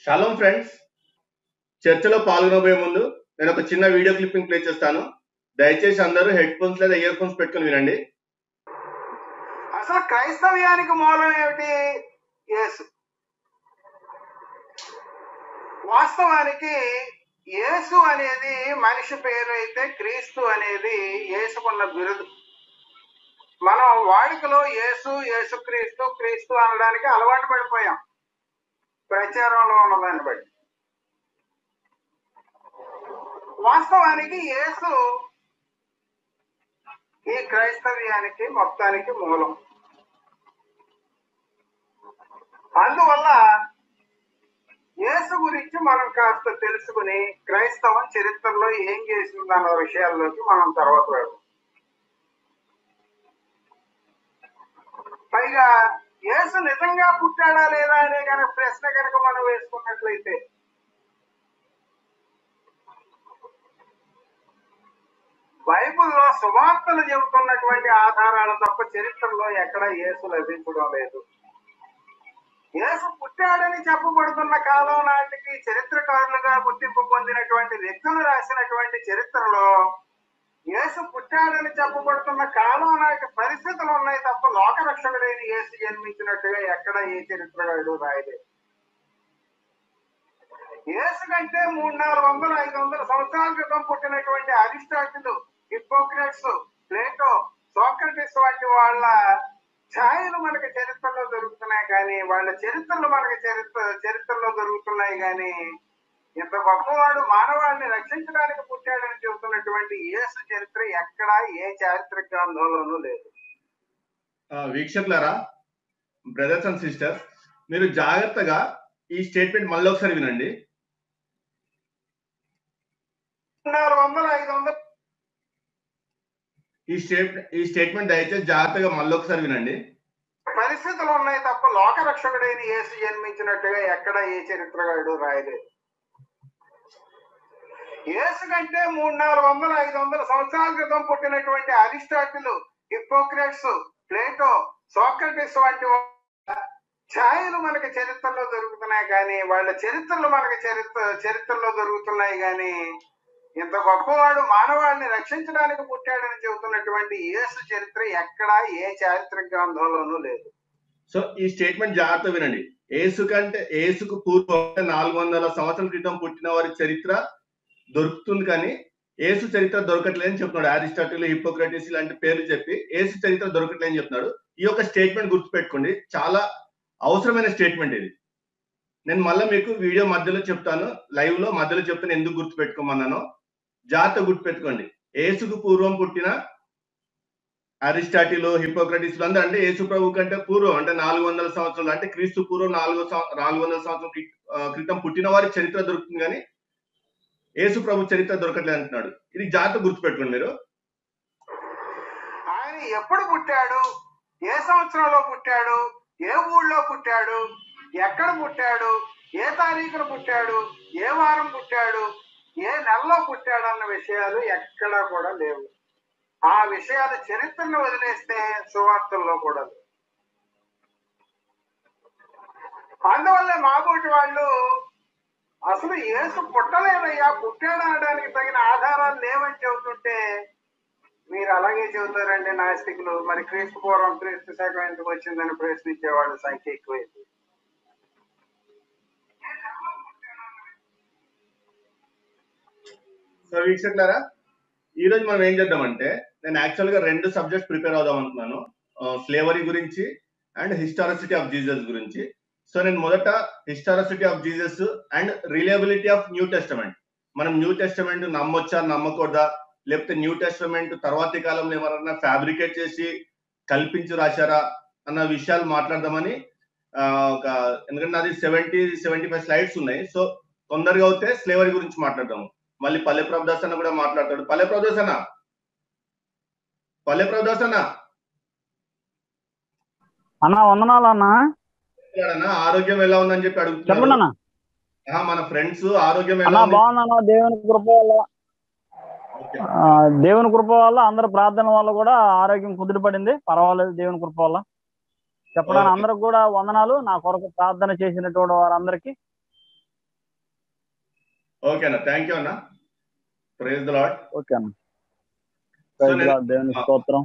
Shalom friends చర్చలో పాల్గొనబోయే ముందు నేను ఒక చిన్న వీడియో క్లిప్పింగ్ ప్లే చేస్తాను దయచేసి అందరూ హెడ్ ఫోన్స్ లేదా ఇయర్ ఫోన్స్ పెట్టుకొని వినండి అసలు క్రైస్తవ్యానికి మూలం ఏమిటి యేసు వాస్తవానికి యేసు అనేది మనిషి పేరు అయితే క్రీస్తు అనేది యేసుకున్న బిరుదు మనం వాడుకలో యేసు యేసు క్రీస్తు క్రీస్తు అనడానికి అలవాటు పడిపోయాం ప్రచారంలో ఉన్నదాన్ని బట్టి వాస్తవానికి యేసు ఈ క్రైస్తవ్యానికి మొత్తానికి మూలం అందువల్ల యేసు గురించి మనం కాస్త తెలుసుకుని క్రైస్తవం చరిత్రలో ఏం చేసిందన్న విషయాల్లోకి మనం తర్వాత వెళ్దాం పైగా యేసు నిజంగా పుట్టాడా లేదా అనే కనుక ప్రశ్న కనుక మనం వేసుకున్నట్లయితే బైబిల్లో సువార్తలు చెబుతున్నటువంటి ఆధారాలు తప్ప చరిత్రలో ఎక్కడ యేసు లభించడం లేదు యేసు పుట్టాడని చెప్పబడుతున్న కాలం నాటికి చరిత్రకారులుగా గుర్తింపు పొందినటువంటి వ్యక్తులు రాసినటువంటి చరిత్రలో యేసు పుట్టాడని చెప్పబడుతున్న కాలం నాటి పరిస్థితులు ఉన్నాయి తప్ప లోకరక్షకుడైన యేసు జన్మించినట్టుగా ఎక్కడ ఏ చరిత్రకారుడు రాయలేదు యేసు కంటే మూడు నాలుగు వందల ఐదు వందల సంవత్సరాల క్రితం పుట్టినటువంటి అరిస్టాటిల్ హిపోక్రట్స్ ప్లేటో సోక్రటిస్ వంటి వాళ్ళ ఛాయలు మనకి చరిత్రలో దొరుకుతున్నాయి కానీ వాళ్ళ చరిత్రలు మనకి చరిత్ర చరిత్రలో దొరుకుతున్నాయి కానీ ఇంత గొప్పవాడు మానవాళిని రక్షించడానికి పుట్టాడని చెబుతున్నటువంటి యేసు చరిత్ర ఎక్కడా ఏ చారిత్రక గ్రంథంలోనూ లేదు ఆ, వీక్షకులారా బ్రదర్స్ అండ్ సిస్టర్స్ మీరు జాగ్రత్తగా ఈ స్టేట్మెంట్ మళ్ళీ ఒకసారి వినండి నాలుగు వందల ఐదు వందల ఈ స్టేట్ ఈ స్టేట్మెంట్ దయచేసి జాగ్రత్తగా మళ్ళీ ఒకసారి వినండి పరిస్థితులు ఉన్నాయి తప్ప లోకరక్షకుడైన యేసు జన్మించినట్టుగా ఎక్కడ ఏ చరిత్రకారుడు రాయలేదు యేసు కంటే మూడు నాలుగు వందల ఐదు వందల సంవత్సరాల క్రితం పుట్టినటువంటి అరిస్టాటిల్ హిపోక్రట్స్ ప్లేటో సోక్రటిస్ వంటి వాళ్ళ ఛాయలు మనకి చరిత్రలో దొరుకుతున్నాయి కానీ వాళ్ళ చరిత్రలు మనకి చరిత్ర చరిత్రలో దొరుకుతున్నాయి కానీ ఇంత గొప్పవాడు మానవాళిని రక్షించడానికి పుట్టాడని చెబుతున్నటువంటి యేసు చరిత్ర ఎక్కడా ఏ చారిత్రక గ్రంథంలోనూ లేదు సో ఈ స్టేట్మెంట్ జాగ్రత్త వినండి ఏసు కంటే ఏసుకు పూర్వం నాలుగు వందల సంవత్సరాల క్రితం పుట్టిన వారి చరిత్ర దొరుకుతుంది కానీ ఏసు చరిత్ర దొరకట్లేదని చెప్తున్నాడు అరిస్టాటిల్ హిపోక్రటిస్ ఇలాంటి పేర్లు చెప్పి ఏసు చరిత్ర దొరకట్లేదని చెప్తున్నాడు ఈ యొక్క స్టేట్మెంట్ గుర్తుపెట్టుకోండి చాలా అవసరమైన స్టేట్మెంట్ ఇది నేను మళ్ళీ మీకు వీడియో మధ్యలో చెప్తాను లైవ్ లో మధ్యలో చెప్తాను ఎందుకు గుర్తుపెట్టుకోమన్నాను జాగ్రత్త గుర్తుపెట్టుకోండి ఏసుకు పూర్వం పుట్టిన అరిస్టాటిల్ హిపోక్రటిస్ అందరూ అంటే యేసు ప్రభు కంటే పూర్వం అంటే నాలుగు వందల సంవత్సరాలు అంటే క్రీస్తు పూర్వం నాలుగు సం- నాలుగు వందల సంవత్సరం క్రి- ఆ, క్రితం పుట్టిన వారి చరిత్ర దొరుకుతుంది కానీ యేసు ప్రభు చరిత్ర దొరకట్లేదు అంటున్నాడు ఇది జాగ్రత్త గుర్తుపెట్టుకోండి మీరు ఆయన ఎప్పుడు పుట్టాడు ఏ సంవత్సరంలో పుట్టాడు ఏ ఊళ్ళో పుట్టాడు ఎక్కడ పుట్టాడు ఏ తారీఖున పుట్టాడు ఏ వారం పుట్టాడు ఏ నెలలో పుట్టాడు అన్న విషయాలు ఎక్కడా కూడా లేవు ఆ విషయాలు చరిత్రను వదిలేస్తే సువార్తల్లో కూడా లేవు. అందువల్ల మాబోటి వాళ్ళు అసలు యేసు పుట్టలేదయ్యా పుట్టాడు అనడానికి తగిన ఆధారాలు లేవని చెబుతుంటే మీరు అలాగే చెబుతారండి నాస్తికులు మరి క్రీస్తు పూర్వం క్రీస్తు శకం ఎందుకు వచ్చిందని ప్రశ్నించే వాళ్ళ సంఖ్య ఎక్కువైంది సో వీక్షకులారా ఈ రోజు మనం ఏం చేద్దామంటే నేను యాక్చువల్ గా రెండు సబ్జెక్ట్స్ ప్రిపేర్ అవుదాం అనుకున్నాను స్లేవరీ గురించి అండ్ హిస్టారిసిటీ ఆఫ్ జీసస్ గురించి సో నేను మొదట historicity of Jesus and reliability of New Testament మనం న్యూ టెస్టమెంట్ నమ్మొచ్చా నమ్మకూడదా లేకపోతే న్యూ టెస్టమెంట్ తర్వాతి కాలంలో ఎవరన్నా ఫ్యాబ్రికేట్ చేసి కల్పించి రాశారా అన్న విషయాలు మాట్లాడదామని ఆ, ఒక ఎందుకంటే నాది సెవెంటీ సెవెంటీ ఫైవ్ స్లైడ్స్ ఉన్నాయి సో తొందరగా అవుతే స్లేవరీ గురించి మాట్లాడదాము మళ్ళీ పల్లె ప్రభుదాస్ అన్న కూడా మాట్లాడతాడు పల్లె ప్రభుదాస్ అన్న పల్లె ప్రభుదాస్ అన్న అన్న వందనాలు అన్న అన్న ఆరోగ్యం ఎలా ఉందని చెప్పి చెప్పండి అడుగుతున్నాడు అన్న ఆహా, మన ఫ్రెండ్స్ ఆరోగ్యం అన్న ఎలా ఉంది బాగుందన్న దేవుని కృప వల్ల ఓకే. ఆ, దేవుని కృప వల్ల అందరి ప్రార్థన వల్ల కూడా ఆరోగ్యం కుదిరిపడింది పర్వాలేదు దేవుని కృప వల్ల చెప్పడానికి ఓకే. అందరికి కూడా వందనాలు నా కొరకు ప్రార్థన చేసినటువంటి వారందరికీ ఓకే అన్న థ్యాంక్ యూ అన్న ప్రైజ్ ద లాడ్ ఓకే అన్న సో Praise నేను- God, దేవుని స్తోత్రం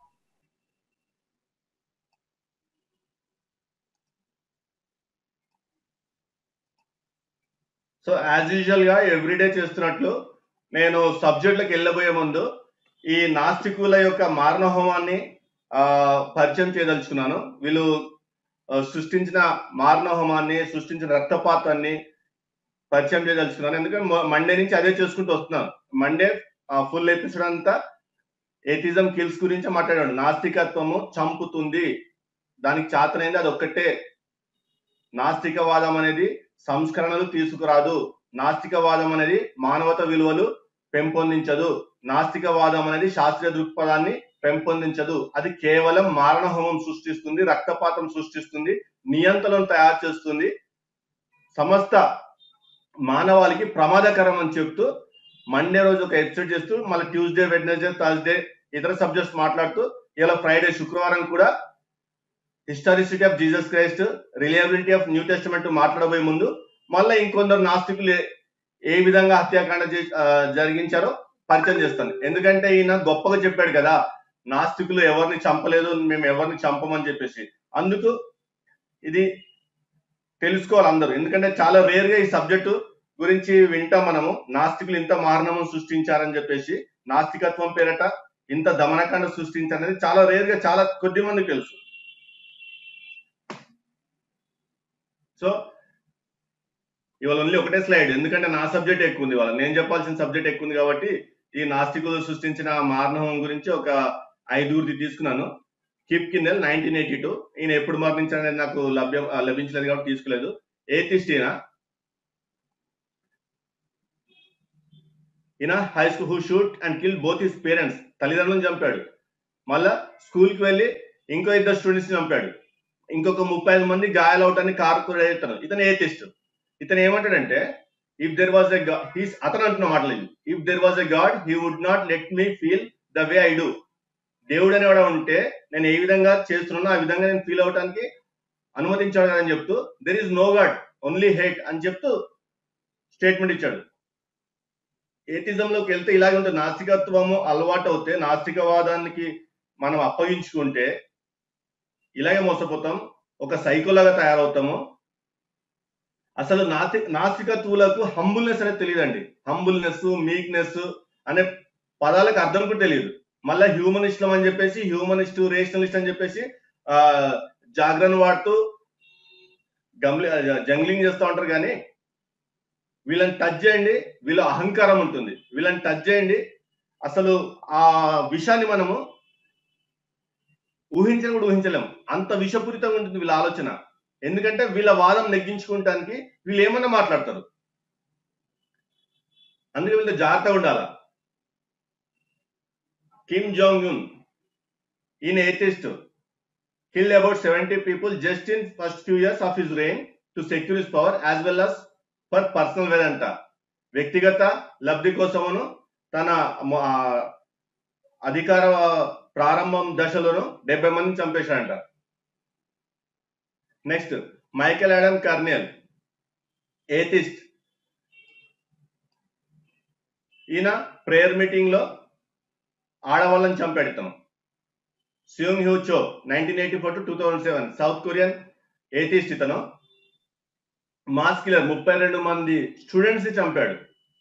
సో యాజ్ యూజువల్ గా ఎవ్రీడే చేస్తున్నట్లు నేను సబ్జెక్టులకు వెళ్ళబోయే ముందు ఈ నాస్తికుల యొక్క మారణ హోమాన్ని ఆ, పరిచయం చేయదలుచుకున్నాను వీళ్ళు ఆ, సృష్టించిన మారణ హోమాన్ని సృష్టించిన రక్తపాతాన్ని పరిచయం చేయదలుచుకున్నాను ఎందుకంటే మొ- మండే నుంచి అదే చేసుకుంటూ వస్తున్నాను మండే ఫుల్ ఎపిసోడ్ అంతా ఏతిజం కిల్స్ గురించి మాట్లాడాడు నాస్తికత్వము చంపుతుంది దానికి చాతనైంది అది ఒక్కటే నాస్తికవాదం అనేది సంస్కరణలు తీసుకురాదు నాస్తికవాదం అనేది మానవత విలువలు పెంపొందించదు నాస్తికవాదం అనేది శాస్త్రీయ దృక్పథాన్ని పెంపొందించదు అది కేవలం మారణ హోమం సృష్టిస్తుంది రక్తపాతం సృష్టిస్తుంది నియంత్రణను తయారు చేస్తుంది సమస్త మానవాళికి ప్రమాదకరం అని చెప్తూ మండే రోజు ఒక ఎపిసోడ్ చేస్తూ మళ్ళీ ట్యూస్డే వెడ్నెస్డే థర్స్డే ఇతర సబ్జెక్ట్స్ మాట్లాడుతూ ఇలా ఫ్రైడే శుక్రవారం కూడా historicity of Jesus Christ reliability of New Testament మాట్లాడబోయే ముందు మళ్ళీ ఇంకొందరు నాస్తికులు ఏ- ఏ విధంగా హత్యాకాండ చే- ఆ, జరిగించారో పరిచయం చేస్తాను ఎందుకంటే ఈయన గొప్పగా చెప్పాడు కదా నాస్తికులు ఎవరిని చంపలేదు మేము ఎవరిని చంపమని చెప్పేసి అందుకు ఇది తెలుసుకోవాలి అందరూ ఎందుకంటే చాలా రేర్ గా ఈ సబ్జెక్టు గురించి వింటాం మనము నాస్తికులు ఇంత మారణము సృష్టించారని చెప్పేసి నాస్తికత్వం పేరట ఇంత దమనకాండ సృష్టించారనేది చాలా రేర్ గా చాలా కొద్ది మందికి తెలుసు సో ఇవాళ ఓన్లీ ఒకటే స్లైడ్ ఎందుకంటే నా సబ్జెక్ట్ ఎక్కువ ఉంది ఇవాళ నేను చెప్పాల్సిన సబ్జెక్ట్ ఎక్కువ ఉంది కాబట్టి ఈ నాస్తికులు సృష్టించిన మారణం గురించి ఒక ఐదుగురిది తీసుకున్నాను Kip Kinkel nineteen eighty two ఈయన ఎప్పుడు మరణించాడనేది నాకు లభ్యం ఆ, లభించలేదు కాబట్టి తీసుకోలేదు ఏతిస్ట్ ఈయన ఈయన high school who shoot and kill both his parents తల్లిదండ్రులను చంపాడు మళ్ళా స్కూల్ కి వెళ్ళి ఇంకో ఇద్దరు స్టూడెంట్స్ చంపాడు ఇంకొక ముప్పై ఐదు మంది గాయాలవటానికి కారకుడు ఇతను ఇతను ఏతిస్ట్ ఇతను ఏమంటాడంటే if there was a he's అతను అంటున్న మాటలు if there was a God he would not let me feel the way I do దేవుడు అనేవాడు ఉంటే నేను ఏ విధంగా చేస్తున్నానో ఆ విధంగా నేను ఫీల్ అవటానికి అనుమతించాడు కదా అని చెప్తూ there is no God only hate అని చెప్తూ స్టేట్మెంట్ ఇచ్చాడు ఏతిజంలోకి వెళ్తే ఇలాగే ఉంటుంది నాస్తికత్వము అలవాటు అవుతే నాస్తికవాదానికి మనం అప్పగించుకుంటే ఇలాగే మోసపోతాం ఒక సైకోలాగా తయారవుతాము అసలు నాస్తి నాస్తికత్వులకు హంబుల్నెస్ అనేది తెలియదండి హంబుల్నెస్ మీక్నెస్ అనే పదాలకు అర్థం కూడా తెలియదు మళ్ళీ హ్యూమనిస్టం అని చెప్పేసి హ్యూమనిస్ట్ రేషనలిస్ట్ అని చెప్పేసి ఆ జాగ్రత్త వాడుతూ గమ్లి జంగ్లింగ్ చేస్తూ ఉంటారు కానీ వీళ్ళని టచ్ చేయండి వీళ్ళ అహంకారం ఉంటుంది వీళ్ళని టచ్ చేయండి అసలు ఆ విషయాన్ని మనము ఊహించని కూడా ఊహించలేము అంత విషపూరితంగా ఉంటుంది వీళ్ళ ఆలోచన ఎందుకంటే వీళ్ళ వాదం నెగ్గించుకోవటానికి వీళ్ళు ఏమన్నా మాట్లాడతారు అందుకే వీళ్ళతో జాగ్రత్తగా ఉండాలా కిమ్ జోంగ్ యున్ ఈయన atheist kill about seventy people just in first few years of his reign to secure his power as well as for personal where అంట వ్యక్తిగత లబ్ధి కోసమును తన మ- ఆ, అధికార ప్రారంభం దశలోను డెబ్బై మందిని చంపేశాడంట next Michael Adam Carneal atheist ఈయన ప్రేయర్ మీటింగ్ లో ఆడవాళ్ళని చంపాడు ఇతను Seung Hui Cho nineteen eighty four to two thousand seven South Korean atheist ఇతను మాస్ కిల్లర్ ముప్పై రెండు మంది స్టూడెంట్స్ ని చంపాడు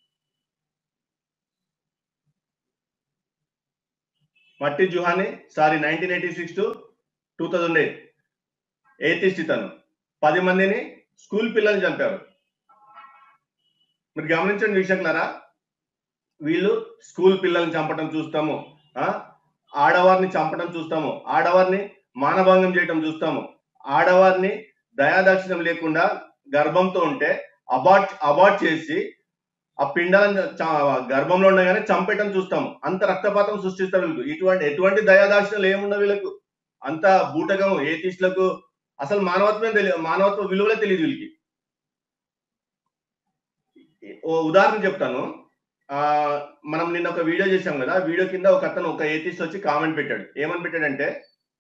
Matti Juhani Saari nineteen eighty six to two thousand eight atheist ఇతను పది మందిని స్కూల్ పిల్లల్ని చంపారు మీరు గమనించండి వీక్షకులారా వీళ్ళు స్కూల్ పిల్లల్ని చంపడం చూస్తాము ఆ ఆడవారిని చంపడం చూస్తాము ఆడవారిని మానభంగం చేయటం చూస్తాము ఆడవారిని దయాదాక్షిణ్యం లేకుండా గర్భంతో ఉంటే అబార్ట్ అబార్ట్ చేసి ఆ పిండాలను చ- గర్భంలో ఉండగానే చంపేయటం చూస్తాము అంత రక్తపాతం సృష్టిస్తారు వీళ్ళకు ఇటువంటి ఎటువంటి దయాదాక్షిణ్యాలు ఏముండవు వీళ్ళకు అంత బూటకం ఏతిస్టులకు అసలు మానవత్వమే తెలియదు మానవత్వ విలువలే తెలియదు వీళ్ళకి ఓ ఉదాహరణ చెప్తాను ఆ మనం నిన్న ఒక వీడియో చేశాం కదా ఆ వీడియో కింద ఒక అతను ఒక ఏతిస్ట్ వచ్చి కామెంట్ పెట్టాడు ఏమని పెట్టాడంటే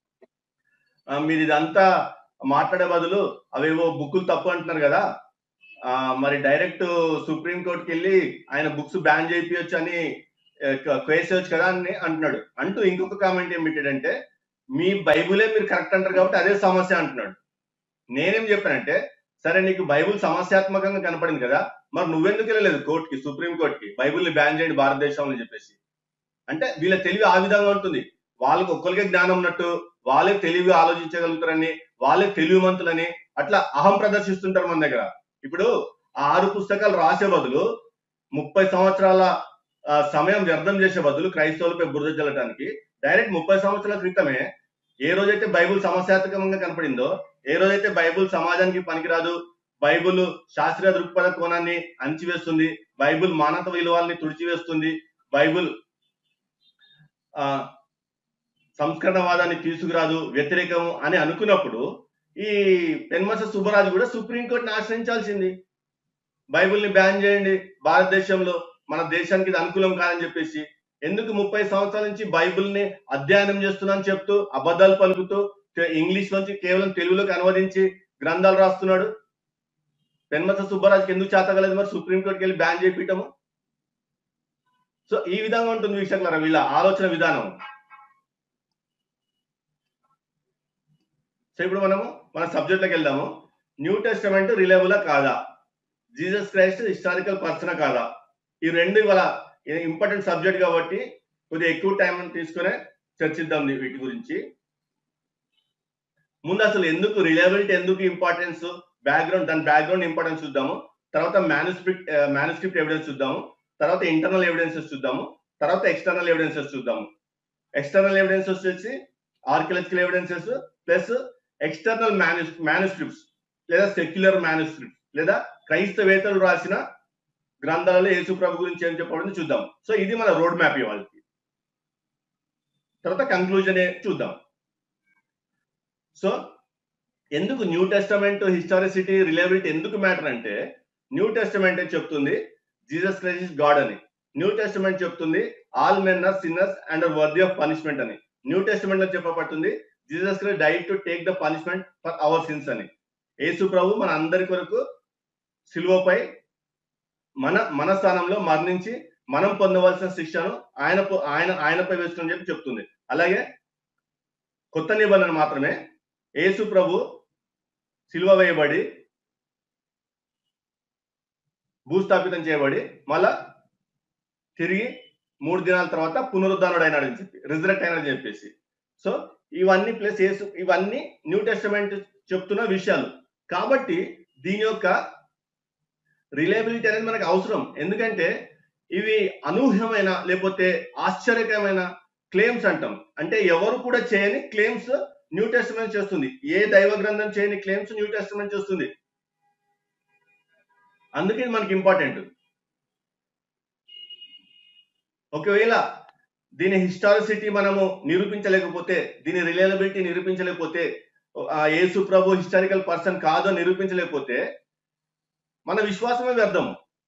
ఆ, మీరు ఇదంతా మాట్లాడే బదులు అవేవో బుక్కులు తప్పు అంటున్నారు కదా ఆ, మరి డైరెక్ట్ సుప్రీం కోర్టుకి వెళ్ళి ఆయన బుక్స్ బ్యాన్ చేయించవచ్చు అని వేసేయచ్చు కదా అని అంటున్నాడు అంటూ ఇంకొక కామెంట్ ఏం పెట్టాడంటే మీ బైబులే మీరు కరెక్ట్ అంటారు కాబట్టి అదే సమస్య అంటున్నాడు నేనేం చెప్పానంటే సరే నీకు బైబుల్ సమస్యాత్మకంగా కనపడింది కదా మరి నువ్వెందుకు వెళ్ళలేదు కోర్టుకి సుప్రీం కోర్టుకి బైబుల్ని బ్యాన్ చేయండి భారతదేశంలో అని చెప్పేసి అంటే వీళ్ళ తెలివి ఆ విధంగా ఉంటుంది వాళ్ళకి ఒక్కరికే జ్ఞానం ఉన్నట్టు వాళ్ళే తెలివిగా ఆలోచించగలుగుతారని వాళ్ళే తెలివిమంతులని అట్లా అహం ప్రదర్శిస్తుంటారు మన దగ్గర ఇప్పుడు ఆ ఆరు పుస్తకాలు రాసే బదులు ముప్పై సంవత్సరాల ఆ, సమయం వ్యర్థం చేసే బదులు క్రైస్తవులపై బురద జల్లటానికి డైరెక్ట్ ముప్పై సంవత్సరాల క్రితమే ఏ రోజైతే బైబుల్ సమస్యాత్మకంగా కనపడిందో ఏ రోజైతే బైబుల్ సమాజానికి పనికిరాదు బైబుల్ శాస్త్రీయ దృక్పథ కోణాన్ని అణిచివేస్తుంది బైబుల్ మానవ విలువల్ని తుడిచివేస్తుంది బైబుల్ ఆ సంస్కరణవాదాన్ని తీసుకురాదు వ్యతిరేకము అని అనుకున్నప్పుడు ఈ పెన్మస సుబ్బరాజు కూడా సుప్రీంకోర్టుని ఆశ్రయించాల్సింది బైబిల్ని బ్యాన్ చేయండి భారతదేశంలో మన దేశానికి ఇది అనుకూలం కాదని చెప్పేసి ఎందుకు ముప్పై సంవత్సరాల నుంచి బైబిల్ని అధ్యయనం చేస్తున్నాను చెప్తూ అబద్ధాలు పలుకుతూ తె- ఇంగ్లీష్ నుంచి కేవలం తెలుగులోకి అనువదించి గ్రంథాలు రాస్తున్నాడు పెన్మస సుబ్బరాజుకి ఎందుకు చేతగలేదు మరి సుప్రీంకోర్టుకి వెళ్ళి బ్యాన్ చేయించటము సో ఈ విధంగా ఉంటుంది వీక్షకులారా వీళ్ళ ఆలోచన విధానం సో ఇప్పుడు మనము మన సబ్జెక్ట్లోకి వెళ్దాము న్యూ టెస్టమెంట్ రిలయబులా కాదా జీసస్ క్రైస్ట్ హిస్టారికల్ పర్సన్ కాదా ఈ రెండు ఇవాళ ఇంపార్టెంట్ సబ్జెక్ట్ కాబట్టి కొద్దిగా ఎక్కువ టైం తీసుకునే చర్చిద్దాం దీ- వీటి గురించి ముందు అసలు ఎందుకు రిలయబిలిటీ ఎందుకు ఇంపార్టెన్స్ బ్యాక్గ్రౌండ్ దాని బ్యాక్గ్రౌండ్ ఇంపార్టెన్స్ చూద్దాము తర్వాత మ్యానుస్క్రిప్ట్ మ్యానుస్క్రిప్ట్ ఎవిడెన్స్ చూద్దాము తర్వాత ఇంటర్నల్ ఎవిడెన్సెస్ చూద్దాము తర్వాత ఎక్స్టర్నల్ ఎవిడెన్సెస్ చూద్దాము ఎక్స్టర్నల్ ఎవిడెన్స్ వచ్చేసి archaeological evidences plus external manus manuscripts లేదా సెక్యులర్ మ్యానుస్క్రిప్ట్ లేదా క్రైస్తవేతలు రాసిన గ్రంథాలలో యేసు ప్రభు గురించి ఏం చెప్పబడింది చూద్దాం సో ఇది మన రోడ్ మ్యాప్ ఇవాళకి తర్వాత కంక్లూజన్ చూద్దాం సో ఎందుకు న్యూ టెస్టమెంట్ హిస్టారిసిటీ రిలయబిలిటీ ఎందుకు మ్యాటర్ అంటే న్యూ టెస్టమెంట్ చెప్తుంది జీసస్ క్రైస్ట్ ఇస్ గాడ్ అని న్యూ టెస్టమెంట్ చెప్తుంది all men are sinners and are worthy of punishment అని న్యూ టెస్టమెంట్ లో చెప్పబడుతుంది Jesus Christ die to take the punishment for our sins అని యేసు ప్రభు మన అందరి కొరకు సిలువపై మన మన స్థానంలో మరణించి మనం పొందవలసిన శిక్షను ఆయన పొ- ఆయన ఆయనపై వేసుకుని చెప్పి చెప్తుంది అలాగే కొత్త నిబంధన మాత్రమే యేసు ప్రభు సిలువ వేయబడి భూస్థాపితం చేయబడి మళ్ళా తిరిగి మూడు దినాల తర్వాత పునరుద్ధానుడు అయినాడని చెప్పి రిజరెక్ట్ అయినాడని చెప్పేసి సో ఇవన్నీ ప్లస్ యేసు ఇవన్నీ న్యూ టెస్టమెంట్ చెప్తున్న విషయాలు కాబట్టి దీని యొక్క రిలయబిలిటీ అనేది మనకు అవసరం ఎందుకంటే ఇవి అనూహ్యమైన లేకపోతే ఆశ్చర్యకరమైన క్లెయిమ్స్ అంటాం అంటే ఎవరు కూడా చేయని క్లెయిమ్స్ న్యూ టెస్టమెంట్ చేస్తుంది ఏ దైవ గ్రంథం చేయని క్లెయిమ్స్ న్యూ టెస్టమెంట్ చేస్తుంది అందుకే ఇది మనకి ఇంపార్టెంట్ ఒకవేళ దీని హిస్టారిసిటీ మనము నిరూపించలేకపోతే దీని రిలయబిలిటీ నిరూపించలేకపోతే ఆ యేసు ప్రభు హిస్టారికల్ పర్సన్ కాదు అని నిరూపించలేకపోతే మన విశ్వాసమే వ్యర్థం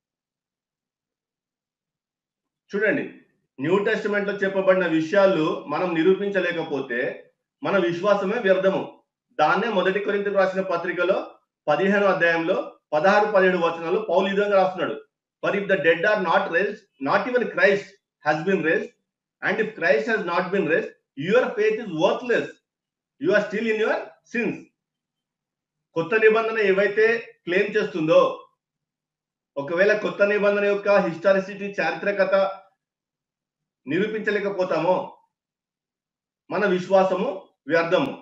చూడండి న్యూ టెస్టిమెంట్ లో చెప్పబడిన విషయాలు మనం నిరూపించలేకపోతే మన విశ్వాసమే వ్యర్థము దాన్నే మొదటి కొరింతకు రాసిన పత్రికలో పదిహేను అధ్యాయంలో పదహారు పదిహేడు వచనాలు పౌలు ఈ విధంగా రాస్తున్నాడు for if the dead are not raised not even Christ has been raised and if Christ has not been raised your faith is worthless you are still in your sins కొత్త నిబంధన ఏవైతే క్లెయిమ్ చేస్తుందో ఒకవేళ కొత్త నిబంధన యొక్క historicity చారిత్రకత నిరూపించలేకపోతామో మన విశ్వాసము వ్యర్థము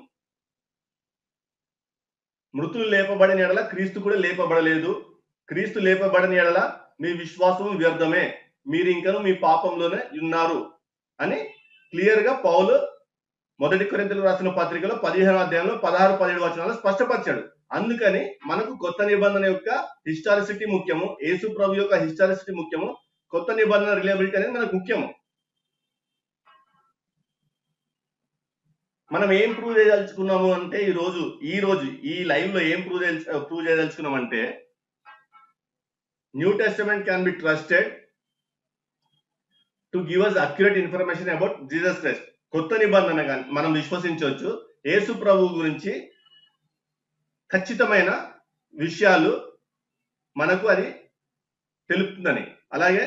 మృతులు లేపబడిన ఎడల క్రీస్తు కూడా లేపబడలేదు క్రీస్తు లేపబడిన ఎడల మీ విశ్వాసము వ్యర్థమే మీరు ఇంకను మీ పాపంలోనే ఉన్నారు అని క్లియర్ గా పౌలు మొదటి కొరింతలు రాసిన పత్రికలో పదిహేను అధ్యాయంలో పదహారు పదిహేడు వచనాలు స్పష్టపరిచాడు అందుకని మనకు కొత్త నిబంధన యొక్క హిస్టారిసిటీ ముఖ్యము యేసు ప్రభు యొక్క హిస్టారిసిటీ ముఖ్యము కొత్త నిబంధన రిలయబిలిటీ అనేది మనకు ముఖ్యము మనం ఏం ప్రూవ్ చేయదలుచుకున్నాము అంటే ఈ రోజు ఈ రోజు ఈ లైవ్ లో ఏం ప్రూవ్ ప్రూవ్ చేయదలుచుకున్నాం అంటే New Testament can be trusted to give us accurate information about Jesus Christ కొత్త నిబంధన కానీ మనం విశ్వసించవచ్చు యేసు ప్రభు గురించి ఖచ్చితమైన విషయాలు మనకు అది తెలుపుతుందని అలాగే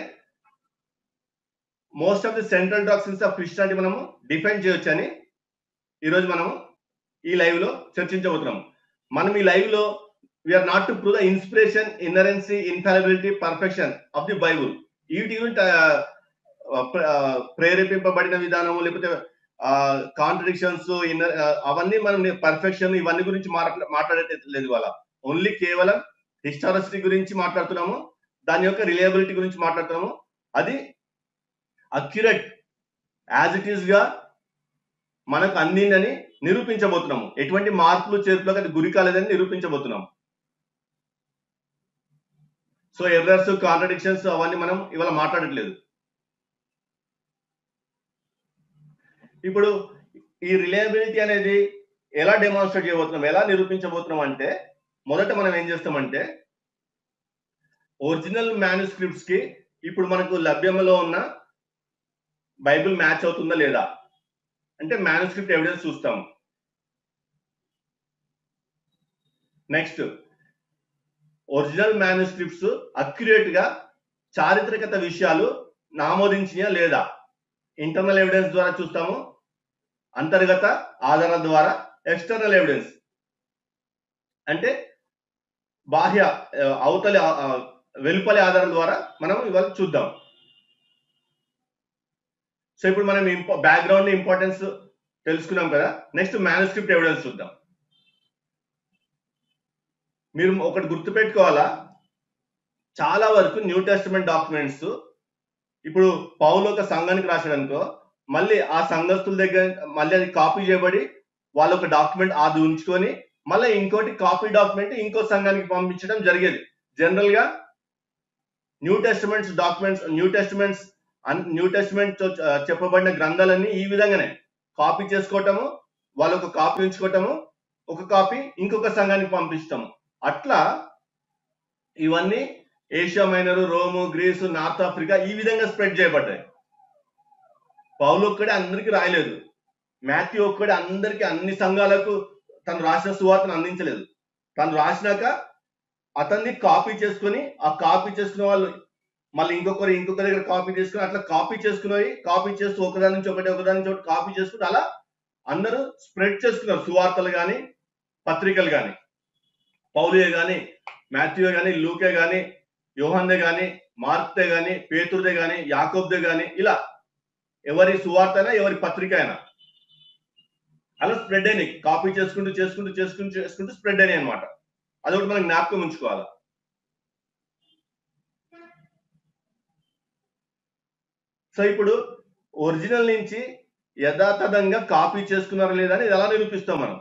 most of the central doctrines of Christianity మనము డిఫైన్ చేయొచ్చని ఈరోజు మనము ఈ లైవ్ లో చర్చించబోతున్నాం మనం ఈ లైవ్ లో we are not to prove the inspiration inerrancy infallibility perfection of the Bible వీటి గురించి ప్రేరేపింపబడిన విధానము లేకపోతే కాంట్రడిక్షన్స్ ఇన్నర్ అవన్నీ మనం పర్ఫెక్షన్ ఇవన్నీ గురించి మాట్లా మాట్లాడలేదు వాళ్ళ ఓన్లీ కేవలం హిస్టారిసిటీ గురించి మాట్లాడుతున్నాము దాని యొక్క రిలయబిలిటీ గురించి మాట్లాడుతున్నాము అది అక్యురేట్ యాజ్ ఇట్ ఈస్ గా మనకు అందిందని నిరూపించబోతున్నాము ఎటువంటి మార్పులు చేర్పులకు అది గురి కాలేదని నిరూపించబోతున్నాము సో ఎర్రర్స్ కాంట్రడిక్షన్స్ అవన్నీ మనం ఇవాళ మాట్లాడట్లేదు ఇప్పుడు ఈ రిలయబిలిటీ అనేది ఎలా డెమాన్స్ట్రేట్ చేయబోతున్నాం ఎలా నిరూపించబోతున్నాం అంటే మొదట మనం ఏం చేస్తామంటే ఒరిజినల్ మ్యానుస్క్రిప్ట్స్ కి ఇప్పుడు మనకు లభ్యంలో ఉన్న బైబిల్ మ్యాచ్ అవుతుందా లేదా అంటే మ్యానుస్క్రిప్ట్ ఎవిడెన్స్ చూస్తాం నెక్స్ట్ ఒరిజినల్ మ్యానుస్క్రిప్ట్స్ అక్యురేట్ గా చారిత్రకత విషయాలు నామోదించినా లేదా ఇంటర్నల్ ఎవిడెన్స్ ద్వారా చూస్తాము అంతర్గత ఆధారాల ద్వారా ఎక్స్టర్నల్ ఎవిడెన్స్ అంటే బాహ్య ఆ, అవతలి ఆ, ఆ, వెలుపలి ఆధారాల ద్వారా మనం ఇవాళ చూద్దాం సో ఇప్పుడు మనం ఇంపో బ్యాక్గ్రౌండ్ ఇంపార్టెన్స్ తెలుసుకున్నాం కదా నెక్స్ట్ మ్యానుస్క్రిప్ట్ ఎవిడెన్స్ చూద్దాం మీరు ఒకటి గుర్తుపెట్టుకోవాలా చాలా వరకు న్యూ టెస్టిమెంట్ డాక్యుమెంట్స్ ఇప్పుడు పౌలు ఒక సంఘానికి రాశాడు అనుకో మళ్ళీ ఆ సంఘస్థుల దగ్గర మళ్ళీ అది కాపీ చేయబడి వాళ్ళ ఒక డాక్యుమెంట్ అది ఉంచుకొని మళ్ళీ ఇంకోటి కాపీ డాక్యుమెంట్ ఇంకో సంఘానికి పంపించడం జరిగేది జనరల్ గా New Testaments documents New Testaments New Testament చెప్పబడిన గ్రంథాలన్నీ ఈ విధంగానే కాపీ చేసుకోవటము వాళ్ళు ఒక కాపీ ఉంచుకోవటము ఒక కాపీ ఇంకొక సంఘానికి పంపిస్తాము అట్లా ఇవన్నీ Asia Minor Rome Greece North Africa ఈ విధంగా స్ప్రెడ్ చేయబడ్డాయి పౌలు ఒక్కడే అందరికి రాయలేదు మాథ్యూ ఒక్కడే అందరికి అన్ని సంఘాలకు తను రాసిన సువార్తను అందించలేదు తను రాసినాక అతన్ని కాపీ చేసుకొని ఆ కాపీ చేసుకున్న వాళ్ళు మళ్ళీ ఇంకొకరు ఇంకొక దగ్గర కాపీ చేసుకుని అట్లా కాపీ చేసుకుని కాపీ చేస్తూ ఒకదాని నుంచి ఒకటి ఒకదాని నుంచి ఒకటి కాపీ చేసుకుని అలా అందరూ స్ప్రెడ్ చేసుకున్నారు సువార్తలు కానీ పత్రికలు కానీ పౌలియే కానీ మాథ్యూ కానీ లూకే కానీ యోహన్దే కానీ మార్క్దే కానీ పేతుర్దే కానీ యాకోబ్దే కానీ ఇలా ఎవరి సువార్త అయినా ఎవరి పత్రిక అయినా అలా స్ప్రెడ్ అయినాయి కాపీ చేసుకుంటూ చేసుకుంటూ చేసుకుంటూ చేసుకుంటూ స్ప్రెడ్ అయినాయి అనమాట అదొకటి మనం జ్ఞాపకం ఉంచుకోవాలి సో ఇప్పుడు ఒరిజినల్ నుంచి యథాతథంగా కాపీ చేసుకున్నారా లేదా అని ఎలా నిరూపిస్తాం మనం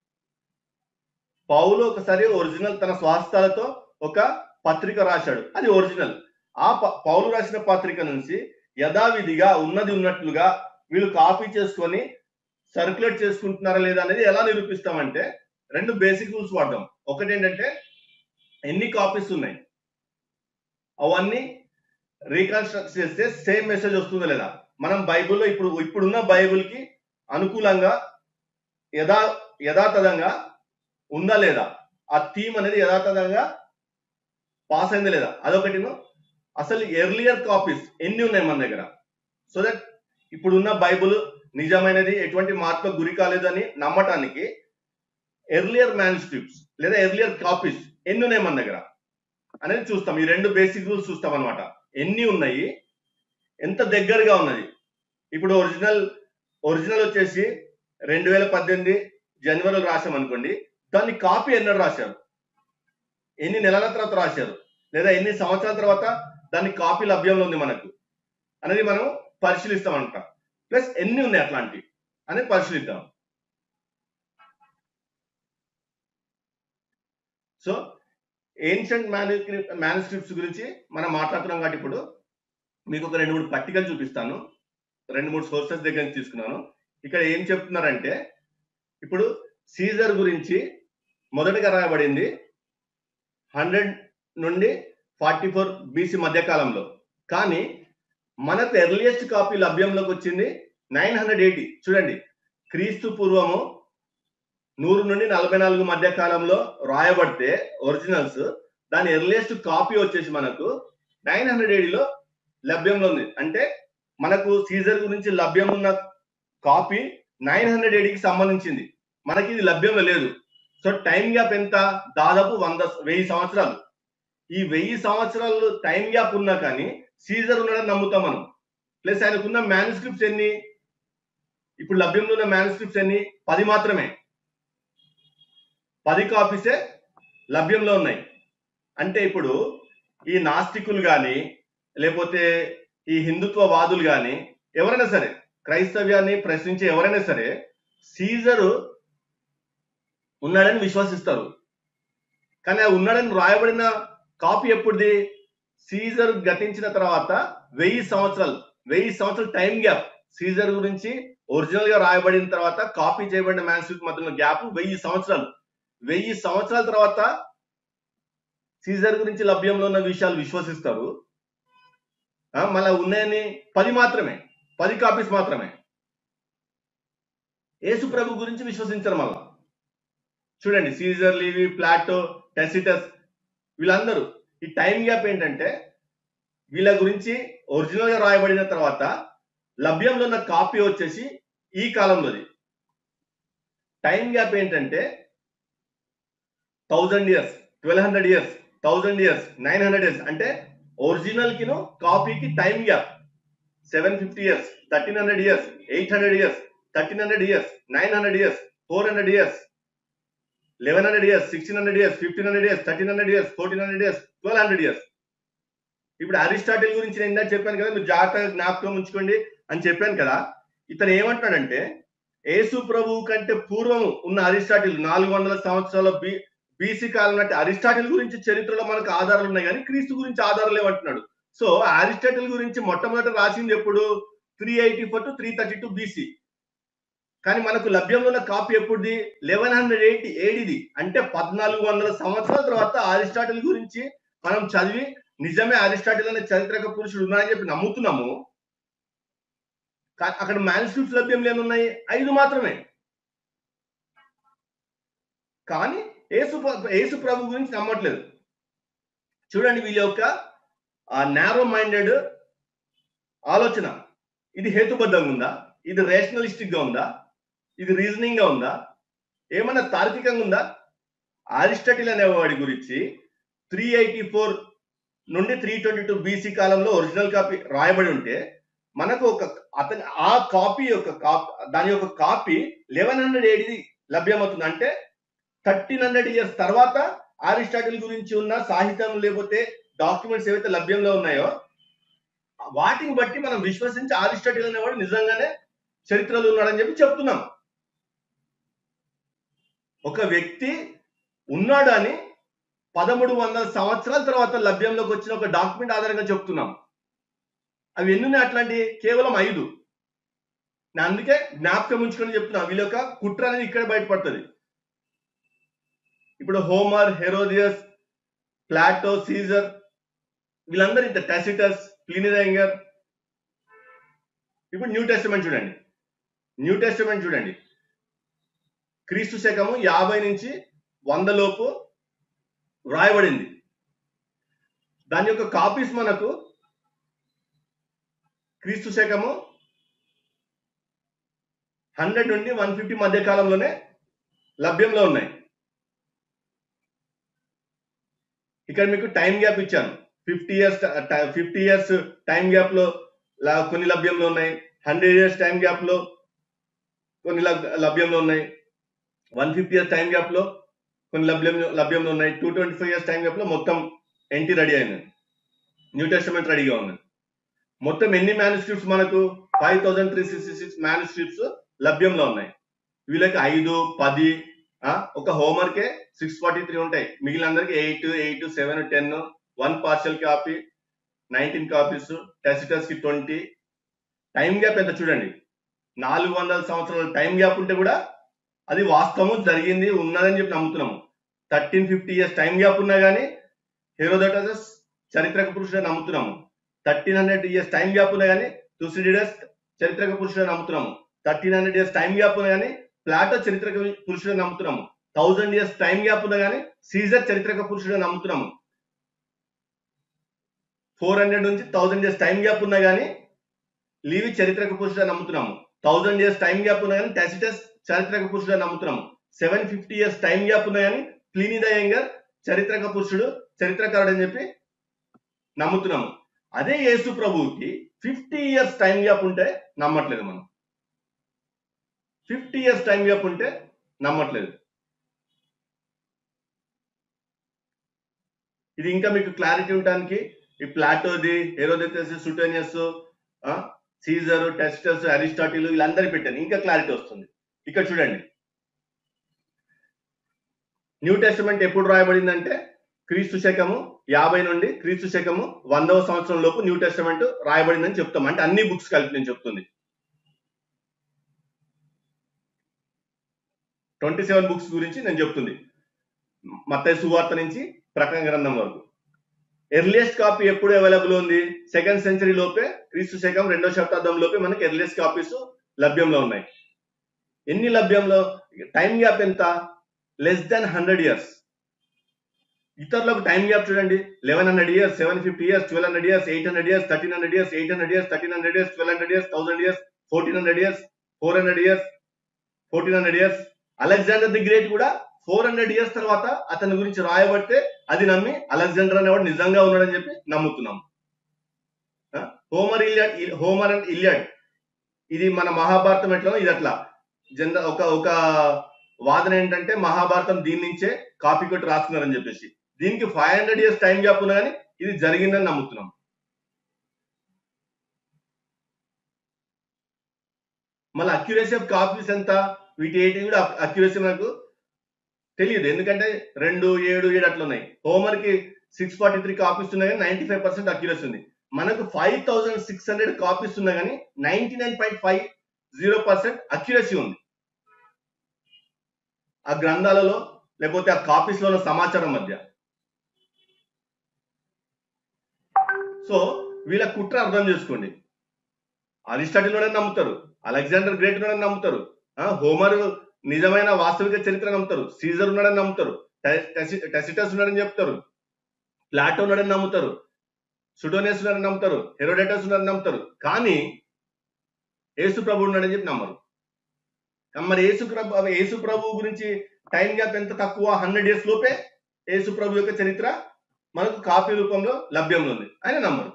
పౌలు ఒకసారి ఒరిజినల్ తన స్వాస్థాలతో ఒక పత్రిక రాశాడు అది ఒరిజినల్ ఆ ప- పౌలు రాసిన పత్రిక నుంచి యథావిధిగా ఉన్నది ఉన్నట్లుగా వీళ్ళు కాపీ చేసుకొని సర్క్యులేట్ చేసుకుంటున్నారా లేదా అనేది ఎలా నిరూపిస్తామంటే రెండు బేసిక్ రూల్స్ వాడదాం ఒకటి ఏంటంటే ఎన్ని కాపీస్ ఉన్నాయి అవన్నీ రీకన్స్ట్రక్ట్ చేస్తే సేమ్ మెసేజ్ వస్తుందా లేదా మనం బైబిల్లో ఇప్పుడు ఇప్పుడున్న బైబిల్ కి అనుకూలంగా యథా యథాతథంగా ఉందా లేదా ఆ థీమ్ అనేది యథాతథంగా పాస్ అయిందా లేదా అదొకటిను అసలు ఎర్లియర్ కాపీస్ ఎన్ని ఉన్నాయి మన దగ్గర సో దట్ ఇప్పుడున్న బైబిల్ నిజమైనది ఎటువంటి మార్పులకు గురి కాలేదని నమ్మటానికి ఎర్లియర్ మ్యానుస్క్రిప్ట్స్ లేదా ఎర్లియర్ కాపీస్ ఎన్ని ఉన్నాయి మన దగ్గర అనేది చూస్తాం ఈ రెండు బేసిక్ రూల్స్ చూస్తాం అనమాట ఎన్ని ఉన్నాయి ఎంత దగ్గరగా ఉన్నది ఇప్పుడు ఒరిజినల్ ఒరిజినల్ వచ్చేసి రెండు వేల పద్దెనిమిది జనవరిలో రాసాం అనుకోండి దాన్ని కాపీ ఎన్నడు రాశారు ఎన్ని నెలల తర్వాత రాశారు లేదా ఎన్ని సంవత్సరాల తర్వాత దాని కాపీ లభ్యంలో ఉంది మనకు అనేది మనం పరిశీలిస్తాం అనమాట ప్లస్ ఎన్ని ఉన్నాయి అట్లాంటివి అనేది పరిశీలిద్దాం సో ఏన్షియంట్ మ్యానుస్క్రిప్ట్ మ్యానుస్క్రిప్ట్స్ గురించి మనం మాట్లాడుతున్నాం కాబట్టి ఇప్పుడు మీకు ఒక రెండు మూడు పట్టికలు చూపిస్తాను రెండు మూడు సోర్సెస్ దగ్గర నుంచి తీసుకున్నాను ఇక్కడ ఏం చెప్తున్నారంటే ఇప్పుడు సీజర్ గురించి మొదటగా రాయబడింది హండ్రెడ్ నుండి ఫార్టీ ఫోర్ బీసీ మధ్యకాలంలో కానీ మనకు ఎర్లియస్ట్ కాపీ లభ్యంలోకి వచ్చింది నైన్ హండ్రెడ్ ఎయిటీ చూడండి క్రీస్తు పూర్వము నూరు నుండి నలభై నాలుగు మధ్య కాలంలో రాయబడితే ఒరిజినల్స్ దాని ఎర్లియస్ట్ కాపీ వచ్చేసి మనకు నైన్ హండ్రెడ్ ఏడీలో లభ్యంలో ఉంది అంటే మనకు సీజర్ గురించి లభ్యం ఉన్న కాపీ నైన్ హండ్రెడ్ ఏడీకి సంబంధించింది మనకి ఇది లభ్యంలో లేదు సో టైం గ్యాప్ ఎంత దాదాపు వంద వెయ్యి సంవత్సరాలు ఈ వెయ్యి సంవత్సరాలు టైం గ్యాప్ ఉన్నా కానీ సీజర్ ఉన్నాడని నమ్ముతాం మనం ప్లస్ ఆయనకున్న మ్యానుస్క్రిప్ట్స్ ఎన్ని ఇప్పుడు లభ్యంలో ఉన్న మ్యానుస్క్రిప్ట్స్ ఎన్ని పది మాత్రమే పది కాపీసే లభ్యంలో ఉన్నాయి అంటే ఇప్పుడు ఈ నాస్తికులు కానీ లేకపోతే ఈ హిందుత్వ వాదులు కానీ ఎవరైనా సరే క్రైస్తవ్యాన్ని ప్రశ్నించే ఎవరైనా సరే సీజరు ఉన్నాడని విశ్వసిస్తారు కానీ ఆ ఉన్నాడని రాయబడిన కాపీ ఎప్పుడుది సీజర్ గతించిన తర్వాత వెయ్యి సంవత్సరాలు వెయ్యి సంవత్సరాల టైం గ్యాప్ సీజర్ గురించి ఒరిజినల్ గా రాయబడిన తర్వాత కాపీ చేయబడిన మ్యాన్స్క్రిప్ట్ మధ్యలో గ్యాప్ వెయ్యి సంవత్సరాలు వెయ్యి సంవత్సరాల తర్వాత సీజర్ గురించి లభ్యంలో ఉన్న విషయాలు విశ్వసిస్తారు ఆ, మళ్ళా ఉన్నాయని పది మాత్రమే పది కాపీస్ మాత్రమే యేసు ప్రభు గురించి విశ్వసించరు మళ్ళా చూడండి సీజర్ లీవి ప్లాటో టెసిటస్ వీళ్ళందరూ ఈ టైం గ్యాప్ ఏంటంటే వీళ్ళ గురించి ఒరిజినల్ గా రాయబడిన తర్వాత లభ్యంలో ఉన్న కాపీ వచ్చేసి ఈ కాలంలోది టైం గ్యాప్ ఏంటంటే thousand years twelve hundred years thousand years nine hundred years అంటే ఒరిజినల్ కిను కాపీకి time gap seven fifty years thirteen hundred years eight hundred years thirteen hundred years nine hundred years four hundred years eleven hundred years sixteen hundred years fifteen hundred years thirteen hundred years fourteen hundred years twelve hundred years ఇప్పుడు Aristotle గురించి నేను ఇందాక చెప్పాను కదా మీరు జాగ్రత్తగా జ్ఞాపకం ఉంచుకోండి అని చెప్పాను కదా ఇతను ఏమంటాడంటే యేసు ప్రభువు కంటే పూర్వం ఉన్న అరిస్టాటిల్ నాలుగు వందల సంవత్సరాల బి బీసీ కాలం నాటి అరిస్టాటిల్ గురించి చరిత్రలో మనకు ఆధారాలు ఉన్నాయి కానీ క్రీస్తు గురించి ఆధారాలు లేవంటున్నాడు సో అరిస్టాటిల్ గురించి మొట్టమొదట రాసింది ఎప్పుడు three eighty four to three thirty two BC కానీ మనకు లభ్యంలో ఉన్న కాపీ ఎప్పుడుది లెవెన్ హండ్రెడ్ ఎయిటీ ఏడిది అంటే పద్నాలుగు వందల సంవత్సరాల తర్వాత అరిస్టాటిల్ గురించి మనం చదివి నిజమే అరిస్టాటిల్ అనే చారిత్రక పురుషుడు ఉన్నాడని చెప్పి నమ్ముతున్నాము కా- అక్కడ మ్యానుస్క్రిప్ట్స్ లభ్యం లేనున్నాయి ఐదు మాత్రమే కానీ యేసు ప్ర- యేసు ప్రభు గురించి నమ్మట్లేదు చూడండి వీళ్ళ యొక్క నేరో మైండెడ్ ఆలోచన ఇది హేతుబద్ధంగా ఉందా ఇది రేషనలిస్టిక్ గా ఉందా ఇది రీజనింగ్ గా ఉందా ఏమన్నా తార్కికంగా ఉందా అరిస్టటిల్ అనేవాడి గురించి త్రీ ఎయిటీ ఫోర్ నుండి త్రీ ట్వంటీ టూ బీసీ కాలంలో ఒరిజినల్ కాపీ రాయబడి ఉంటే మనకు ఒక అతని ఆ కాపీ యొక్క కాపీ దాని యొక్క కాపీ లెవెన్ హండ్రెడ్ ఏడి లభ్యమవుతుంది అంటే థర్టీన్ హండ్రెడ్ ఇయర్స్ తర్వాత అరిస్టాటిల్ గురించి ఉన్న సాహిత్యం లేకపోతే డాక్యుమెంట్స్ ఏవైతే లభ్యంలో ఉన్నాయో వాటిని బట్టి మనం విశ్వసించి అరిస్టాటిల్ అనేవాడు నిజంగానే చరిత్రలో ఉన్నాడని చెప్పి చెప్తున్నాం ఒక వ్యక్తి ఉన్నాడు అని పదమూడు వందల సంవత్సరాల తర్వాత లభ్యంలోకి వచ్చిన ఒక డాక్యుమెంట్ ఆధారంగా చెప్తున్నాం అవి ఎన్ని ఉన్నాయి అట్లాంటి కేవలం ఐదు నేను అందుకే జ్ఞాపకం ఉంచుకొని చెప్తున్నా వీళ్ళ యొక్క కుట్ర అనేది ఇక్కడ బయటపడుతుంది ఇప్పుడు హోమర్ హెరోదియస్ ప్లాటో సీజర్ వీళ్ళందరూ ఇంత టాసిటస్ ప్లినిరంగర్ ఇప్పుడు న్యూ టెస్టమెంట్ చూడండి న్యూ టెస్టమెంట్ చూడండి క్రీస్తు శకము యాభై నుంచి వంద లోపు వ్రాయబడింది దాని యొక్క కాపీస్ మనకు క్రీస్తు శకము హండ్రెడ్ నుండి వన్ ఫిఫ్టీ మధ్య కాలంలోనే లభ్యంలో ఉన్నాయి ఇక్కడ మీకు టైం గ్యాప్ ఇచ్చాను fifty years fifty years time gap లో లా- కొన్ని లభ్యంలో ఉన్నాయి హండ్రెడ్ ఇయర్స్ టైం గ్యాప్ లో కొన్ని లబ్- లభ్యంలో ఉన్నాయి one fifty years time gap లో కొన్ని లభ్యం లభ్యంలో ఉన్నాయి two twenty five years time gap లో మొత్తం ఎన్టీ రెడీ అయింది న్యూ టెస్టమెంట్ రెడీగా ఉంది మొత్తం ఎన్ని మ్యానుస్క్రిప్ట్స్ మనకు five thousand three sixty six manuscripts లభ్యంలో ఉన్నాయి వీళ్ళకి ఐదు పది ఆ, ఒక హోంవర్కే సిక్స్ ఫార్టీ త్రీ ఉంటాయి మిగిలిన అందరికి eight eight seven ten one partial copy nineteen copies Tacitus కి ట్వంటీ టైం గ్యాప్ ఎంత చూడండి నాలుగు వందల సంవత్సరాల టైం గ్యాప్ ఉంటే కూడా అది వాస్తవం జరిగింది ఉన్నదని చెప్పి నమ్ముతున్నాము thirteen fifty years time gap ఉన్నా కానీ హీరోదటస్ చరిత్రక పురుషుడు నమ్ముతున్నాము thirteen hundred years time gap ఉన్నా కానీ తుసిడిడస్ చరిత్రక పురుషుడు నమ్ముతున్నాము thirteen hundred years time gap ఉన్నా కానీ ప్లాటో చరిత్రక పురుషుడు నమ్ముతున్నాము థౌజండ్ ఇయర్స్ టైం గ్యాప్ ఉన్నా కానీ సీజర్ చరిత్రక పురుషుడు నమ్ముతున్నాము ఫోర్ హండ్రెడ్ నుంచి థౌసండ్ ఇయర్స్ టైం గ్యాప్ ఉన్నా కానీ లీవి చరిత్రక పురుషుడు అని నమ్ముతున్నాము థౌసండ్ ఇయర్స్ టైం గ్యాప్ ఉన్నా కానీ టెసిటస్ చారిత్రక పురుషుడు అని నమ్ముతున్నాము seven fifty years time gap ఉన్నా కానీ ప్లీనీ ద యంగర్ చరిత్రక పురుషుడు చరిత్రకారుడు అని చెప్పి నమ్ముతున్నాము అదే యేసు ప్రభువుకి ఫిఫ్టీ ఇయర్స్ టైం గ్యాప్ ఉంటే నమ్మట్లేదు మనం ఫిఫ్టీ ఇయర్స్ టైం గ్యాప్ ఉంటే నమ్మట్లేదు ఇది ఇంకా మీకు క్లారిటీ ఉండడానికి ఈ ప్లాటోది హెరోదెతస్ సుటోనియస్ సీజర్ టెస్టస్ అరిస్టాటిల్ వీళ్ళందరి పెట్టాను ఇంకా క్లారిటీ వస్తుంది ఇక్కడ చూడండి న్యూ టెస్టమెంట్ ఎప్పుడు రాయబడిందంటే క్రీస్తు శకము యాభై నుండి క్రీస్తు శకము వందవ సంవత్సరం లోపు న్యూ టెస్టమెంట్ రాయబడిందని చెప్తాం అంటే అన్ని బుక్స్ కలిపి నేను చెప్తుంది ట్వంటీ సెవెన్ బుక్స్ గురించి నేను చెప్తుంది మత్తయి సువార్త నుంచి ప్రకటన గ్రంథం వరకు ఎర్లియస్ట్ కాపీ ఎప్పుడు అవైలబుల్ ఉంది సెకండ్ సెంచరీ లోపే క్రీస్తు శకం రెండో శతాబ్దం లోపే మనకి ఎర్లియస్ట్ కాపీస్ లభ్యంలో ఉన్నాయి ఎన్ని లభ్యంలో టైం గ్యాప్ ఎంత లెస్ దాన్ హండ్రెడ్ ఇయర్స్ ఇతరులకు టైం గ్యాప్ చూడండి eleven hundred years seven fifty years twelve hundred years eight hundred years thirteen hundred years eight hundred years thirteen hundred years twelve hundred years thousand years fourteen hundred years four hundred years fourteen hundred years Alexander the Great కూడా four hundred years తర్వాత అతని గురించి రాయబడితే అది నమ్మి Alexander అనేవాడు నిజంగా ఉన్నాడని చెప్పి నమ్ముతున్నాం Homer Iliad Homer and Iliad ఇది మన మహాభారతం ఎట్లా ఇది అట్లా జన ఒక ఒక వాదన ఏంటంటే మహాభారతం దీని నుంచే కాపీ కొట్టి రాసుకున్నారని చెప్పేసి దీనికి five hundred years time gap ఉన్నా కానీ ఇది జరిగిందని నమ్ముతున్నాం మళ్ళీ అక్యురసీ ఆఫ్ కాపీస్ ఎంత వీటి ఏంటి కూడా అక్యురసీ మనకు తెలియదు ఎందుకంటే రెండు ఏడు ఏడు అట్లా ఉన్నాయి హోమర్ కి సిక్స్ ఫార్టీ త్రీ కాపీస్ ఉన్నాయి కానీ నైన్టీ ఫైవ్ పర్సెంట్ అక్యురసీ ఉంది మనకు five thousand six hundred copies ఉన్నా కానీ ninety nine point five zero percent accuracy ఉంది ఆ గ్రంథాలలో లేకపోతే ఆ కాపీస్ లో ఉన్న సమాచారం మధ్య సో వీళ్ళ కుట్ర అర్థం చేసుకోండి అరిస్టాటిల్ ఉన్నాడని నమ్ముతారు అలెగ్జాండర్ గ్రేట్ ఉన్నాడని నమ్ముతారు ఆ, హోమర్ నిజమైన వాస్తవిక చరిత్ర నమ్ముతారు సీజర్ ఉన్నాడని నమ్ముతారు టె- టెసి- టెసిటస్ ఉన్నాడని చెప్తారు ప్లాటో ఉన్నాడని నమ్ముతారు సుటోనియస్ ఉన్నాడని నమ్ముతారు హెరోడేటస్ ఉన్నాడని నమ్ముతారు కానీ యేసు ప్రభు ఉన్నాడని చెప్పి నమ్మరు కానీ మరి యేసు ప్రభు యేసు ప్రభు గురించి టైం గ్యాప్ ఎంత తక్కువ హండ్రెడ్ ఇయర్స్ లోపే యేసు ప్రభు యొక్క చరిత్ర మనకు కాపీ రూపంలో లభ్యంలో ఉంది ఆయన నమ్మరు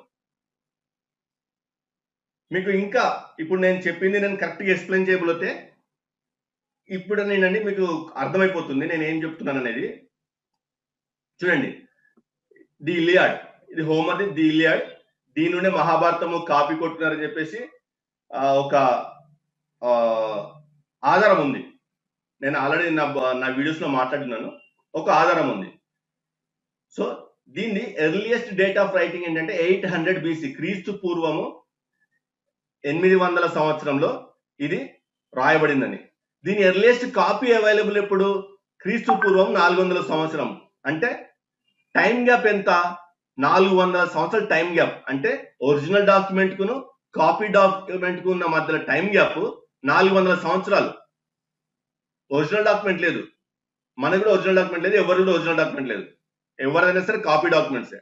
మీకు ఇంకా ఇప్పుడు నేను చెప్పింది నేను కరెక్ట్గా ఎక్స్ప్లెయిన్ చేయబోతే ఇప్పుడు నేనండి మీకు అర్థమైపోతుంది నేను ఏం చెప్తున్నాను అనేది చూడండి ది ఇలియాడ్ ఇది హోమర్ది ది ఇలియాడ్ దీని నుండే మహాభారతము కాపీ కొట్టున్నారని చెప్పేసి ఆ, ఒక ఆ, ఆధారం ఉంది నేను ఆల్రెడీ నా నా వీడియోస్ లో మాట్లాడుతున్నాను ఒక ఆధారం ఉంది సో దీన్ని ఎర్లియస్ట్ డేట్ ఆఫ్ రైటింగ్ ఏంటంటే ఎయిట్ హండ్రెడ్ బీసీ క్రీస్తు పూర్వము ఎనిమిది వందల సంవత్సరంలో ఇది రాయబడిందని దీని ఎర్లియస్ట్ కాపీ అవైలబుల్ ఎప్పుడు క్రీస్తు పూర్వం నాలుగు వందల సంవత్సరం అంటే టైం గ్యాప్ ఎంత నాలుగు వందల సంవత్సరాల టైం గ్యాప్ అంటే ఒరిజినల్ డాక్యుమెంట్ కును కాపీ డాక్యుమెంట్ కు ఉన్న మధ్యలో టైం గ్యాప్ నాలుగు వందల సంవత్సరాలు ఒరిజినల్ డాక్యుమెంట్ లేదు మనకు కూడా ఒరిజినల్ డాక్యుమెంట్ లేదు ఎవరు కూడా ఒరిజినల్ డాక్యుమెంట్ లేదు ఎవరైనా సరే కాపీ డాక్యుమెంట్సే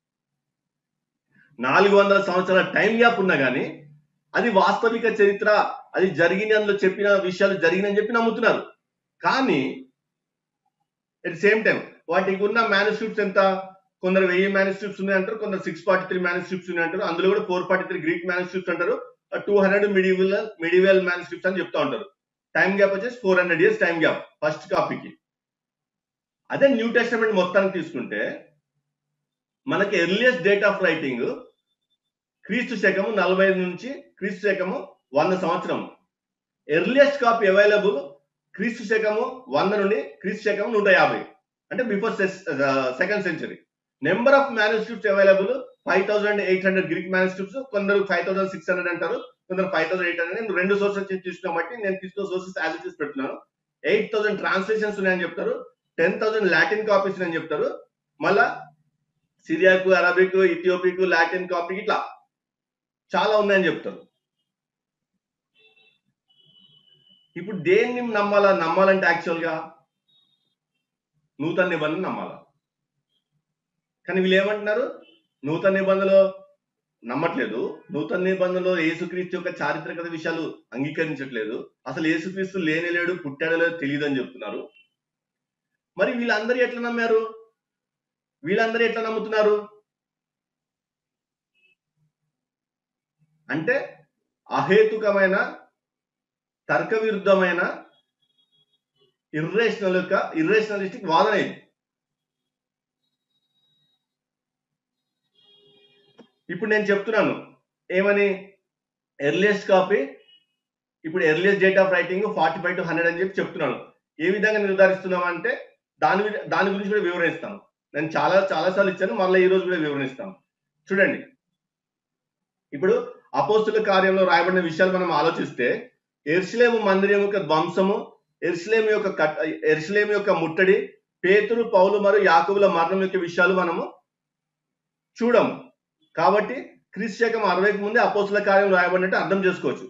నాలుగు వందల సంవత్సరాల టైం గ్యాప్ ఉన్నా కానీ అది వాస్తవిక చరిత్ర అది జరిగిన అందులో చెప్పిన విషయాలు జరిగినని చెప్పి నమ్ముతున్నారు కానీ అట్ సేమ్ టైం వాటికి ఉన్న మ్యానుస్క్రిప్ట్స్ ఎంత కొందరు వెయ్యి మ్యానుస్క్రిప్ట్స్ ఉన్నాయి అంటారు కొందరు సిక్స్ ఫార్టీ త్రీ మ్యానుస్క్రిప్ట్స్ ఉన్నాయి అంటారు అందులో కూడా four forty three Greek manuscripts అంటారు two hundred medieval medieval manuscripts అని చెప్తా ఉంటారు టైం గ్యాప్ వచ్చేసి four hundred years time gap first కాపీకి అదే న్యూ టెస్టమెంట్ మొత్తానికి తీసుకుంటే మనకి ఎర్లియస్ట్ డేట్ ఆఫ్ రైటింగ్ క్రీస్తు శకము నలభై ఐదు నుంచి క్రీస్తు శకము వంద సంవత్సరం ఎర్లియస్ట్ కాపీ అవైలబుల్ క్రీస్తు శకము వంద నుండి క్రీస్తు శకము నూట యాభై అంటే before second century number of manuscripts available five thousand eight hundred Greek manuscripts కొందరు ఫైవ్ థౌసండ్ సిక్స్ హండ్రెడ్ అంటారు కొందరు ఫైవ్ థౌసండ్ ఎయిట్ హండ్రెడ్ నేను రెండు సోర్సెస్ తీసుకున్న బట్టి నేను తీసుకున్న సోర్సెస్ యాజ్ ఇట్ ఇస్ పెడుతున్నాను ఎయిట్ థౌసండ్ ట్రాన్స్లేషన్స్ ఉన్నాయని చెప్తారు టెన్ థౌసండ్ లాటిన్ కాపీస్ ఉన్నాయని చెప్తారు మళ్ళా Syriac Arabic Ethiopic Latin copy ఇట్లా చాలా ఉన్నాయని చెప్తారు ఇప్పుడు దేన్ని నమ్మాలా నమ్మాలంటే యాక్చువల్ గా నూతన నిబంధన నమ్మాలా కానీ వీళ్ళు ఏమంటున్నారు నూతన నిబంధనలో నమ్మట్లేదు నూతన నిబంధనలో యేసుక్రీస్తు యొక్క చారిత్రక విషయాలు అంగీకరించట్లేదు అసలు యేసుక్రీస్తు లేనే లేడు పుట్టాడో లేదో తెలియదు అని చెప్తున్నారు మరి వీళ్ళందరూ ఎట్లా నమ్మారు వీళ్ళందరూ ఎట్లా నమ్ముతున్నారు అంటే అహేతుకమైన తర్క విరుద్ధమైన ఇర్రేషనల్ యొక్క ఇర్రేషనలిస్టిక్ వాదన ఇది ఇప్పుడు నేను చెప్తున్నాను ఏమని ఎర్లియస్ట్ కాపీ ఇప్పుడు earliest date of writing forty five to hundred అని చెప్పి చెప్తున్నాను ఏ విధంగా నిర్ధారిస్తున్నాం అంటే దాని వి- దాని గురించి కూడా వివరిస్తాను నేను చాలా చాలా సార్లు ఇచ్చాను మళ్ళీ ఈ రోజు కూడా వివరిస్తాను చూడండి ఇప్పుడు అపోస్తుల కార్యంలో రాయబడిన విషయాలు మనం ఆలోచిస్తే ఎర్షలేము మందిరం యొక్క ధ్వంసము ఎర్షలేము యొక్క కట్ ఎర్షలేము యొక్క ముట్టడి పేతురు పౌలు మరియు యాకబుల మరణం యొక్క విషయాలు మనము చూడము కాబట్టి క్రీస్తు శకం అరవైకి ముందే అపోస్తుల కార్యం రాయబడినట్టు అర్థం చేసుకోవచ్చు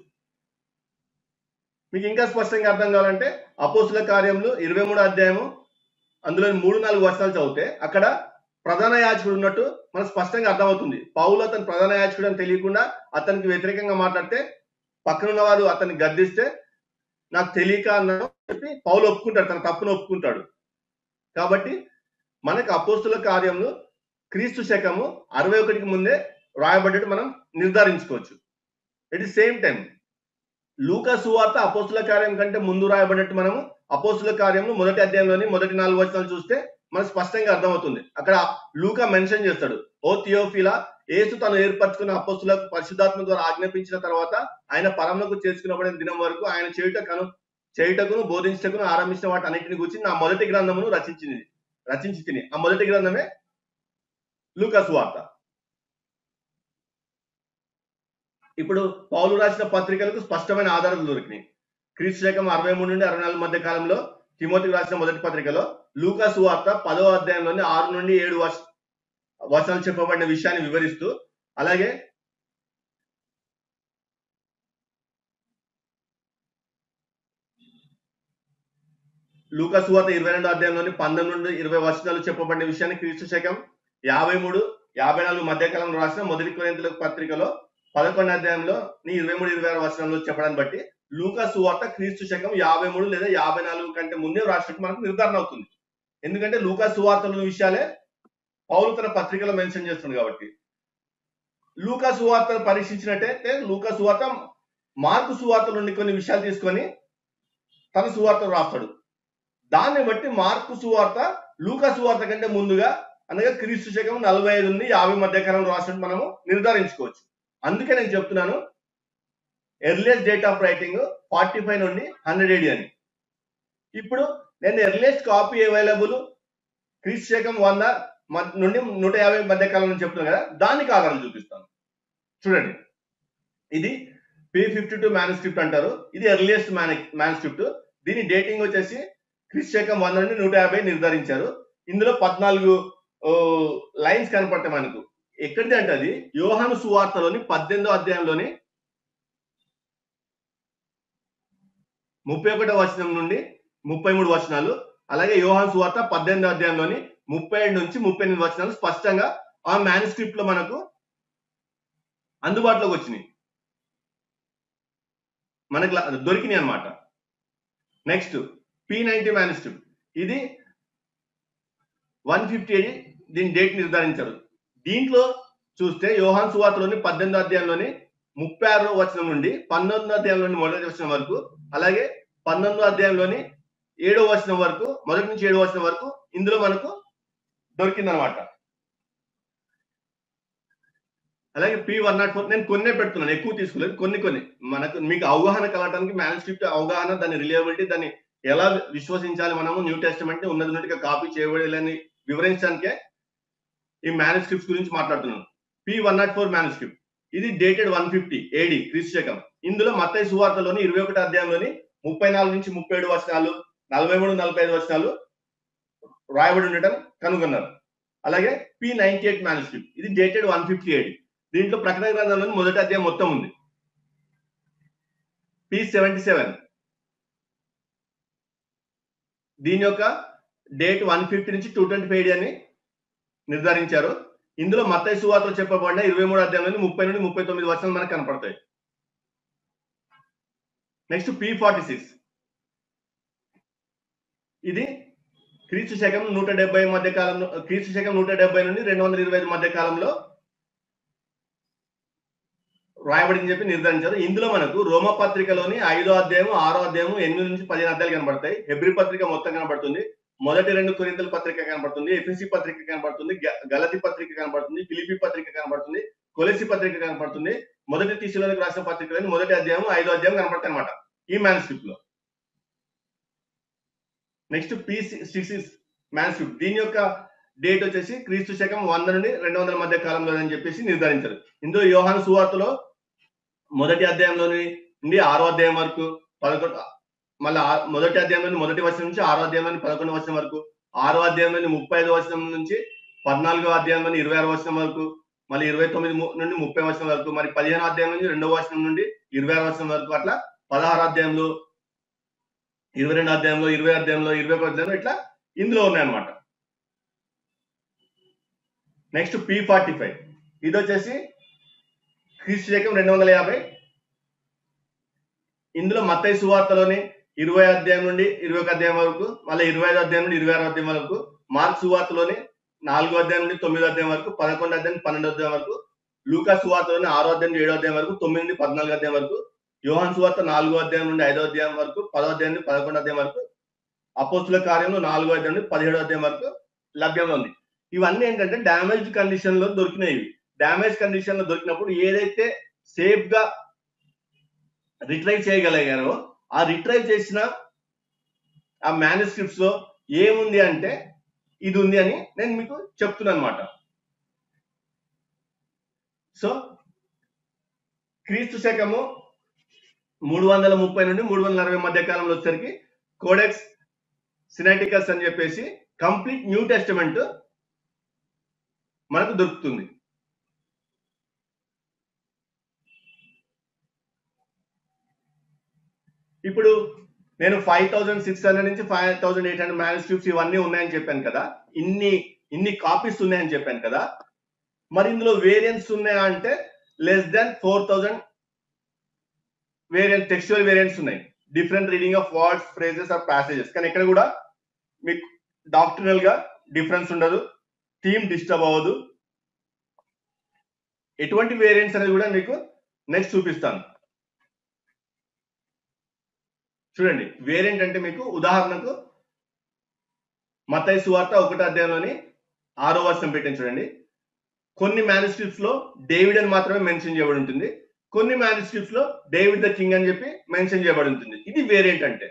మీకు ఇంకా స్పష్టంగా అర్థం కావాలంటే అపోస్తుల కార్యంలో ఇరవై మూడు అధ్యాయము అందులో మూడు నాలుగు వర్షాలు చదివితే అక్కడ ప్రధాన యాజకుడు ఉన్నట్టు మనకు స్పష్టంగా అర్థమవుతుంది పౌలు అతను ప్రధాన యాజకుడు అని తెలియకుండా అతనికి వ్యతిరేకంగా మాట్లాడితే పక్కనున్న వారు అతన్ని గద్దిస్తే నాకు తెలియక అన్న చెప్పి పౌలు ఒప్పుకుంటాడు తన తప్పును ఒప్పుకుంటాడు కాబట్టి మనకు అపోస్తుల కార్యంలో క్రీస్తు శకము అరవై ఒకటికి ముందే రాయబడ్డట్టు మనం నిర్ధారించుకోవచ్చు ఎట్ ది సేమ్ టైం లూకా సువార్త అపోస్తుల కార్యం కంటే ముందు రాయబడినట్టు మనము అపోస్తుల కార్యము మొదటి అధ్యాయంలోని మొదటి నాలుగు వచనాలు చూస్తే మనకు స్పష్టంగా అర్థమవుతుంది అక్కడ లూకా మెన్షన్ చేస్తాడు ఓ థియోఫిలా యేసు తను ఏర్పరచుకున్న అపోస్తులకు పరిశుద్ధాత్మ ద్వారా ఆజ్ఞాపించిన తర్వాత ఆయన పరములకు చేర్చుకునబడిన దినం వరకు ఆయన చేయుటకును చేయుటకును బోధించటకును ఆరంభించిన వాటి అన్నింటిని గురించి నా మొదటి గ్రంథమును రచించింది రచించి తిని ఆ మొదటి గ్రంథమే లూకా సువార్త ఇప్పుడు పౌలు రాసిన పత్రికలకు స్పష్టమైన ఆధారాలు దొరికినాయి క్రీస్తు శకం అరవై మూడు నుండి అరవై నాలుగు మధ్య కాలంలో తిమోతికి రాసిన మొదటి పత్రికలో లూకా సువార్త పదో అధ్యాయంలోని ఆరు నుండి ఏడు వర్ష వచనాలు చెప్పబడిన విషయాన్ని వివరిస్తూ అలాగే లూకా సువార్త ఇరవై రెండో అధ్యాయంలోని పంతొమ్మిది నుండి ఇరవై వచనాలు చెప్పబడిన విషయాన్ని క్రీస్తు శకం యాభై మూడు యాభై నాలుగు మధ్యకాలంలో రాసిన మొదటి కొరింతల పత్రికలో పదకొండు అధ్యాయంలో నీ ఇరవై మూడు ఇరవై ఆరు వచనంలో చెప్పడాన్ని బట్టి లూకా సువార్త క్రీస్తు శకం యాభై మూడు లేదా యాభై నాలుగు కంటే ముందే రాసినట్టు మనకు నిర్ధారణ అవుతుంది ఎందుకంటే లూకా సువార్తల విషయాలే పౌలు తన పత్రికలో మెన్షన్ చేస్తుంది కాబట్టి లూకా సువార్తను పరీక్షించినట్టయితే లూకా సువార్త మార్కు సువార్త నుండి కొన్ని విషయాలు తీసుకొని తన సువార్త రాస్తాడు దాన్ని బట్టి మార్కు సువార్త లూకా సువార్త కంటే ముందుగా అనగా క్రీస్తు శకం నలభై ఐదు నుండి యాభై మధ్య కాలంలో రాసినట్టు మనము నిర్ధారించుకోవచ్చు అందుకే నేను చెప్తున్నాను earliest date of writing forty five నుండి హండ్రెడ్ ఏడి అని ఇప్పుడు నేను ఎర్లియస్ట్ కాపీ అవైలబుల్ క్రీస్తు శకం వంద మ- నుండి నూట యాభై మధ్య కాలం నుంచి చెప్తున్నాను కదా దానికి ఆధారాలు చూపిస్తాను చూడండి ఇది పి ఫిఫ్టీ టూ మ్యానుస్క్రిప్ట్ అంటారు ఇది ఎర్లియస్ట్ మ్యానుస్క్రిప్ట్ దీని డేటింగ్ వచ్చేసి క్రీస్తు శకం వంద నుండి నూట యాభై నిర్ధారించారు ఇందులో పద్నాలుగు లైన్స్ కనపడతాయి మనకు ఎక్కడిది అంటే అది యోహాను సువార్తలోని పద్దెనిమిదో అధ్యాయంలోని ముప్పై ఒకటో వచనం నుండి ముప్పై మూడు వచనాలు అలాగే యోహాను సువార్త పద్దెనిమిదో అధ్యాయంలోని ముప్పై ఏడు నుంచి ముప్పై ఎనిమిది వచనాలు స్పష్టంగా ఆ మ్యానుస్క్రిప్ట్ లో మనకు అందుబాటులోకి వచ్చినాయి మనకు ల- దొరికినాయి అన్నమాట నెక్స్ట్ పి నైన్టీ మ్యానుస్క్రిప్ట్ ఇది వన్ ఫిఫ్టీ దీని డేట్ నిర్ధారించారు దీంట్లో చూస్తే యోహాన్ సువార్తలోని పద్దెనిమిదో అధ్యాయంలోని ముప్పై ఆరో వచనం నుండి పంతొమ్మిదో అధ్యాయంలోని మొదటి వచనం వరకు అలాగే పంతొమ్మిదో అధ్యాయంలోని ఏడో వచనం వరకు మొదటి నుంచి ఏడో వచనం వరకు ఇందులో మనకు దొరికిందనమాట అలాగే పి వన్ నాట్ ఫోర్ నేను కొన్నే పెడుతున్నాను ఎక్కువ తీసుకోలేదు కొన్ని కొన్ని మనకు మీకు అవగాహన కలగడానికి మ్యానుస్క్రిప్ట్ అవగాహన దాని రిలయబిలిటీ దాన్ని ఎలా విశ్వసించాలి మనము న్యూ టెస్టిమెంట్ ఉన్నది ఉన్నట్టుగా కాపీ చేయబడాలని వివరించడానికే ఈ మ్యానుస్క్రిప్ట్స్ గురించి మాట్లాడుతున్నాను P one naught four manuscript ఇది డేటెడ్ వన్ ఫిఫ్టీ ఏడి క్రీస్తు శకం ఇందులో మత్తయి సువార్తలోని ఇరవై ఒకటి అధ్యాయంలోని ముప్పై నాలుగు నుంచి ముప్పై ఏడు వచనాలు నలభై మూడు నలభై ఐదు వచనాలు రాయబడి ఉండటం కనుగొన్నారు అలాగే పి నైన్టీ ఎయిట్ మ్యానుస్క్రిప్ట్ ఇది డేటెడ్ వన్ ఫిఫ్టీ ఎయిట్ దీంట్లో ప్రకటన గ్రంథంలోని మొదటి అధ్యాయం మొత్తం ఉంది పి సెవెంటీ సెవెన్ దీని యొక్క డేట్ వన్ ఫిఫ్టీ నుంచి టూ ట్వంటీ ఫైవ్ అని నిర్ధారించారు ఇందులో మత్తయి సువార్తలు చెప్పబడిన ఇరవై మూడు అధ్యాయం నుండి ముప్పై నుండి ముప్పై తొమ్మిది వర్షాలు మనకు కనపడతాయి నెక్స్ట్ పి ఫార్టీ సిక్స్ ఇది క్రీస్తు శకం నూట డెబ్బై మధ్య కాలంలో క్రీస్తు శకం నూట డెబ్బై నుండి రెండు వందల ఇరవై ఐదు మధ్య కాలంలో రాయబడింది చెప్పి నిర్ధారించారు ఇందులో మనకు రోమ పత్రికలోని ఐదో అధ్యాయం ఆరో అధ్యాయం ఎనిమిది నుంచి పదిహేను అధ్యాయులు కనబడతాయి హెబ్రి పత్రిక మొత్తం కనబడుతుంది మొదటి రెండు కొరింతల పత్రిక కనబడుతుంది ఎఫ్ఎసి పత్రిక కనబడుతుంది గ- గలతి పత్రిక కనబడుతుంది ఫిలిపి పత్రిక కనబడుతుంది కొలసి పత్రిక కనబడుతుంది మొదటి తీసిలోనికి రాసిన పత్రికలోని మొదటి అధ్యాయం ఐదో అధ్యాయం కనబడతాయి అనమాట ఈ మ్యాన్స్క్రిప్ట్ లో నెక్స్ట్ పి సిక్స్ మ్యాన్స్క్రిప్ట్ దీని యొక్క డేట్ వచ్చేసి క్రీస్తు శకం వంద నుండి రెండు వందల మధ్య కాలంలో అని చెప్పేసి నిర్ధారించారు ఇందులో యోహాను సువార్తలో మొదటి అధ్యాయంలోని నుండి ఆరో అధ్యాయం వరకు పదకొండు మళ్ళీ ఆ- మొదటి అధ్యాయంలోని మొదటి వర్షం నుంచి ఆరో అధ్యాయంలోని పదకొండు వర్షం వరకు ఆరో అధ్యాయంలోని ముప్పై ఐదు వర్షం నుంచి పద్నాలుగో అధ్యాయంలోని ఇరవై ఆరు వర్షం వరకు మళ్ళీ ఇరవై తొమ్మిది ము- నుండి ముప్పై వర్షం వరకు మరి పదిహేను అధ్యాయం నుంచి రెండో వర్షం నుండి ఇరవై ఆరు వర్షం వరకు అట్లా పదహారు అధ్యాయంలో ఇరవై రెండు అధ్యాయంలో ఇరవై అధ్యాయంలో ఇరవై ఒక అధ్యాయంలో ఇట్లా ఇందులో ఉన్నాయన్నమాట నెక్స్ట్ పి ఫార్టీ ఫైవ్ ఇది వచ్చేసి క్రీస్తు శకం రెండు వందల యాభై ఇందులో మత్తయి సువార్తలోని ఇరవై అధ్యాయం నుండి ఇరవై ఒక అధ్యాయం వరకు మళ్ళీ ఇరవై ఐదు అధ్యాయం నుండి ఇరవై ఆరు అధ్యాయం వరకు మార్క్ సువార్తలోని నాలుగో అధ్యాయం నుండి తొమ్మిదో అధ్యాయం వరకు పదకొండు అధ్యాయం నుండి పన్నెండు అధ్యాయం వరకు లూకా సువార్తలోని ఆరో అధ్యాయం నుండి ఏడో అధ్యాయం వరకు తొమ్మిది నుండి పద్నాలుగు అధ్యాయం వరకు యోహాన్ సువార్త నాలుగో అధ్యాయం నుండి ఐదో అధ్యాయం వరకు పదో అధ్యాయం నుండి పదకొండు అధ్యాయం వరకు అపోస్తుల కార్యంలో నాలుగో అధ్యాయం నుండి పదిహేడో అధ్యాయం వరకు లభ్యంగా ఉంది ఇవన్నీ ఏంటంటే డ్యామేజ్ కండిషన్ లో దొరికినాయి ఇవి డ్యామేజ్ కండిషన్ లో దొరికినప్పుడు ఏదైతే సేఫ్ గా రిట్రైవ్ చేయగలిగారో ఆ రిట్రైవ్ చేసిన ఆ మేనుస్క్రిప్ట్స్ లో ఏముంది అంటే ఇది ఉంది అని నేను మీకు చెప్తున్నాను అనమాట సో క్రీస్తు శకము మూడు వందల ముప్పై నుండి మూడు వందల అరవై మధ్య కాలంలో వచ్చేసరికి కోడెక్స్ సినైటికస్ అని చెప్పేసి కంప్లీట్ న్యూ టెస్టిమెంట్ మనకు దొరుకుతుంది ఇప్పుడు నేను ఫైవ్ థౌసండ్ సిక్స్ హండ్రెడ్ నుంచి five thousand eight hundred manuscripts ఇవన్నీ ఉన్నాయని చెప్పాను కదా ఇన్ని ఇన్ని కాపీస్ ఉన్నాయని చెప్పాను కదా మరి ఇందులో వేరియంట్స్ ఉన్నాయా అంటే less than four thousand variant textual variants ఉన్నాయి different reading of words phrases or passages కానీ ఇక్కడ కూడా మీకు డాక్టరల్ గా డిఫరెన్స్ ఉండదు థీమ్ డిస్టర్బ్ అవ్వదు ఎటువంటి వేరియంట్స్ అనేది కూడా మీకు నెక్స్ట్ చూపిస్తాను చూడండి వేరియంట్ అంటే మీకు ఉదాహరణకు మతయి సువార్త ఒకటో అధ్యాయంలోని ఆరో వర్షం పెట్టాను చూడండి కొన్ని మేనుస్క్రిప్ట్స్ లో డేవిడ్ అని మాత్రమే మెన్షన్ చేయబడి ఉంటుంది కొన్ని మేనుస్క్రిప్ట్స్ లో డేవిడ్ ద కింగ్ అని చెప్పి మెన్షన్ చేయబడి ఉంటుంది ఇది వేరియంట్ అంటే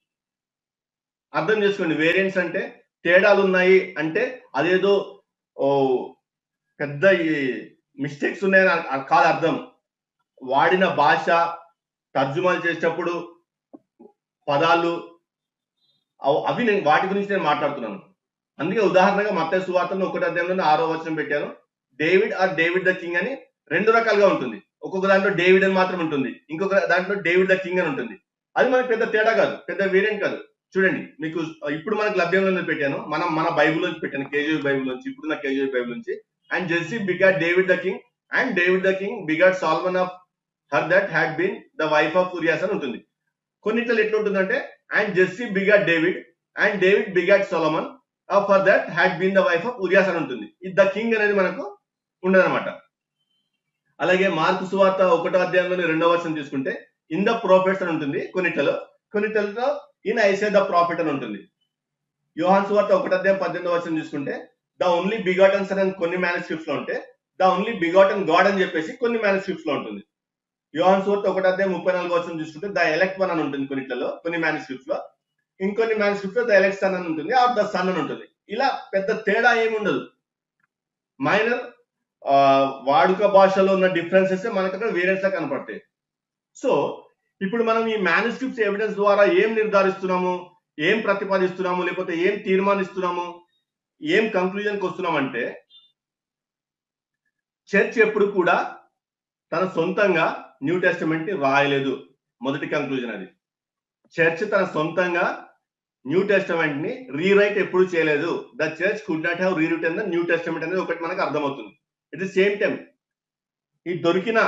అర్థం చేసుకోండి వేరియంట్స్ అంటే తేడాలు ఉన్నాయి అంటే అదేదో ఓ పెద్ద మిస్టేక్స్ ఉన్నాయని అ- అ- కాదు అర్థం వాడిన భాష తర్జుమాలు చేసేటప్పుడు పదాలు అవ్- అవి నేను వాటి గురించి నేను మాట్లాడుతున్నాను అందుకే ఉదాహరణగా మత్తయి సువార్తను ఒకటి అధ్యాయంలో ఆరో వచనం పెట్టాను David or David the king అని రెండు రకాలుగా ఉంటుంది ఒక్కొక్క దాంట్లో డేవిడ్ అని మాత్రం ఉంటుంది ఇంకొక దాంట్లో డేవిడ్ ద కింగ్ అని ఉంటుంది అది మనకి పెద్ద తేడా కాదు పెద్ద వేరియంట్ కాదు చూడండి మీకు ఇప్పుడు మనకు లభ్యంలో పెట్టాను మనం మన బైబుల్ నుంచి పెట్టాను కేజీవి బైబుల్ నుంచి ఇప్పుడున్న కేజీవి బైబుల్ నుంచి and Jesse begat David the king and David the king begat Solomon of her that had been the wife of Urias అని ఉంటుంది కొన్నిట్లో ఎట్లా ఉంటుందంటే and Jesse begat David and David begat Solomon for that had been the wife of Urias అని ఉంటుంది ఇది the king అనేది మనకు ఉండదన్నమాట అలాగే మార్కు సువార్త ఒకటో అధ్యాయంలోని రెండో వర్షం తీసుకుంటే ఇన్ ద ప్రాఫిట్స్ అని ఉంటుంది కొన్నిట్లలో కొన్నిట్లలో ఇన్ ఐసే ద ప్రాఫిట్ అని ఉంటుంది యోహాన్ సువార్త ఒకటో అధ్యాయం పద్దెనిమిదో వర్షం తీసుకుంటే ద ఓన్లీ బిగాటన్ సన్ అని కొన్ని మేనుస్క్రిప్ట్స్ లో ఉంటే ద ఓన్లీ బిగాటన్ గాడ్ అని చెప్పేసి కొన్ని మేనుస్క్రిప్ట్స్ లో ఉంటుంది యోహాన్ సువార్త ఒకటో అధ్యాయం ముప్పై నాలుగు వర్షం చూసుకుంటే ద ఎలక్ట్ వన్ అని ఉంటుంది కొన్నిట్లలో కొన్ని మేనుస్క్రిప్ట్స్ లో ఇంకొన్ని మేనుస్క్రిప్ట్స్ లో ద ఎలక్ట్ సన్ అని ఉంటుంది ఆర్ ద సన్ అని ఉంటుంది ఇలా పెద్ద తేడా ఏమి ఉండదు మైనర్ వాడుక భాషలో ఉన్న డిఫరెన్సెస్ మనకు అక్కడ వేరియంట్స్ లా కనపడతాయి సో ఇప్పుడు మనం ఈ మేనుస్క్రిప్ట్స్ ఎవిడెన్స్ ద్వారా ఏం నిర్ధారిస్తున్నాము ఏం ప్రతిపాదిస్తున్నాము లేకపోతే ఏం తీర్మానిస్తున్నాము ఏం కంక్లూజన్కి వస్తున్నామంటే చర్చ్ ఎప్పుడు కూడా తన సొంతంగా న్యూ టెస్టిమెంట్ ని రాయలేదు మొదటి కంక్లూజన్ అది చర్చ్ తన సొంతంగా న్యూ టెస్టమెంట్ ని రీరైట్ ఎప్పుడు చేయలేదు the church could not have rewritten the new testament అనేది ఒకటి మనకు అర్థమవుతుంది ఇట్ ది సేమ్ టైం ఈ దొరికిన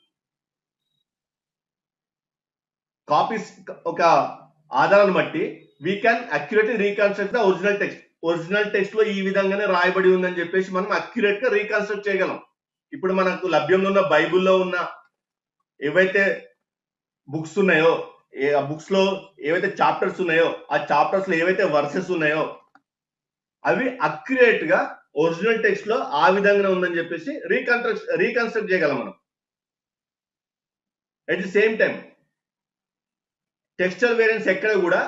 కాపీస్ ఒక ఆధారాన్ని బట్టి we can accurately reconstruct the original text original text లో ఈ విధంగానే రాయబడి ఉందని చెప్పేసి మనం అక్యురేట్ గా రీకన్స్ట్రక్ట్ చేయగలం ఇప్పుడు మనకు లభ్యంలో ఉన్న బైబిల్లో ఉన్న ఏవైతే బుక్స్ ఉన్నాయో ఏ ఆ బుక్స్ లో ఏవైతే చాప్టర్స్ ఉన్నాయో ఆ చాప్టర్స్ లో ఏవైతే వర్సెస్ ఉన్నాయో అవి అక్యురేట్ గా ఒరిజినల్ టెక్స్ట్ లో ఆ విధంగానే ఉందని చెప్పేసి రీకన్స్ట్రక్ట్ రీకన్స్ట్రక్ట్ చేయగలం మనం at the same time textual variance ఎక్కడ కూడా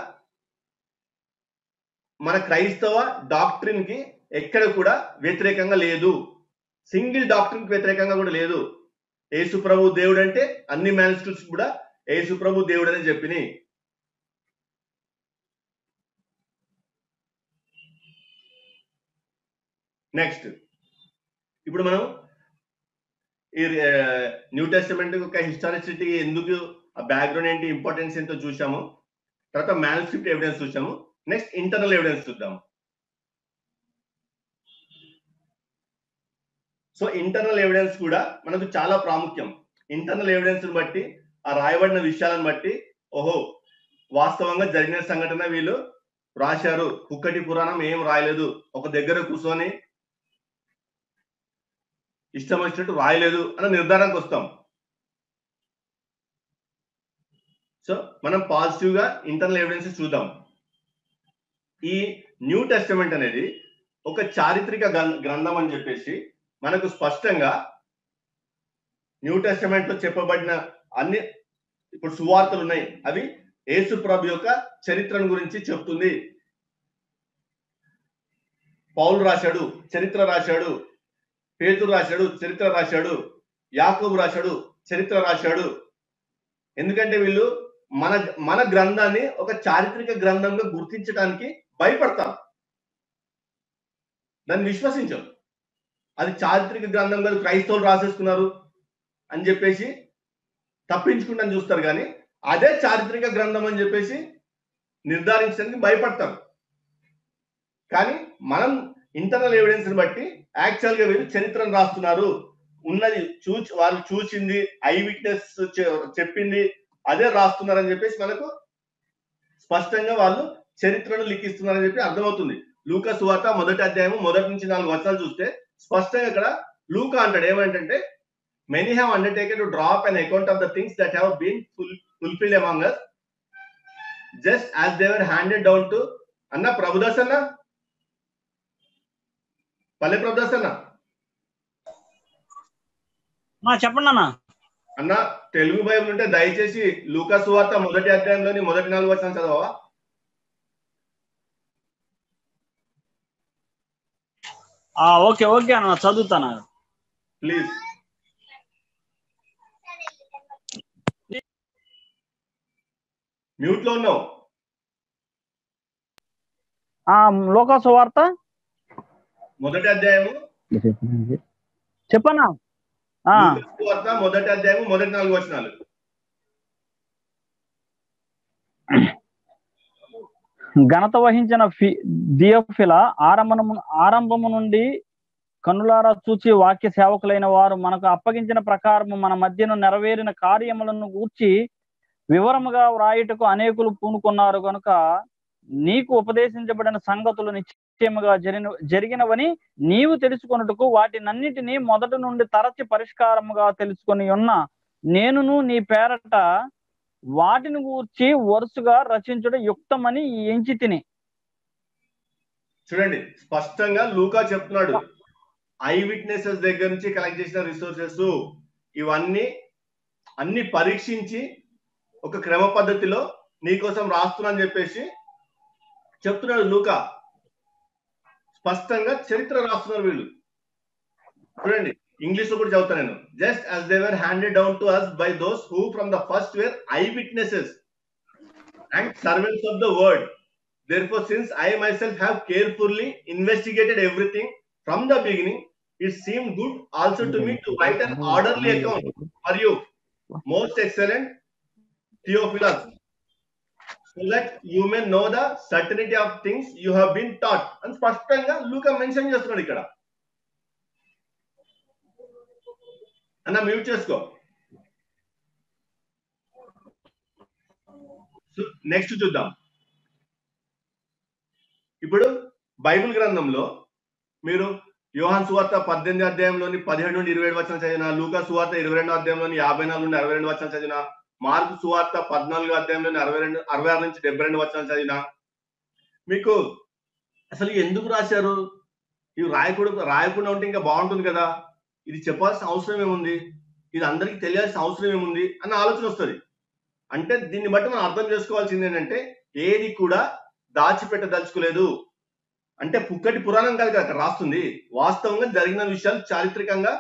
మన క్రైస్తవ డాక్ట్రిన్ కి ఎక్కడ కూడా వ్యతిరేకంగా లేదు సింగిల్ డాక్ట్రిన్ కి వ్యతిరేకంగా కూడా లేదు యేసు ప్రభు దేవుడు అంటే అన్ని మ్యాన్స్క్రిప్ట్స్ కూడా యేసు ప్రభు దేవుడు అని చెప్పినాయి నెక్స్ట్ ఇప్పుడు మనం ఈ న్యూ టెస్టమెంట్ యొక్క హిస్టారిసిటీ ఎందుకు ఆ బ్యాక్గ్రౌండ్ ఏంటి ఇంపార్టెన్స్ ఏంటో చూసాము తర్వాత మ్యానుస్క్రిప్ట్ ఎవిడెన్స్ చూసాము నెక్స్ట్ ఇంటర్నల్ ఎవిడెన్స్ చూద్దాం సో ఇంటర్నల్ ఎవిడెన్స్ కూడా మనకు చాలా ప్రాముఖ్యం ఇంటర్నల్ ఎవిడెన్స్ బట్టి ఆ రాయబడిన విషయాలను బట్టి ఓహో వాస్తవంగా జరిగిన సంఘటన వీళ్ళు రాశారు కుక్కటి పురాణం ఏం రాయలేదు ఒక దగ్గర కూర్చొని ఇష్టం వచ్చినట్టు రాయలేదు అన్న నిర్ధారణకు వస్తాం సో మనం పాజిటివ్ గా ఇంటర్నల్ ఎవిడెన్స్ చూద్దాం ఈ న్యూ టెస్టమెంట్ అనేది ఒక చారిత్రక గ్రం- గ్రంథం అని చెప్పేసి మనకు స్పష్టంగా న్యూ టెస్టమెంట్ లో చెప్పబడిన అన్ని ఇప్పుడు సువార్తలు ఉన్నాయి అవి యేసు ప్రభు యొక్క చరిత్రను గురించి చెప్తుంది పౌలు రాశాడు చరిత్ర రాశాడు పేతురు రాశాడు చరిత్ర రాశాడు యాకోబు రాశాడు చరిత్ర రాశాడు ఎందుకంటే వీళ్ళు మన మన గ్రంథాన్ని ఒక చారిత్రక గ్రంథంగా గుర్తించడానికి భయపడతారు దాన్ని విశ్వసించం అది చారిత్రక గ్రంథం కాదు క్రైస్తవులు రాసేసుకున్నారు అని చెప్పేసి తప్పించుకుంటాను చూస్తారు కానీ అదే చారిత్రక గ్రంథం అని చెప్పేసి నిర్ధారించడానికి భయపడతారు కానీ మనం ఇంటర్నల్ ఎవిడెన్స్ బట్టి యాక్చువల్ గా వీళ్ళు చరిత్రను రాస్తున్నారు ఉన్నది చూచి వాళ్ళు చూసింది ఐ విట్నెస్ చెప్పింది అదే రాస్తున్నారని చెప్పేసి మనకు స్పష్టంగా వాళ్ళు చరిత్రను లిఖిస్తున్నారని చెప్పి అర్థమవుతుంది లూకా సువార్త మొదటి అధ్యాయం మొదటి నుంచి నాలుగు వర్షాలు చూస్తే స్పష్టంగా ఇక్కడ లూకా అంటాడు ఏమంటే many have undertaken to draw up an account of the things that have been fulfilled among us just as they were handed down to అన్న ప్రభుదాస్ అన్న పల్లె ప్రభుదాస్ అన్న ఆ, చెప్పండి అన్న అన్న తెలుగు బైబిల్ ఉంటే దయచేసి లూకా సువార్త మొదటి అధ్యాయంలోని మొదటి నాలుగు వచనం చదవవా ఆ, ఓకే ఓకే అన్న చదువుతాను ప్లీజ్ మ్యూట్ లో ఉన్నావు ఆ లోకాసు వార్త మొదటి అధ్యాయము చెప్పన్నా ఆ, లూకా సువార్త మొదటి అధ్యాయము మొదటి నాలుగు వచనాలు ఘనత వహించిన ఫి దియోఫిల ఆరంభము ఆరంభము నుండి కన్నులారా చూచి వాక్య సేవకులైన వారు మనకు అప్పగించిన ప్రకారము మన మధ్యను నెరవేరిన కార్యములను గూర్చి వివరముగా వ్రాయుటకు అనేకులు పూనుకున్నారు కనుక నీకు ఉపదేశించబడిన సంగతులు నిశ్చయముగా జరిగిన జరిగినవని నీవు తెలుసుకొనుటకు వాటినన్నిటినీ మొదటి నుండి తరచి పరిష్కారముగా తెలుసుకొని ఉన్న నేనును నీ పేరట వాటిని గూర్చి వరుసగా రచించడం యుక్తమని ఎంచి తిని చూడండి స్పష్టంగా లూకా చెప్తున్నాడు ఐ విట్నెసెస్ దగ్గర నుంచి కలెక్ట్ చేసిన రిసోర్సెస్ ఇవన్నీ అన్ని పరీక్షించి ఒక క్రమ పద్ధతిలో నీకోసం రాస్తున్నా అని చెప్పేసి చెప్తున్నాడు లూకా స్పష్టంగా చరిత్ర రాస్తున్నారు వీళ్ళు చూడండి ఇంగ్లీష్ లో కూడా చదువుతాను నేను just as they were handed down to us by those who from the first were eyewitnesses and servants of the word therefore since i myself have carefully investigated everything from the beginning it seemed good also to me to write an orderly account for you most excellent theophilus so that you may know the certainty of things you have been taught అని స్పష్టంగా లూకా mention చేస్తున్నాడు ఇక్కడ అన్న mute చేసుకో next చూద్దాం ఇప్పుడు Bible గ్రంథంలో మీరు యోహాన్ సువార్త పద్దెనిమిది అధ్యాయంలోని పదిహేడు నుండి ఇరవై ఏడు వచ్చిన చదివిన లూకా సువార్త ఇరవై రెండో అధ్యాయంలోని యాభై నాలుగు నుండి అరవై రెండు వచ్చిన చదివిన మార్కు సువార్త పద్నాలుగు అధ్యాయంలోని అరవై రెండు అరవై ఆరు నుంచి డెబ్బై రెండు వచ్చిన చదివిన మీకు అసలు ఎందుకు రాశారు ఇవి రాయకూడదు రాయకుండా ఉంటే ఇంకా బాగుంటుంది కదా ఇది చెప్పాల్సిన అవసరం ఏముంది ఇది అందరికీ తెలియాల్సిన అవసరం ఏముంది అన్న ఆలోచన వస్తుంది అంటే దీన్ని బట్టి మనం అర్థం చేసుకోవాల్సింది ఏంటంటే ఏది కూడా దాచిపెట్టదలుచుకోలేదు అంటే పుక్కటి పురాణం కాదు కదా అక్కడ రాస్తుంది వాస్తవంగా జరిగిన విషయాలు చారిత్రకంగా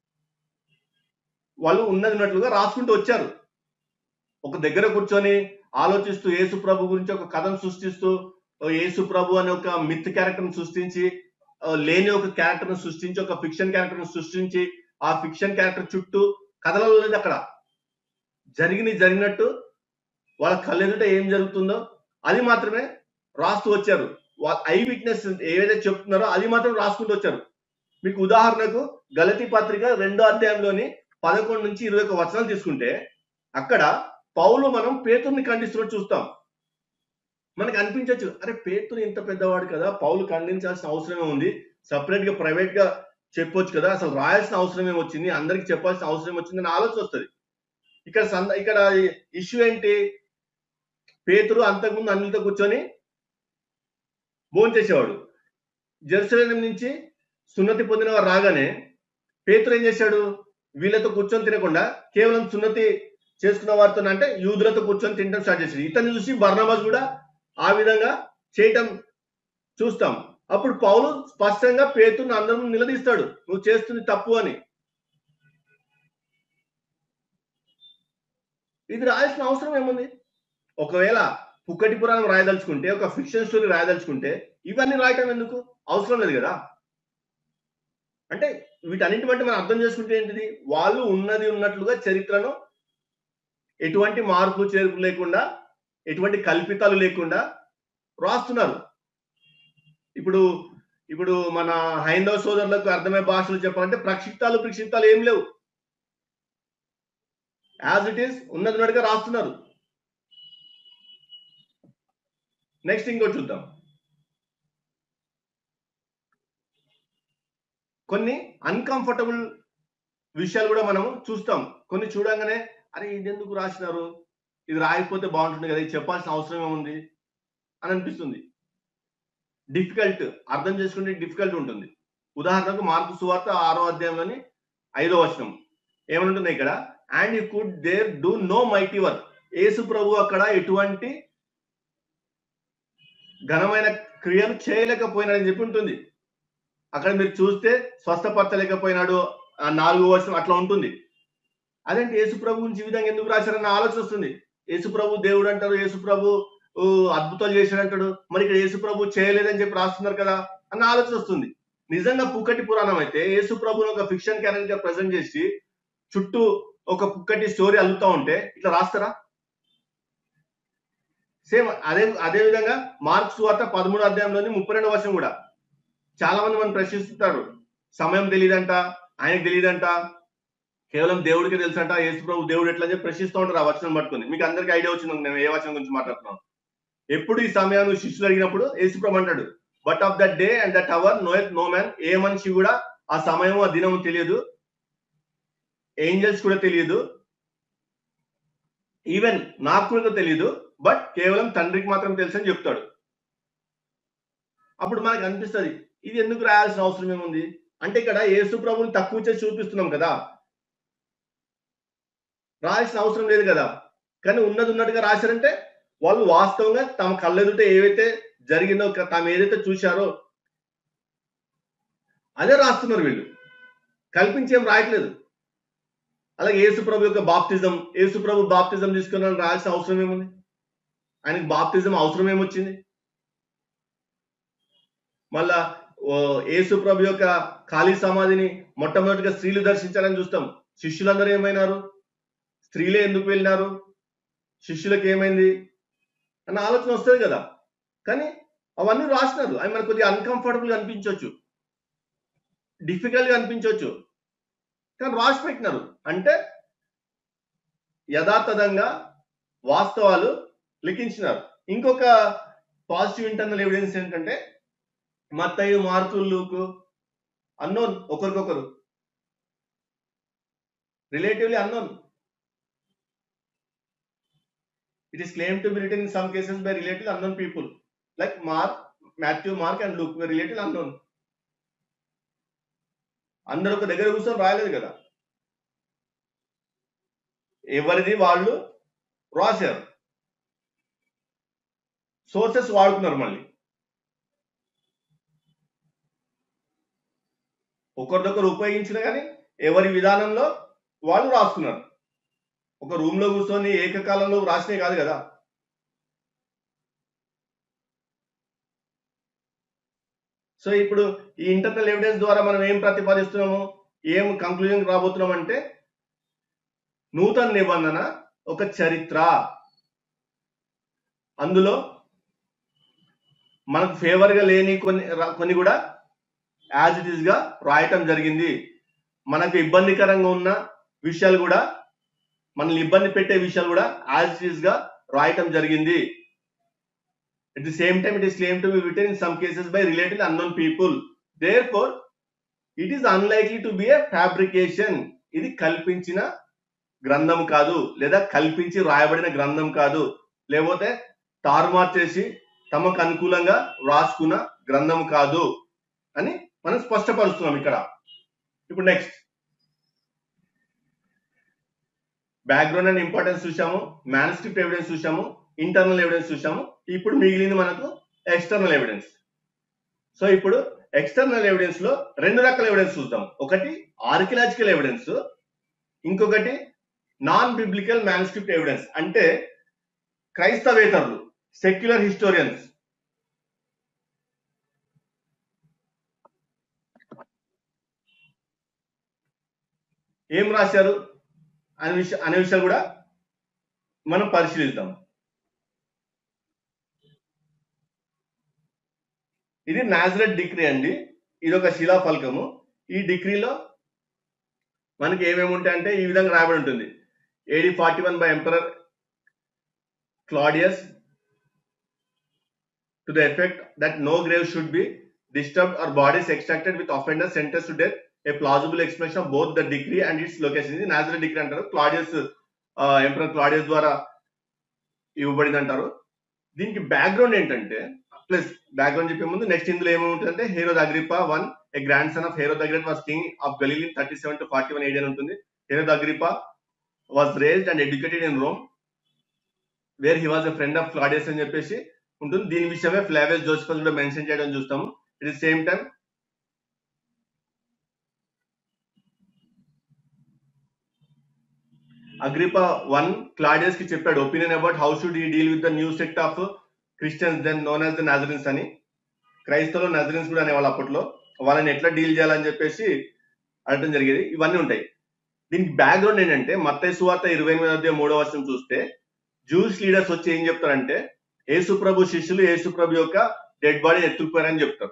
వాళ్ళు ఉన్నది ఉన్నట్లుగా రాసుకుంటూ వచ్చారు ఒక దగ్గర కూర్చొని ఆలోచిస్తూ యేసు ప్రభు గురించి ఒక కథను సృష్టిస్తూ ఓ యేసు ప్రభు అనే ఒక మిత్ క్యారెక్టర్ సృష్టించి ఆ, లేని ఒక క్యారెక్టర్ ను సృష్టించి ఒక ఫిక్షన్ క్యారెక్టర్ ను సృష్టించి ఆ ఫిక్షన్ క్యారెక్టర్ చుట్టూ కథలలో లేదు అక్కడ జరిగిన జరిగినట్టు వాళ్ళ కళ్ళెదుట ఏం జరుగుతుందో అది మాత్రమే రాస్తూ వచ్చారు ఐ విట్నెస్ ఏదైతే చెప్తున్నారో అది మాత్రం రాసుకుంటూ వచ్చారు మీకు ఉదాహరణకు గలతి పత్రిక రెండో అధ్యాయంలోని పదకొండు నుంచి ఇరవై ఒక వచనాలు తీసుకుంటే అక్కడ పౌలు మనం పేతుర్ని ఖండిస్తున్నట్టు చూస్తాం మనకు అనిపించవచ్చు అరే పేతురు ఇంత పెద్దవాడు కదా పౌలు ఖండించాల్సిన అవసరమే ఉంది సపరేట్ గా ప్రైవేట్ గా చెప్పొచ్చు కదా అసలు రాయాల్సిన అవసరం ఏమొచ్చింది అందరికి చెప్పాల్సిన అవసరం వచ్చింది అని ఆలోచన వస్తుంది ఇక్కడ సంద ఇక్కడ ఇష్యూ ఏంటి పేతురు అంతకుముందు అన్నితో కూర్చొని భోజనం చేసేవాడు జెరూసలేం నుంచి సున్నతి పొందిన వారు రాగానే పేతురు ఏం చేశాడు వీళ్ళతో కూర్చొని తినకుండా కేవలం సున్నతి చేసుకున్న వారితో అంటే యూదులతో కూర్చొని తినడం స్టార్ట్ చేశాడు ఇతన్ని చూసి బర్ణబాస్ కూడా ఆ విధంగా చేయటం చూస్తాం అప్పుడు పౌలు స్పష్టంగా పేతుని అందరం నిలదీస్తాడు నువ్వు చేస్తుంది తప్పు అని ఇది రాయాల్సిన అవసరం ఏముంది ఒకవేళ పుక్కటి పురాణం రాయదలుచుకుంటే ఒక ఫిక్షన్ స్టోరీ రాయదలుచుకుంటే ఇవన్నీ రాయటం ఎందుకు అవసరం లేదు కదా అంటే వీటన్నిటి బట్టి మనం అర్థం చేసుకుంటే ఏంటిది వాళ్ళు ఉన్నది ఉన్నట్లుగా చరిత్రను ఎటువంటి మార్పు చేర్పు లేకుండా ఎటువంటి కల్పితాలు లేకుండా రాస్తున్నారు ఇప్పుడు ఇప్పుడు మన హైందవ సోదరులకు అర్థమయ్యే భాషలు చెప్పాలంటే ప్రక్షిప్తాలు ప్రక్షిప్తాలు ఏం లేవు యాజ్ ఇట్ ఈస్ ఉన్నది ఉన్నట్టుగా రాస్తున్నారు నెక్స్ట్ ఇంకోటి చూద్దాం కొన్ని అన్కంఫర్టబుల్ విషయాలు కూడా మనం చూస్తాం కొన్ని చూడంగానే అరే ఇది ఎందుకు రాసినారు ఇది రాయకపోతే బాగుంటుంది కదా ఇది చెప్పాల్సిన అవసరం ఏముంది అని అనిపిస్తుంది డిఫికల్ట్ అర్థం చేసుకుంటే డిఫికల్ట్ ఉంటుంది ఉదాహరణకు మార్పు సువార్త ఆరో అధ్యాయంలోని ఐదో వచనం ఏమనుంటుంది ఇక్కడ and you could there do no mighty work యేసు ప్రభు అక్కడ ఎటువంటి ఘనమైన క్రియలు చేయలేకపోయినాడని చెప్పి ఉంటుంది అక్కడ మీరు చూస్తే స్వస్థపరచలేకపోయినాడు ఆ నాలుగో వర్షం అట్లా ఉంటుంది అదేంటి యేసు ప్రభు గురించి ఈ విధంగా ఎందుకు రాశారన్న ఆలోచన వస్తుంది యేసు ప్రభు దేవుడు అంటారు యేసు ప్రభు ఊ, అద్భుతాలు చేశాడు అంటాడు మరి ఇక్కడ యేసు ప్రభు చేయలేదని చెప్పి రాస్తున్నారు కదా అన్న ఆలోచన వస్తుంది నిజంగా పుక్కటి పురాణం అయితే యేసు ప్రభుని ఒక ఫిక్షన్ క్యారెక్టర్ ప్రజెంట్ చేసి చుట్టూ ఒక పుక్కటి స్టోరీ అల్లుతా ఉంటే ఇట్లా రాస్తారా సేమ్ అదే అదే విధంగా మార్క్స్ వార్త పదమూడు అధ్యాయంలోని ముప్పై రెండు వర్షం కూడా చాలా మంది మనం ప్రశ్నిస్తుంటారు సమయం తెలియదంట ఆయనకు తెలియదంట కేవలం దేవుడికి తెలుసంట యేసు ప్రభు దేవుడు ఎట్లా అని చెప్పి ప్రశ్నిస్తూ ఉంటారు ఆ వచనం పట్టుకుని మీకు అందరికీ ఐడియా వచ్చింది నేను ఏ వచనం గురించి మాట్లాడుతున్నాను ఎప్పుడు ఈ సమయాన్ని శిష్యులు అడిగినప్పుడు యేసు ప్రభు అంటాడు but of that day and that hour no no man ఏ మనిషి కూడా ఆ సమయం ఆ దినం తెలియదు ఏంజల్స్ కూడా తెలియదు ఈవెన్ నాకు కూడా తెలియదు బట్ కేవలం తండ్రికి మాత్రం తెలుసు అని చెప్తాడు అప్పుడు మనకు అనిపిస్తుంది ఇది ఎందుకు రాయాల్సిన అవసరం ఏముంది అంటే ఇక్కడ యేసు ప్రభుని తక్కువ చేసి చూపిస్తున్నాం కదా రాయాల్సిన అవసరం లేదు కదా కానీ ఉన్నది ఉన్నట్టుగా రాశారంటే వాళ్ళు వాస్తవంగా తమ కళ్ళెదుట ఏవైతే జరిగిందో తాము ఏదైతే చూశారో అదే రాస్తున్నారు వీళ్ళు కల్పించేం రాయట్లేదు అలాగే యేసు ప్రభు యొక్క బాప్తిజం యేసు ప్రభు బాప్తిజం తీసుకున్నాను రాయాల్సిన అవసరం ఏముంది ఆయనకి బాప్తిజం అవసరం ఏమొచ్చింది మళ్ళా ఓ, యేసు ప్రభు యొక్క ఖాళీ సమాధిని మొట్టమొదటిగా స్త్రీలు దర్శించాలని చూస్తాం శిష్యులందరూ ఏమైనారు స్త్రీలే ఎందుకు వెళ్ళినారు శిష్యులకు ఏమైంది అన్న ఆలోచన వస్తుంది కదా కానీ అవన్నీ రాసినారు అవి మనకు కొద్దిగా అన్కంఫర్టబుల్ గా అనిపించవచ్చు డిఫికల్ట్ గా అనిపించవచ్చు కానీ రాసి పెట్టినారు అంటే యథాతథంగా వాస్తవాలు లిఖించినారు ఇంకొక పాజిటివ్ ఇంటర్నల్ ఎవిడెన్స్ ఏంటంటే మత్తయ్య మార్కు లూకు అన్నోన్ ఒకరికొకరు relatively unknown it is claimed to be written in some cases by relative unknown people like Mark Matthew Mark and Luke relative unknown అందరు ఒక దగ్గర కూర్చొని రాయలేదు కదా ఎవరిది వాళ్ళు రాశారు సోర్సెస్ వాడుతున్నారు మళ్ళీ ఒకరిదొకరు ఉపయోగించిన కానీ ఎవరి విధానంలో వాళ్ళు రాస్తున్నారు ఒక రూమ్ లో కూర్చొని ఏకకాలంలో రాసినే కాదు కదా సో ఇప్పుడు ఈ ఇంటర్నల్ ఎవిడెన్స్ ద్వారా మనం ఏం ప్రతిపాదిస్తున్నాము ఏం కంక్లూజన్ రాబోతున్నాం అంటే నూతన నిబంధన ఒక చరిత్ర అందులో మనకు ఫేవర్ గా లేని కొన్ని రా- కొన్ని కూడా యాజ్ ఇట్ ఈస్ గా రాయటం జరిగింది మనకు ఇబ్బందికరంగా ఉన్న విషయాలు కూడా మనల్ని ఇబ్బంది పెట్టే విషయాలు కూడా యాజ్ ఇట్ ఈస్ గా రాయటం జరిగింది at the same time it is claimed to be written in some cases by related unknown people therefore it is unlikely to be a fabrication ఇది కల్పించిన గ్రంథం కాదు లేదా కల్పించి రాయబడిన గ్రంథం కాదు లేకపోతే తారుమారు చేసి తమకు అనుకూలంగా రాసుకున్న గ్రంథం కాదు అని మనం స్పష్టపరుస్తున్నాం ఇక్కడ ఇప్పుడు నెక్స్ట్ బ్యాక్గ్రౌండ్ అండ్ ఇంపార్టెన్స్ చూసాము మ్యానుస్క్రిప్ట్ ఎవిడెన్స్ చూసాము ఇంటర్నల్ ఎవిడెన్స్ చూసాము ఇప్పుడు మిగిలింది మనకు ఎక్స్టర్నల్ ఎవిడెన్స్ సో ఇప్పుడు ఎక్స్టర్నల్ ఎవిడెన్స్ లో రెండు రకాల ఎవిడెన్స్ చూద్దాం ఒకటి ఆర్కియలాజికల్ ఎవిడెన్స్ ఇంకొకటి నాన్ బిబ్లికల్ మ్యానుస్క్రిప్ట్ ఎవిడెన్స్ అంటే క్రైస్తవేతరులు సెక్యులర్ హిస్టోరియన్స్ ఏం రాశారు అనే విషయం అనే విషయాలు కూడా మనం పరిశీలిద్దాం ఇది నాజరెట్ డిగ్రీ అండి ఇది ఒక శిలాఫలకము ఈ డిగ్రీలో మనకి ఏమేమి ఉంటాయంటే ఈ విధంగా రాయబడి ఉంటుంది AD forty one by emperor Claudius to the effect that no grave should be disturbed or bodies extracted with offenders sentenced to death a plausible explanation of both the decree and its location ఇది Nazareth decree అంటారు Claudius emperor Claudius ద్వారా ఇవ్వబడింది అంటారు దీనికి background ఏంటంటే plus background చెప్పే ముందు next ఇందులో ఏముంటుందంటే Herod Agrippa one a grandson of Herod great was king of Galilee thirty seven to forty one AD ఉంటుంది Herod Agrippa was raised and educated in Rome where he was a friend of Claudius అని చెప్పేసి ఉంటుంది దీని విషయమే ఫ్లావేస్ Josephus కూడా mention చేయడం చూస్తాము it is same time Agrippa one Claudius కి చెప్పాడు opinion about how should he deal with the new sect of Christians then known as the Nazarenes అని క్రైస్తవులు నజరిన్స్ కూడా అనేవాళ్ళు అప్పట్లో వాళ్ళని ఎట్లా డీల్ చేయాలని చెప్పేసి అడగడం జరిగేది ఇవన్నీ ఉంటాయి దీనికి బ్యాక్గ్రౌండ్ ఏంటంటే మత్తయి సువార్త ఇరవై ఎనిమిది అధ్యాయం మూడో వర్షం చూస్తే జూస్ లీడర్స్ వచ్చి ఏం చెప్తారంటే యేసు ప్రభు శిష్యులు యేసు ప్రభు యొక్క డెడ్ బాడీ ఎత్తుకుపోయారని చెప్తారు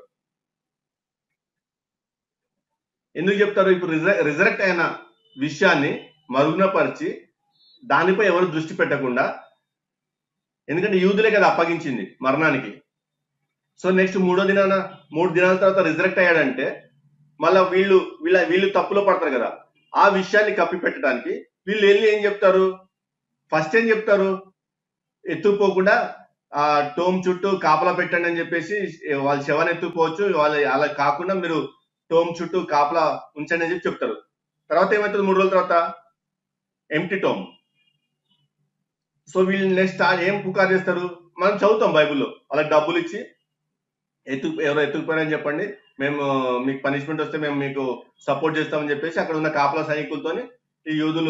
ఎందుకు చెప్తారు ఇప్పుడు రిజరెక్ట్ అయిన విషయాన్ని మరుగునపరిచి దానిపై ఎవరు దృష్టి పెట్టకుండా ఎందుకంటే యూదులే కదా అప్పగించింది మరణానికి సో నెక్స్ట్ మూడో దినాన మూడు దినాల తర్వాత రిజరెక్ట్ అయ్యాడంటే మళ్ళా వీళ్ళు వీళ్ళ వీళ్ళు తప్పులో పడతారు కదా ఆ విషయాన్ని కప్పి పెట్టడానికి వీళ్ళు వెళ్ళి ఏం చెప్తారు ఫస్ట్ ఏం చెప్తారు ఎత్తుకుపోకుండా ఆ టోమ్ చుట్టూ కాపలా పెట్టండి అని చెప్పేసి వాళ్ళ శవాన్ని ఎత్తుకుపోవచ్చు వాళ్ళ అలా కాకుండా మీరు టోమ్ చుట్టూ కాపలా ఉంచండి అని చెప్పి చెప్తారు తర్వాత ఏమవుతుంది మూడు రోజుల తర్వాత ఎంటీ టోమ్ సో వీళ్ళు నెక్స్ట్ ఏం పుకారు చేస్తారు మనం చదువుతాం బైబిల్లో వాళ్ళకి డబ్బులు ఇచ్చి ఎత్తు ఎవరో ఎత్తుకుపోయారని చెప్పండి మేము మీకు పనిష్మెంట్ వస్తే మేము మీకు సపోర్ట్ చేస్తామని చెప్పేసి అక్కడ ఉన్న కాపలా సైనికులతో ఈ యూదులు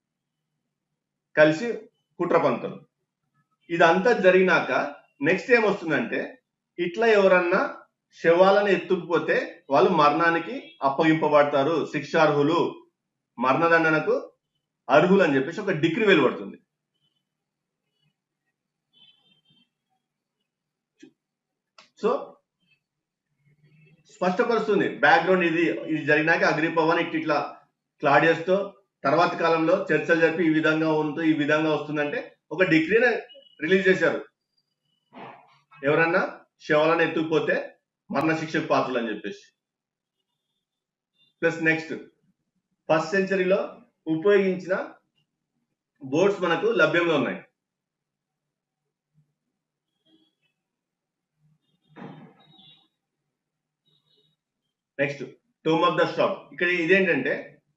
కలిసి కుట్ర పంతారు ఇదంతా జరిగినాక నెక్స్ట్ ఏం వస్తుందంటే ఇట్లా ఎవరన్నా శవాలను ఎత్తుకుపోతే వాళ్ళు మరణానికి అప్పగింపబడతారు శిక్షార్హులు మరణదండనకు అర్హులు అని చెప్పేసి ఒక డిగ్రీ వెలువడుతుంది సో స్పష్టపరుస్తుంది బ్యాక్గ్రౌండ్ ఇది ఇది జరిగినాక అగ్రిపవన్ ఇట్ ఇట్లా క్లాడియస్ తో తర్వాత కాలంలో చర్చలు జరిపి ఈ విధంగా ఉంటుంది ఈ విధంగా వస్తుందంటే ఒక డిగ్రీని రిలీజ్ చేశారు ఎవరన్నా శవాలను ఎత్తుకుపోతే మరణ శిక్షకు పాత్రలు అని చెప్పేసి ప్లస్ నెక్స్ట్ ఫస్ట్ సెంచరీలో ఉపయోగించిన బోర్డ్స్ మనకు లభ్యంగా ఉన్నాయి next tomb of the stop ఇక్కడ ఇదేంటంటే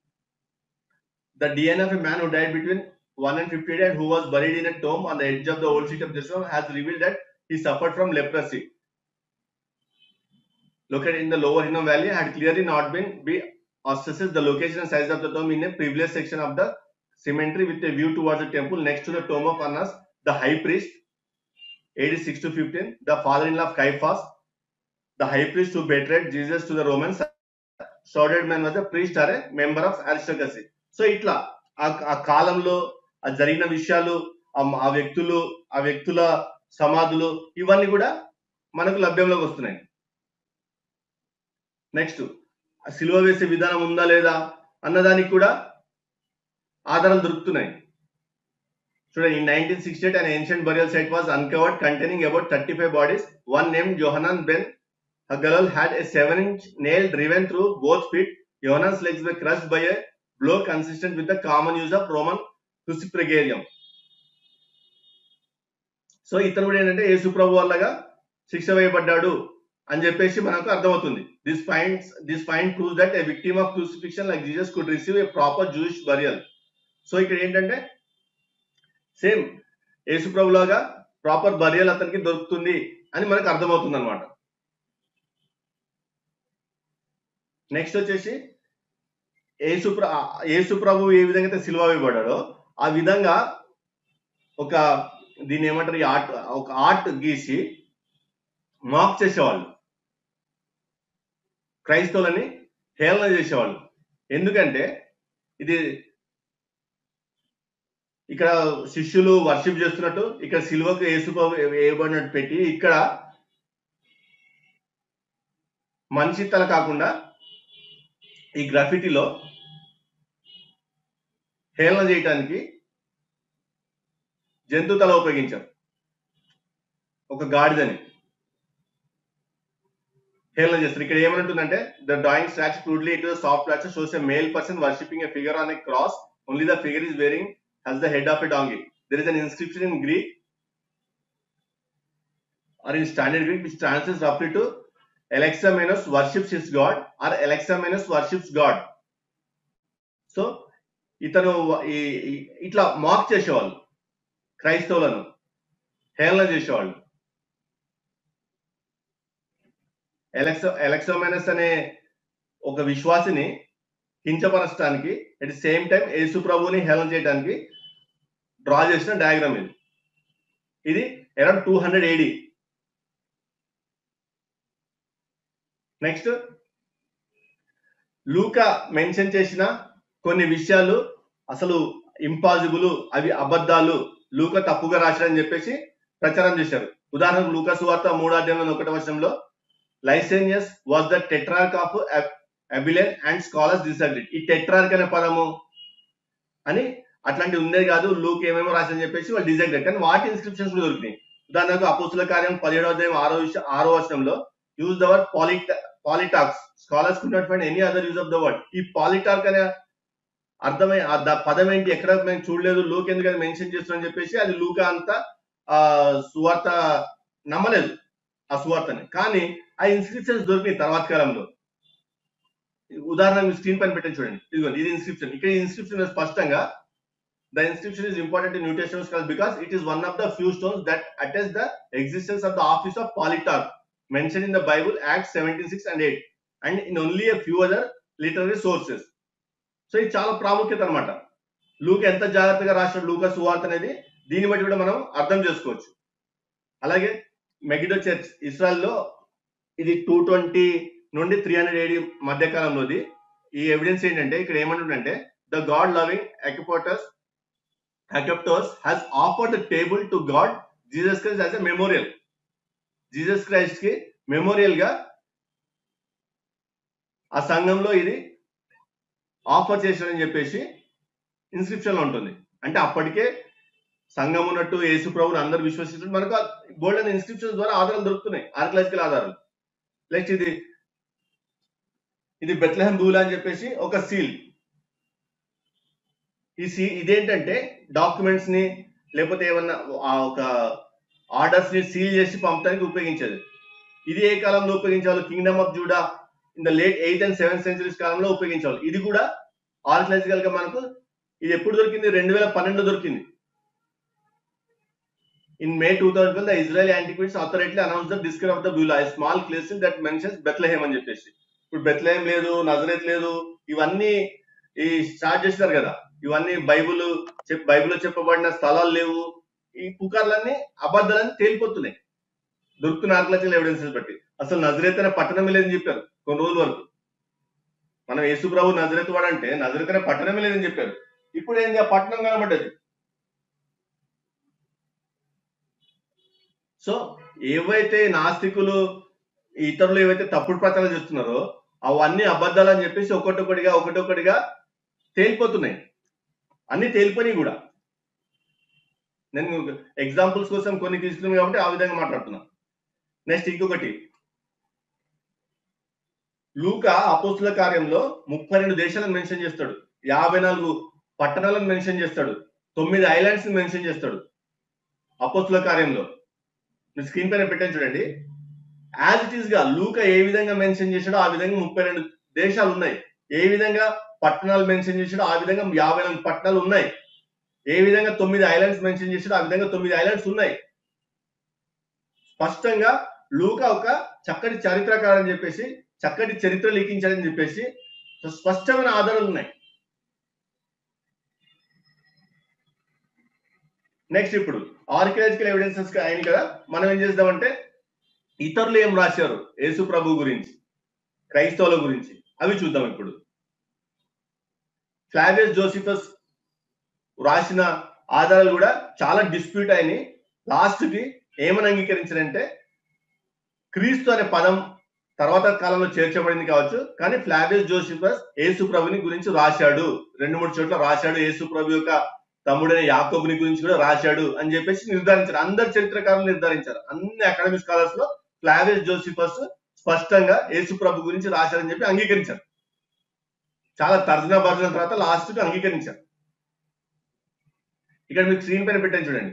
the DNA of a man who died between one and fifty and who was buried in a tomb on the edge of the old city of Jerusalem has revealed that he suffered from leprosy. Located in the lower Hinnom Valley, had clearly not been be assesses the location and size of the tomb in a previous section of the cemetery with a view towards the temple next to the tomb of Annas, the high priest, AD 6 to 15, the father-in-law of Caiaphas, the high priest who betrayed Jesus to the Romans. Shrouded man was a priest or a member of aristocracy. So ఇట్లా ఆ- ఆ కాలంలో ఆ జరిగిన విషయాలు ఆ- ఆ వ్యక్తులు ఆ వ్యక్తుల సమాధులు ఇవన్నీ కూడా మనకు లభ్యంలోకి వస్తున్నాయి నెక్స్ట్ సిలువ వేసే విధానం ఉందా లేదా అన్నదానికి కూడా ఆధారాలు దొరుకుతున్నాయి చూడండి in nineteen sixty eight and ancient burial site was uncovered containing about thirty five bodies one name Johanan ben Hagalal had a seven inch nail driven through both feet. Johanan's legs were crushed by a blow consistent with the common use of Roman crucifixarium. So ఇతను కూడా ఏంటంటే యేసు ప్రభు వల్లగా శిక్ష వేయబడ్డాడు అని చెప్పేసి మనకు అర్థమవుతుంది this finds this find prove that a victim of crucifixion like Jesus could receive a proper Jewish burial so ఇక్కడ ఏంటంటే సేమ్ యేసు ప్రభు లాగా ప్రాపర్ బరియల్ అతనికి దొరుకుతుంది అని మనకు అర్థమవుతుంది అనమాట నెక్స్ట్ వచ్చేసి యేసు ప్ర యేసు ప్రభు ఏ విధంగా అయితే సిలువ వేయబడ్డాడో ఆ విధంగా ఒక దీన్ని ఏమంటారు ఈ ఆర్ట్ ఒక ఆర్ట్ గీసి మాక్ చేసేవాళ్ళు క్రైస్తవులని హేళన చేసేవాళ్ళు ఎందుకంటే ఇది ఇక్కడ శిష్యులు వర్షిప్ చేస్తున్నట్టు ఇక్కడ సిల్వకు యేసు ప్రభు వేయబడినట్టు పెట్టి ఇక్కడ మనిషి తల కాకుండా ఈ గ్రఫిటీలో హేళన చేయటానికి జంతు తల ఉపయోగించాం ఒక గాడిదని హేళన చేస్తారు ఇక్కడ ఏమంటుందంటే the drawing scratch crudely it soft plaster shows a male person worshipping a figure on a cross only the figure is wearing has the head of a donkey. There is an inscription in Greek or in standard Greek which translates roughly to Alexamenos worships his god or Alexamenos worships God. So ఇతను ఈ- ఈ- ఇట్లా మాక్ చేసేవాళ్ళు క్రైస్తవులను హేళన చేసేవాళ్ళు ఎలక్సో Alexamenos అనే ఒక విశ్వాసిని కించపరచడానికి అట్ ది సేమ్ టైం యేసు ప్రభుని హేళన చేయడానికి డ్రా చేసిన డయాగ్రామ్ ఇది ఇది around two hundred AD next లూకా మెన్షన్ చేసిన కొన్ని విషయాలు అసలు ఇంపాసిబుల్ అవి అబద్ధాలు లూకా తప్పుగా రాశాడని చెప్పేసి ప్రచారం చేశారు ఉదాహరణకు లూకా సువార్త మూడో అధ్యాయంలో ఒకటి వర్షంలో Lysanias was the tetrarch of Abilene and scholars disagreed ఈ టెట్రార్క్ అనే పదము అని అట్లాంటి ఉందే కాదు లూక్ ఏమేమో రాసని చెప్పేసి వాళ్ళు డిసగ్రీడ్ కానీ వాటి ఇన్స్క్రిప్షన్స్ కూడా దొరికినాయి ఉదాహరణకు అపోస్తుల కార్యం పదిహేడవ అధ్యాయం ఆరో విషయం ఆరో వచనంలో యూజ్ ద వర్డ్ పాలిట్ politarchs scholars could not find any other use of the word ఈ పాలిటార్క్ అనే అర్థమై ఆ ద- పదం ఏంటి ఎక్కడ మేము చూడలేదు లూక్ ఎందుకని మెన్షన్ చేస్తున్నాం చెప్పేసి అది లూకా అంతా ఆ సువార్త నమ్మలేదు ఆ సువార్తని కానీ ఆ ఇన్స్క్రిప్షన్స్ దొరికినాయి తర్వాత కాలంలో ఉదాహరణకు స్క్రీన్ పైన పెట్టండి చూడండి ఇదిగోండి ఇది ఇన్స్క్రిప్షన్ ఇక్కడ ఇన్స్క్రిప్షన్ స్పష్టంగా the inscription is important in New Testament scholarship because it is one of the few stones that attest the existence of the office of politarch mention in the Bible Act seventeen six and eight and in only a few other literary sources so ఇది చాలా ప్రాముఖ్యత అనమాట Luke ఎంత జాగ్రత్తగా రాసిన లూకా సువార్త అనేది దీన్ని బట్టి కూడా మనం అర్థం చేసుకోవచ్చు అలాగే మెగిడో చర్చ్ ఇస్రాయల్లో ఇది టూ ట్వంటీ నుండి త్రీ హండ్రెడ్ ఏడి మధ్య కాలంలోది ఈ ఎవిడెన్స్ ఏంటంటే ఇక్కడ ఏమంటుందంటే the God loving Akeptous Akeptous has offered the table to God Jesus Christ as a memorial Jesus Christ కి మెమోరియల్ గా ఆ సంఘంలో ఇది ఆఫర్ చేశాడని చెప్పేసి ఇన్స్క్రిప్షన్ లో ఉంటుంది అంటే అప్పటికే సంఘం ఉన్నట్టు యేసు ప్రభుని అందరు విశ్వసిస్తున్నారు మనకు గోల్డెన్ ఇన్స్క్రిప్షన్ ద్వారా ఆధారాలు దొరుకుతున్నాయి ఆర్కలాజికల్ ఆధారాలు నెక్స్ట్ ఇది ఇది బెత్లహం బూలా అని చెప్పేసి ఒక సీల్ ఈ సీ ఇదేంటంటే డాక్యుమెంట్స్ ని లేకపోతే ఏమన్నా ఆ ఒక ఆర్డర్స్ ని సీల్ చేసి పంపడానికి ఉపయోగించేది ఇది ఏ కాలంలో ఉపయోగించాలి kingdom of Judah in the late eighth and seventh centuries కాలంలో ఉపయోగించాలి ఇది కూడా ఆర్కలాజికల్ గా మనకు ఇది ఎప్పుడు దొరికింది రెండు వేల పన్నెండు దొరికింది in May two thousand the Israel antiquities authority announce the discovery of the bulla small place that mentions Bethlehem అని చెప్పేసి ఇప్పుడు బెత్లహేమ్ లేదు నజరేత్ లేదు ఇవన్నీ ఈ స్టార్ట్ చేసినారు కదా ఇవన్నీ బైబుల్ చెప్ బైబిల్లో చెప్పబడిన స్థలాలు లేవు ఈ పుకార్లన్నీ అబద్ధాలని తేలిపోతున్నాయి దొరుకుతున్న ఆర్కలాజికల్ ఎవిడెన్సెస్ బట్టి అసలు నజరేత్ అనే పట్టణమే లేదని చెప్పారు కొన్ని రోజుల వరకు మనం యేసు ప్రభు నజరేత్ వాడు అంటే నజరేత్ అనే పట్టణమే లేదని చెప్పారు ఇప్పుడు ఏంది ఆ పట్టణం కనబడ్డది సో ఏవైతే నాస్తికులు ఇతరులు ఏవైతే తప్పుడు ప్రచారం చేస్తున్నారో అవన్నీ అబద్ధాలు అని చెప్పేసి ఒకటొకటిగా ఒకటొకటిగా తేలిపోతున్నాయి అన్ని తేలిపోయి కూడా నేను ఎగ్జాంపుల్స్ కోసం కొన్ని తీసుకున్నాను కాబట్టి ఆ విధంగా మాట్లాడుతున్నా నెక్స్ట్ ఇంకొకటి లూక అపోస్తుల కార్యంలో ముప్పై రెండు దేశాలను మెన్షన్ చేస్తాడు యాభై నాలుగు పట్టణాలను మెన్షన్ చేస్తాడు తొమ్మిది ఐలాండ్స్ మెన్షన్ చేస్తాడు అపోస్తుల కార్యంలో మీరు స్క్రీన్ పైన పెట్టాను చూడండి యాజ్ ఇట్ ఈస్ గా లూక ఏ విధంగా మెన్షన్ చేశాడో ఆ విధంగా ముప్పై రెండు దేశాలు ఉన్నాయి ఏ విధంగా పట్టణాలు మెన్షన్ చేశాడో ఆ విధంగా యాభై నాలుగు పట్టణాలు ఉన్నాయి ఏ విధంగా తొమ్మిది ఐలాండ్స్ మెన్షన్ చేశాడో ఆ విధంగా తొమ్మిది ఐలాండ్స్ ఉన్నాయి స్పష్టంగా లూక ఒక చక్కటి చరిత్రకారు అని చెప్పేసి చక్కటి చరిత్ర లిఖించాడని చెప్పేసి స్పష్టమైన ఆధారాలు ఉన్నాయి నెక్స్ట్ ఇప్పుడు ఆర్కియాలజికల్ ఎవిడెన్సెస్ అయింది కదా మనం ఏం చేద్దామంటే ఇతరులు ఏం రాశారు యేసు ప్రభు గురించి క్రైస్తవుల గురించి అవి చూద్దాం ఇప్పుడు ఫ్లావియస్ జోసిఫస్ రాసిన ఆధారాలు కూడా చాలా డిస్ప్యూట్ అయినాయి లాస్ట్ కి ఏమని అంగీకరించారంటే క్రీస్తు అనే పదం తర్వాత కాలంలో చేర్చబడింది కావచ్చు కానీ ఫ్లావియస్ జోసిఫస్ యేసు ప్రభుని గురించి రాశాడు రెండు మూడు చోట్ల రాశాడు యేసు ప్రభు యొక్క తమ్ముడైన యాకోబుని గురించి కూడా రాశాడు అని చెప్పేసి నిర్ధారించారు అందరు చరిత్రకారులు నిర్ధారించారు అన్ని అకాడమిక్ స్కాలర్స్ లో ఫ్లావియస్ జోసిఫస్ స్పష్టంగా యేసు ప్రభు గురించి రాశారని చెప్పి అంగీకరించారు చాలా తర్జనా భర్జన తర్వాత లాస్ట్ కు అంగీకరించారు ఇక్కడ మీకు స్క్రీన్ పైన పెట్టాను చూడండి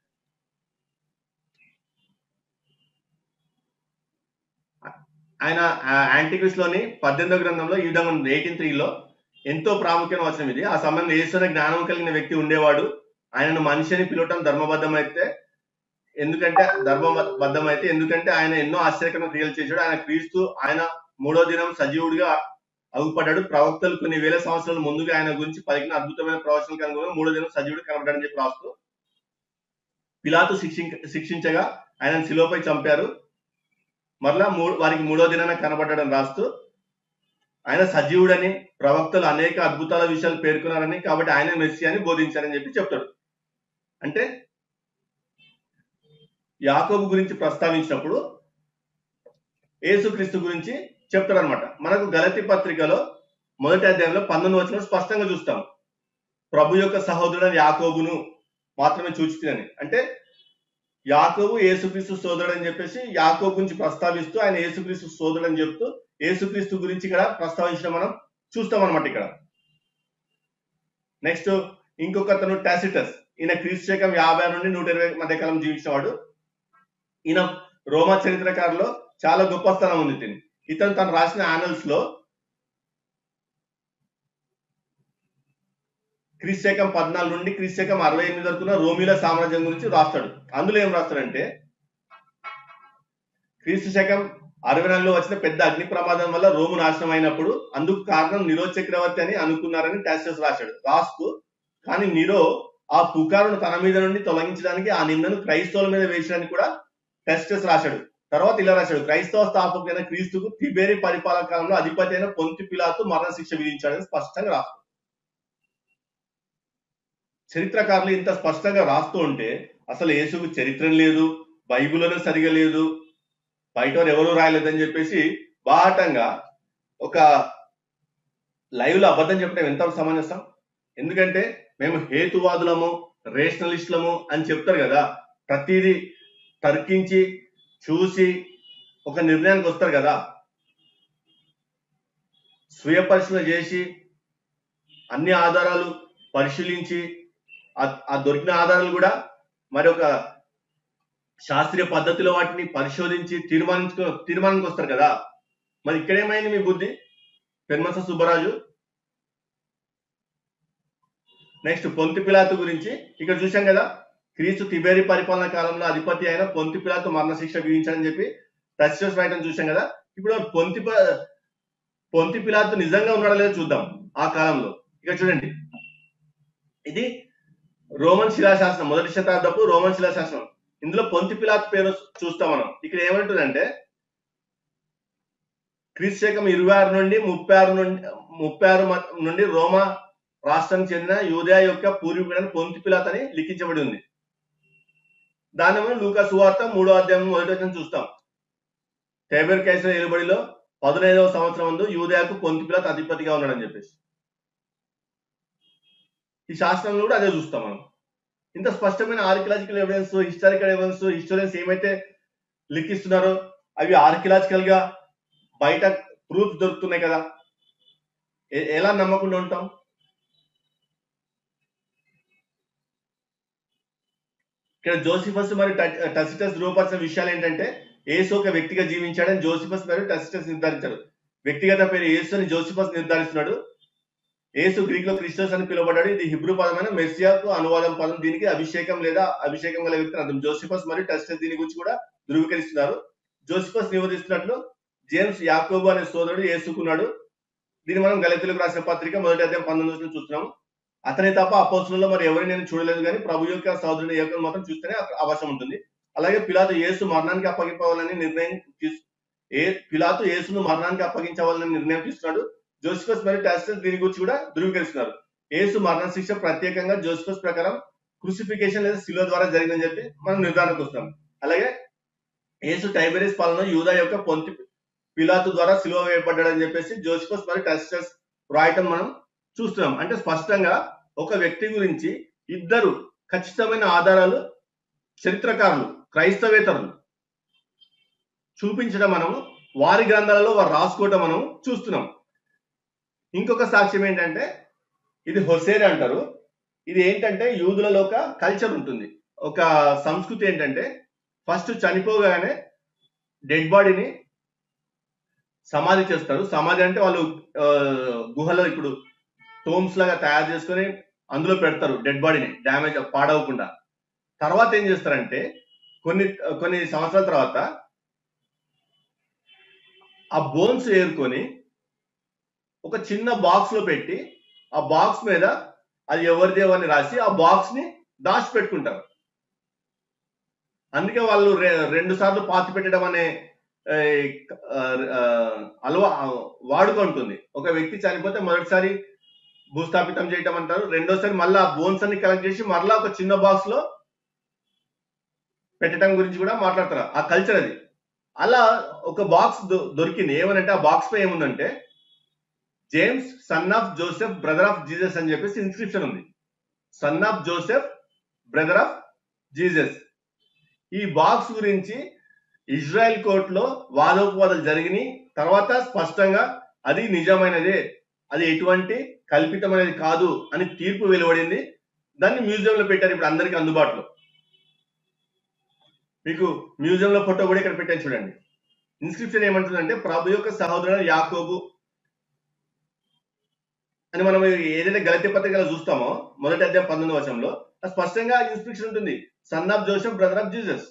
ఆయన యాంటిక్విస్ లోని పద్దెనిమిదో గ్రంథంలో ఈ విధంగా ఉంది ఎయిటీన్ త్రీలో ఎంతో ప్రాముఖ్యమైన వచనం ఇది ఆ సమయంలో యేసున జ్ఞానం కలిగిన వ్యక్తి ఉండేవాడు ఆయనను మనిషి అని పిలవటం ధర్మబద్ధమైతే ఎందుకంటే ధర్మబద్ధమైతే ఎందుకంటే ఆయన ఎన్నో ఆశ్చర్యకరమైన క్రియలు చేశాడు ఆయన క్రీస్తు ఆయన మూడో దినం సజీవుడిగా అగుపడ్డాడు ప్రవక్తలు కొన్ని వేల సంవత్సరాల ముందుగా ఆయన గురించి పలికిన అద్భుతమైన ప్రవచనలు కనుగొని మూడో దినం సజీవుడు కనబడ్డాడని చెప్పి రాస్తూ పిలాతు శిక్షి శిక్షించగా ఆయన శిలోపై చంపారు మరలా మూ- వారికి మూడో దినాన కనబడ్డాడని రాస్తూ ఆయన సజీవుడని ప్రవక్తలు అనేక అద్భుతాల విషయాలు పేర్కొన్నారని కాబట్టి ఆయన మెస్సి అని బోధించారని చెప్పి చెప్తాడు అంటే యాకోబు గురించి ప్రస్తావించినప్పుడు యేసుక్రీస్తు గురించి చెప్తాడు అనమాట మనకు గలతి పత్రికలో మొదటి అధ్యాయంలో పంతొమ్మిది వచ్చిన స్పష్టంగా చూస్తాం ప్రభు యొక్క సహోదరుడు యాకోబును మాత్రమే చూచితని అంటే యాకోబు యేసుక్రీస్తు సోదరుడు అని చెప్పేసి యాకోబు గురించి ప్రస్తావిస్తూ ఆయన యేసుక్రీస్తు సోదరుడు అని చెప్తూ యేసుక్రీస్తు గురించి ఇక్కడ ప్రస్తావించడం మనం చూస్తాం అనమాట ఇక్కడ నెక్స్ట్ ఇంకొక అతను టాసిటస్ ఈయన క్రీస్తు శకం యాభై నుండి నూట ఇరవై మధ్య కాలం జీవించిన వాడు ఈయన రోమా చరిత్రకారులో చాలా గొప్ప స్థానం ఉంది దీన్ని ఇతను తను రాసిన ఆనల్స్ లో క్రీస్తు శకం పద్నాలుగు నుండి క్రీస్తు శకం అరవై ఎనిమిది వరకు ఉన్న రోమిల సామ్రాజ్యం గురించి రాస్తాడు అందులో ఏం రాస్తాడంటే క్రీస్తు శకం అరవై నాలుగులో వచ్చిన పెద్ద అగ్ని ప్రమాదం వల్ల రోము నాశనం అయినప్పుడు అందుకు కారణం నిరో చక్రవర్తి అని అనుకున్నారని టాసిటస్ రాశాడు రాస్తూ కానీ నిరో ఆ పుకారును తన మీద నుండి తొలగించడానికి ఆ నిందను క్రైస్తవుల మీద వేయడానికి కూడా టాసిటస్ రాశాడు తర్వాత ఇలా రాశాడు క్రైస్తవ స్థాపకుడైన క్రీస్తుకు తిబేరి పరిపాలన కాలంలో అధిపతి అయిన పొంతి పిలాతు మరణ శిక్ష విధించాడని స్పష్టంగా రాస్తాడు చరిత్రకారులు ఇంత స్పష్టంగా రాస్తూ ఉంటే అసలు యేసుకు చరిత్ర లేదు బైబిల్లోనే సరిగా లేదు బయట వారు ఎవరు రాయలేదని చెప్పేసి బాహటంగా ఒక లైవ్ లో అబద్ధం చెప్పడం ఎంత సమంజసం ఎందుకంటే మేము హేతువాదులము రేషనలిస్టులము అని చెప్తారు కదా ప్రతిదీ తర్కించి చూసి ఒక నిర్ణయానికి వస్తారు కదా స్వీయ పరిశీలన చేసి అన్ని ఆధారాలు పరిశీలించి ఆ- ఆ దొరికిన ఆధారాలు కూడా మరి ఒక శాస్త్రీయ పద్ధతిలో వాటిని పరిశోధించి తీర్మానించుకో తీర్మానానికి వస్తారు కదా మరి ఇక్కడేమైంది మీ బుద్ధి పెన్మస సుబ్బరాజు నెక్స్ట్ పొంతి పిలాతు గురించి ఇక్కడ చూశాం కదా క్రీస్తు తిబేరి పరిపాలన కాలంలో అధిపతి అయిన పొంతి పిలాతు మరణశిక్ష విధించాడని చెప్పి టెస్టర్స్ రాయటం చూశాం కదా ఇప్పుడు పొంతి ప- పొంతి పిలాతు నిజంగా ఉన్నాడో లేదో చూద్దాం ఆ కాలంలో ఇక్కడ చూడండి ఇది రోమన్ శిలాశాసనం మొదటి శతాబ్దపు రోమన్ శిలాశాసనం ఇందులో పొంతి పిలాతు పేరు చూస్తాం మనం ఇక్కడ ఏమంటుందంటే క్రీస్తు శకం ఇరవై ఆరు నుండి ముప్పై ఆరు నుండి ముప్పై ఆరు మ- నుండి రోమా రాష్ట్రానికి చెందిన యూదయ యొక్క పూర్వీకుడైన పొంతి పిలాత్ అని లిఖించబడి ఉంది దాన్ని మనం లూకా సువార్త మూడో అధ్యాయం మొదటి వచనం చూస్తాం టేబర్ కైసర్ ఏలుబడిలో పదునైదవ సంవత్సరం ముందు యూదయకు పొంతి పిలాత్ అధిపతిగా ఉన్నాడని చెప్పేసి ఈ శాస్త్రంలో కూడా అదే చూస్తాం మనం ఇంత స్పష్టమైన archaeological evidence historical evidence historians ఏమైతే లిఖిస్తున్నారో అవి ఆర్కియలాజికల్ గా బయట ప్రూఫ్ దొరుకుతున్నాయి కదా ఎ- ఎలా నమ్మకుండా ఉంటాం ఇక్కడ జోసిఫస్ మరియు ట- టసిటస్ ధృవపరిచిన విషయాలు ఏంటంటే యేసు ఒక వ్యక్తిగా జీవించాడని జోసిఫస్ మరియు టసిటస్ నిర్ధారించారు వ్యక్తిగత పేరు యేసు అని జోసిఫస్ నిర్ధారిస్తున్నాడు యేసు గ్రీక్ లో క్రిస్టోస్ అని పిలువబడ్డాడు ఇది హిబ్రూ పదమైన మెస్సియాకు అనువాదం పదం దీనికి అభిషేకం లేదా అభిషేకం గల వ్యక్తి అర్థం జోసిఫస్ మరియు టసిటస్ దీని గురించి కూడా ధృవీకరిస్తున్నారు జోసిఫస్ నివేదిస్తున్నట్లు జేమ్స్ యాకోబు అనే సోదరుడు యేసుకున్నాడు దీన్ని మనం గలితులకు రాసిన పత్రిక మొదటి అధ్యాయం పంతొమ్మిది రోజులు చూస్తున్నాము అతని తప్ప అపోస్తులలో మరి ఎవరు నేను చూడలేదు కానీ ప్రభు యొక్క సోదరుని యొక్క మాత్రం చూస్తేనే అక్కడ అవకాశం ఉంటుంది అలాగే పిలాతు యేసు మరణానికి అప్పగింపవాలని నిర్ణయం తీసు ఏ పిలాతు యేసును మరణానికి అప్పగించవాలని నిర్ణయం తీసుకున్నాడు జోసిఫస్ మరియు టాసిటస్ దీని గురించి కూడా ధృవీకరిస్తున్నారు యేసు మరణ శిక్ష ప్రత్యేకంగా జోసిఫస్ ప్రకారం క్రూసిఫికేషన్ లేదా శిలో ద్వారా జరిగిందని చెప్పి మనం నిర్ధారణకు వస్తాం అలాగే యేసు టైబెరిస్ పాలన యూదా యొక్క పొంతి పిలాతు ద్వారా సిలువ వేయబడ్డాడని చెప్పేసి జోసిఫస్ మరియు టాసిటస్ రాయటం మనం చూస్తున్నాం అంటే స్పష్టంగా ఒక వ్యక్తి గురించి ఇద్దరు ఖచ్చితమైన ఆధారాలు చరిత్రకారులు క్రైస్తవేతరులు చూపించడం మనము వారి గ్రంథాలలో వారు రాసుకోవటం మనం చూస్తున్నాం ఇంకొక సాక్ష్యం ఏంటంటే ఇది హొసేన్ అంటారు ఇది ఏంటంటే యూదులలో ఒక కల్చర్ ఉంటుంది ఒక సంస్కృతి ఏంటంటే ఫస్ట్ చనిపోగానే డెడ్ బాడీని సమాధి చేస్తారు సమాధి అంటే వాళ్ళు ఆ, గుహలో ఇప్పుడు టోమ్స్ లాగా తయారు చేసుకొని అందులో పెడతారు డెడ్ బాడీని డ్యామేజ్ పాడవకుండా తర్వాత ఏం చేస్తారంటే కొన్ని కొన్ని సంవత్సరాల తర్వాత ఆ బోన్స్ ఏరుకొని ఒక చిన్న బాక్స్ లో పెట్టి ఆ బాక్స్ మీద అది ఎవరిదేవో అని రాసి ఆ బాక్స్ ని దాచి పెట్టుకుంటారు అందుకే వాళ్ళు రె- రెండు సార్లు పాతి పెట్టడం అనే ఏ, ఆ, ఆ, అలవా వాడుక ఉంటుంది ఒక వ్యక్తి చనిపోతే మొదటిసారి భూస్థాపితం చేయటం అంటారు రెండోసారి మళ్ళీ ఆ బోన్స్ అన్ని కలెక్ట్ చేసి మరలా ఒక చిన్న బాక్స్ లో పెట్టడం గురించి కూడా మాట్లాడతారు ఆ కల్చర్ అది అలా ఒక బాక్స్ దొరికింది ఏమనంటే ఆ బాక్స్ పై ఏముందంటే James son of Joseph brother of Jesus అని చెప్పేసి ఇన్స్క్రిప్షన్ ఉంది son of Joseph brother of Jesus ఈ బాక్స్ గురించి ఇజ్రాయెల్ కోర్టులో వాదోపవాదాలు జరిగినాయి తర్వాత స్పష్టంగా అది నిజమైనదే అది ఎటువంటి కల్పితమైనది కాదు అని తీర్పు వెలువడింది దాన్ని మ్యూజియం లో పెట్టారు ఇప్పుడు అందరికీ అందుబాటులో మీకు మ్యూజియం లో ఫోటో కూడా ఇక్కడ పెట్టాను చూడండి ఇన్స్క్రిప్షన్ ఏమంటుందంటే ప్రభు యొక్క సహోదరుడు యాకోబు అని మనం ఏదైతే గలతి పత్రికలో చూస్తామో మొదటి అధ్యాయం పంతొమ్మిది వచనంలో అది స్పష్టంగా ఇన్స్క్రిప్షన్ ఉంటుంది son of Joseph brother of Jesus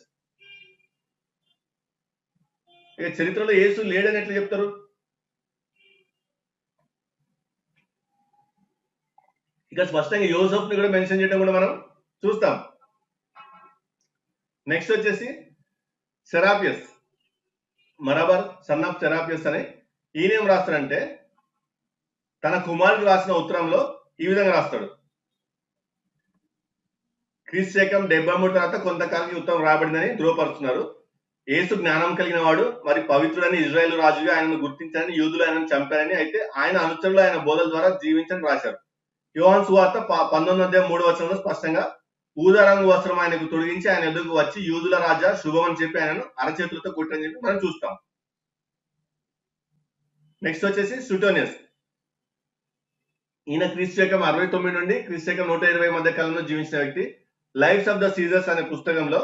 ఇక చరిత్రలో యేసు లేడని ఎట్లా చెప్తారు ఇక స్పష్టంగా యోసఫ్ ని కూడా మెన్షన్ చేయడం కూడా మనం చూస్తాం నెక్స్ట్ వచ్చేసి సెరాపియస్ మరబర్ సన్ ఆఫ్ సెరాపియస్ అని ఈయన ఏం రాస్తాడంటే తన కుమారుడు రాసిన ఉత్తరంలో ఈ విధంగా రాస్తాడు క్రీస్తు శకం డెబ్బై మూడు తర్వాత కొంతకాలం ఈ ఉత్తరం రాబడిందని ధృవపరుస్తున్నారు యేసు జ్ఞానం కలిగిన వాడు మరి పవిత్రుడని ఇజ్రాయెల్ రాజుగా ఆయనను గుర్తించారని యూదులు ఆయనను చంపారని అయితే ఆయన అనుచరులు ఆయన బోధల ద్వారా జీవించని రాశారు యోహాన్ సువార్త ప- పంతొమ్మిది అధ్యాయం మూడు వచనంలో స్పష్టంగా ఊదారంగు వస్త్రం ఆయనకు తొలగించి ఆయన ఎదుగు వచ్చి యూదుల రాజా శుభం అని చెప్పి ఆయనను అరచేతులతో కొట్టని చెప్పి మనం చూస్తాం నెక్స్ట్ వచ్చేసి సుటోనియస్ ఈయన క్రీస్తు శకం అరవై తొమ్మిది నుండి క్రీస్తు శకం నూట ఇరవై మధ్య కాలంలో జీవించిన వ్యక్తి లైఫ్స్ ఆఫ్ ద సీజర్స్ అనే పుస్తకంలో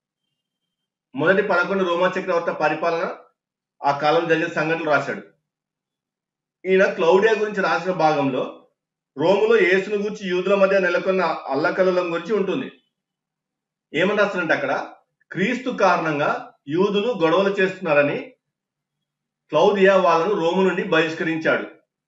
మొదటి పదకొండు రోమా చక్రవర్తి పరిపాలన ఆ కాలం జరిగిన సంఘటనలు రాశాడు ఈయన క్లౌడియా గురించి రాసిన భాగంలో రోములో యేసును గురించి యూదుల మధ్య నెలకొన్న అల్లకల్లోలం గురించి ఉంటుంది ఏమని రాస్తారంటే అక్కడ క్రీస్తు కారణంగా యూదులు గొడవలు చేస్తున్నారని క్లౌదియా వాళ్ళను రోము నుండి బహిష్కరించాడు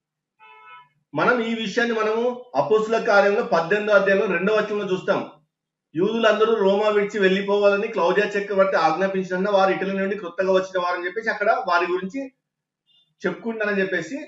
మనం ఈ విషయాన్ని మనము అపోసుల కార్యంలో పద్దెనిమిదో అధ్యాయంలో రెండవ వచనంలో చూస్తాం యూదులందరూ రోమా విడిచి వెళ్ళిపోవాలని క్లౌదియా చక్రవర్తి ఆజ్ఞాపించిన వారు ఇటలీ నుండి క్రొత్తగా వచ్చిన వారని చెప్పేసి అక్కడ వారి గురించి చెప్పుకుంటానని చెప్పేసి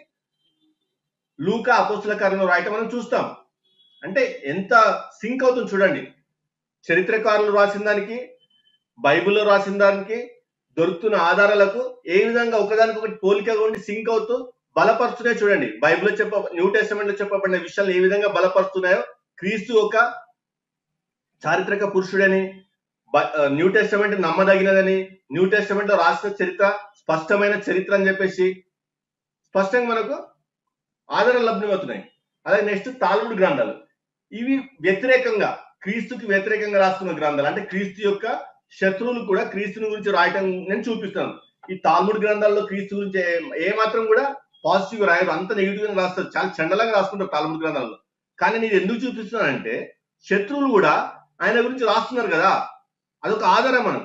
లూకా అపోస్తుల కార్యంలో రాయటం మనం చూస్తాం అంటే ఎంత సింక్ అవుతుంది చూడండి చరిత్రకారులు రాసిన దానికి బైబిల్లో రాసిన దానికి దొరుకుతున్న ఆధారాలకు ఏ విధంగా ఒకదానికొకటి పోలికగా ఉండి సింక్ అవుతూ బలపరుస్తున్నాయో చూడండి బైబిల్లో చెప్ప న్యూ టెస్టమెంట్ లో చెప్పబడిన విషయాలు ఏ విధంగా బలపరుస్తున్నాయో క్రీస్తు ఒక చారిత్రక పురుషుడని బ- ఆ, న్యూ టెస్టమెంట్ నమ్మదగినదని న్యూ టెస్టమెంట్ లో రాసిన చరిత్ర స్పష్టమైన చరిత్ర అని చెప్పేసి స్పష్టంగా మనకు ఆధారాలు లభ్యమవుతున్నాయి అలాగే నెక్స్ట్ తాల్ముడు గ్రంథాలు ఇవి వ్యతిరేకంగా క్రీస్తుకి వ్యతిరేకంగా రాస్తున్న గ్రంథాలు అంటే క్రీస్తు యొక్క శత్రువులు కూడా క్రీస్తుని గురించి రాయటం నేను చూపిస్తాను ఈ తాల్ముడు గ్రంథాల్లో క్రీస్తు గురించి ఏ- ఏ మాత్రం కూడా పాజిటివ్ రాయరు అంత నెగిటివ్ గా రాస్తారు చాలా చండలంగా రాసుకుంటారు తాల్ముడు గ్రంథాల్లో కానీ నేను ఎందుకు చూపిస్తున్నానంటే శత్రువులు కూడా ఆయన గురించి రాస్తున్నారు కదా అదొక ఆధారం మనం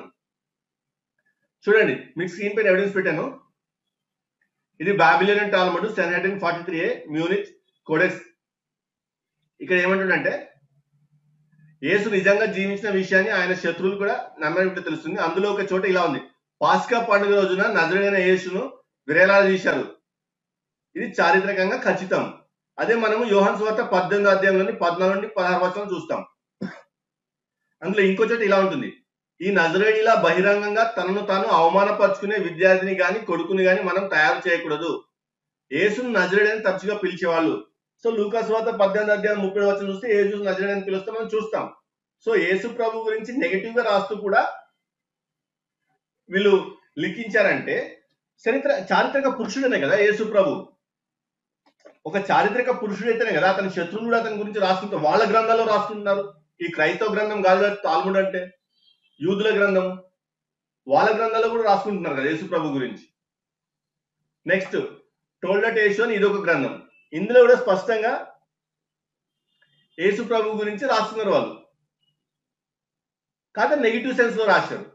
చూడండి మీకు స్క్రీన్ పైన ఎవిడెన్స్ పెట్టాను ఇది Babylonian Talmud seven hundred forty three a Munich codex ఇక్కడ ఏమంటుండంటే యేసు నిజంగా జీవించిన విషయాన్ని ఆయన శత్రువులు కూడా నమ్మనట్టు తెలుస్తుంది అందులో ఒక చోట ఇలా ఉంది పాస్కా పండుగ రోజున నజరైన యేసును విరేలాలు తీశారు ఇది చారిత్రకంగా ఖచ్చితం అదే మనము యోహాన్ స్వార్త పద్దెనిమిది అధ్యాయంలోని పద్నాలుగు నుండి పదహారు వచనం చూస్తాం అందులో ఇంకో చోట ఇలా ఉంటుంది ఈ నజరేడిలా బహిరంగంగా తనను తాను అవమానపరుచుకునే విద్యార్థిని గాని కొడుకుని గాని మనం తయారు చేయకూడదు యేసును నజరేడి అని తరచుగా పిలిచేవాళ్ళు సో లూకాస్ వార్త పద్దెనిమిది అధ్యాయం ముప్పై వచ్చిన చూస్తే యేసు నజరేడి అని పిలుస్తే మనం చూస్తాం సో యేసు ప్రభు గురించి నెగిటివ్ గా రాస్తూ కూడా వీళ్ళు లిఖించారంటే చరిత్ర చారిత్రక పురుషుడనే కదా యేసు ప్రభు ఒక చారిత్రక పురుషుడైతేనే కదా అతని శత్రువులు కూడా అతని గురించి రాసుకుంటారు వాళ్ళ గ్రంథాల్లో రాసుకుంటున్నారు ఈ క్రైస్తవ గ్రంథం కాదు కదా తాల్ముడ్ అంటే యూదుల గ్రంథం వాళ్ళ గ్రంథాల్లో కూడా రాసుకుంటున్నారు కదా యేసు ప్రభు గురించి నెక్స్ట్ టోల్డట్ యేసు అని ఇదొక గ్రంథం ఇందులో కూడా స్పష్టంగా యేసు ప్రభు గురించి రాస్తున్నారు వాళ్ళు కాకపోతే నెగిటివ్ సెన్స్ లో రాశారు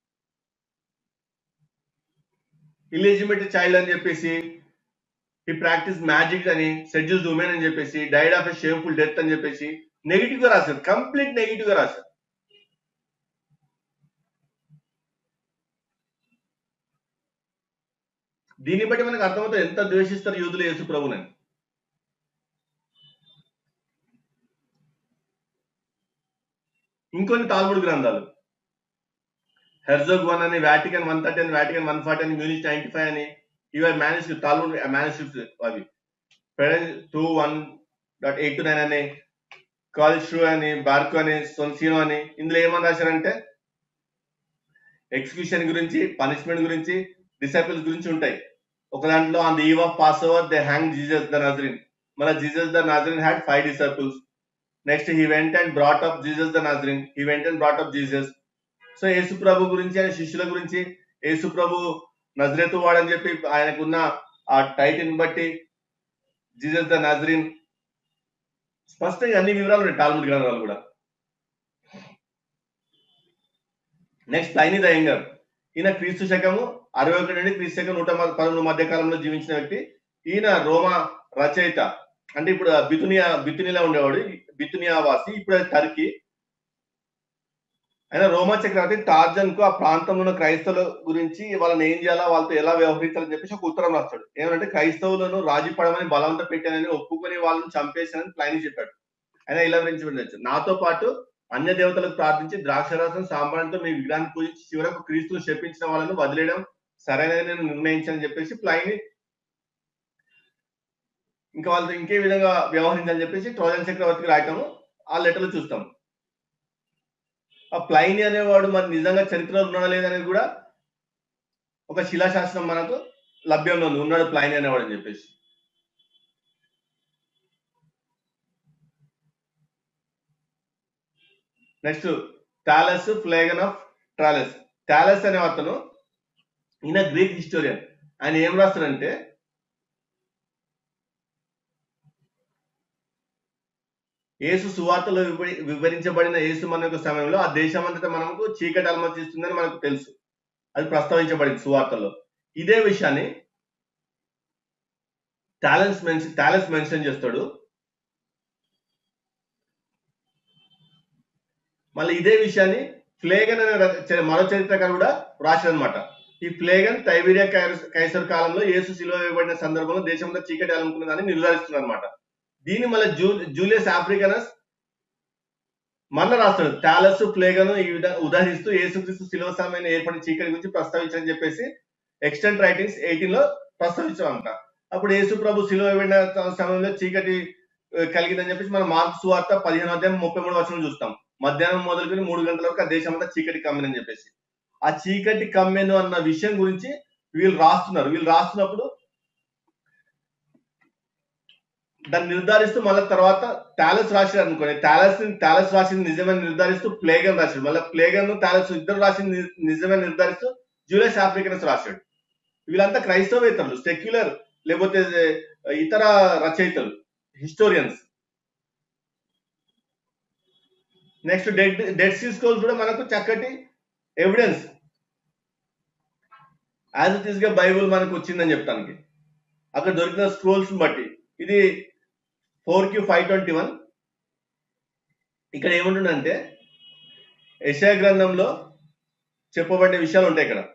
ఇలిజిబిలిటీ చైల్డ్ అని చెప్పేసి ఈ ప్రాక్టీస్ మ్యాజిక్ అని సెడ్యూస్ ఉమెన్ అని చెప్పేసి died of a shameful death అని చెప్పేసి నెగిటివ్ గా రాశారు కంప్లీట్ నెగిటివ్ గా రాశారు దీన్ని బట్టి మనకు అర్థమవుతుంది ఎంత ద్వేషిస్తారు యూదులు యేసు ప్రభునని ఇంకొన్ని తాల్ముడు గ్రంథాలు హెర్జోగ్ వన్ అని వాటికన్ వన్ థర్టీ అని వాటికన్ వన్ ఫార్టీ అని మ్యూనిచ్ నైన్టీ ఫైవ్ అని ఇవి మేనేజ్మెంట్ తాల్ముడ్ మేనేజ్మెంట్ అవి two one dot eight nine అని కాల్షు అని బార్కో అని సొన్సీనో అని ఇందులో ఏమని రాశారంటే ఎగ్జిక్యూషన్ గురించి పనిష్మెంట్ గురించి డిసైపుల్స్ గురించి ఉంటాయి ఒక దాంట్లో on the eve of Passover they hang Jesus the Nazarene మళ్ళీ Jesus the Nazarene had five disciples next he went and brought up Jesus the Nazarene he went and brought up Jesus so యేసు ప్రభు గురించి ఆయన శిష్యుల గురించి యేసు ప్రభు నజరేతు వాడని చెప్పి ఆయనకున్న ఆ టైటిల్ బట్టి జీసస్ ద నజరిన్ స్పష్టంగా అన్ని వివరాలు ఉన్నాయి టాల్ముడ్ గ్రంథాలు కూడా నెక్స్ట్ ప్లైని ద యంగర్ ఈయన క్రీస్తు శకము అరవై ఒకటి నుండి క్రీస్తు శకం నూట మ- పదమూడు మధ్య కాలంలో జీవించిన వ్యక్తి ఈయన రోమా రచయిత అంటే ఇప్పుడు బితునియా బితునిలా ఉండేవాడు బితునియా వాసి ఇప్పుడు అది టర్కీ ఆయన రోమా చక్రవర్తి టార్జన్ కు ఆ ప్రాంతంలో ఉన్న క్రైస్తవుల గురించి వాళ్ళని ఏం చేయాలా వాళ్ళతో ఎలా వ్యవహరించాలని చెప్పేసి ఒక ఉత్తరం రాస్తాడు ఏమంటే క్రైస్తవులను రాజీ పడమని బలవంత పెట్టానని ఒప్పుకొని వాళ్ళని చంపేశానని ప్లాన్ చెప్పాడు ఆయన ఇలా వివరించి నాతో పాటు అన్య దేవతలకు ప్రార్థించి ద్రాక్షరసం సాంబ్రాణితో మీ విగ్రహాన్ని పూజించి చివరకు క్రీస్తును శపించిన వాళ్ళను వదిలేయడం సరైనది నేను నిర్ణయించని చెప్పేసి ప్లైని ఇంకా వాళ్ళతో ఇంకే విధంగా వ్యవహరించని చెప్పేసి ట్రోజన్ చక్రవర్తికి రాయటము ఆ లెటర్లు చూస్తాం ఆ ప్లైని అనేవాడు మరి నిజంగా చరిత్రలో ఉన్నాడా లేదనేది కూడా ఒక శిలాశాస్త్రం మనకు లభ్యంలో ఉంది ఉన్నాడు ప్లైని అనేవాడు అని చెప్పేసి నెక్స్ట్ టాలస్ ఫ్లేగన్ ఆఫ్ ట్రాలస్ టాలస్ అనే అతను ఈయన గ్రీక్ హిస్టోరియన్ ఆయన ఏం రాస్తాడంటే యేసు సువార్తలో వివరి- వివరించబడిన యేసు మన యొక్క సమయంలో ఆ దేశం అంతటా మనకు చీకటి అనుమతిస్తుందని మనకు తెలుసు అది ప్రస్తావించబడింది సువార్తలో ఇదే విషయాన్ని టాలెన్స్ మెన్షన్ టాలెన్స్ మెన్షన్ చేస్తాడు మళ్ళీ ఇదే విషయాన్ని ఫ్లేగన్ అనే ర- చ- మరో చరిత్రకారు కూడా రాశాడనమాట ఈ ఫ్లేగన్ టైబీరియా కైరస్- కైసర్ కాలంలో యేసు సిలువ వేయబడిన సందర్భంలో దేశంలో చీకటి అలుముకున్నదని నిర్ధారిస్తున్నారు అనమాట దీన్ని మళ్ళీ జూ జూలియస్ ఆఫ్రికనస్ మళ్ళా రాస్తాడు టాలస్ ప్లేగను ఈ విధంగా ఉదాహరిస్తూ యేసుక్రీస్తు శిలువ సమయం ఏర్పడిన చీకటి గురించి ప్రస్తావించని చెప్పేసి ఎక్స్టెంట్ రైటింగ్స్ ఎయిటీన్ లో ప్రస్తావించామంట అప్పుడు యేసు ప్రభు శిలువ వేయబడిన సమయంలో చీకటి ఆ, కలిగిందని చెప్పేసి మనం మార్క్స్ సువార్త పదిహేను అధ్యాయం ముప్పై మూడు వచనం చూస్తాం మధ్యాహ్నం మొదలుకొని మూడు గంటల వరకు ఆ దేశం అంతా చీకటి కమ్మినని చెప్పేసి ఆ చీకటి కమ్మెను అన్న విషయం గురించి వీళ్ళు రాస్తున్నారు వీళ్ళు రాస్తున్నప్పుడు దాన్ని నిర్ధారిస్తూ మళ్ళీ తర్వాత టాలెస్ రాశారు అనుకోండి టాలెస్ టాలెస్ రాసింది నిజమని నిర్ధారిస్తూ ప్లేగన్ రాశాడు మళ్ళీ ప్లేగన్ టాలెస్ ఇద్దరు రాసింది ని- నిజమని నిర్ధారిస్తూ జూలియస్ ఆఫ్రికన్స్ రాశాడు వీళ్ళంతా క్రైస్తవేతరులు సెక్యులర్ లేకపోతే ఇతర రచయితలు historians next dead dead sea scrolls కూడా మనకు చక్కటి ఎవిడెన్స్ యాజ్ ఇట్ ఈస్ గా బైబుల్ మనకు వచ్చిందని చెప్తానికి అక్కడ దొరికిన స్క్రోల్స్ బట్టి ఇది four Q five twenty one ఇక్కడ ఏముంటుందంటే యశా గ్రంథంలో చెప్పబడిన విషయాలు ఉంటాయి ఇక్కడ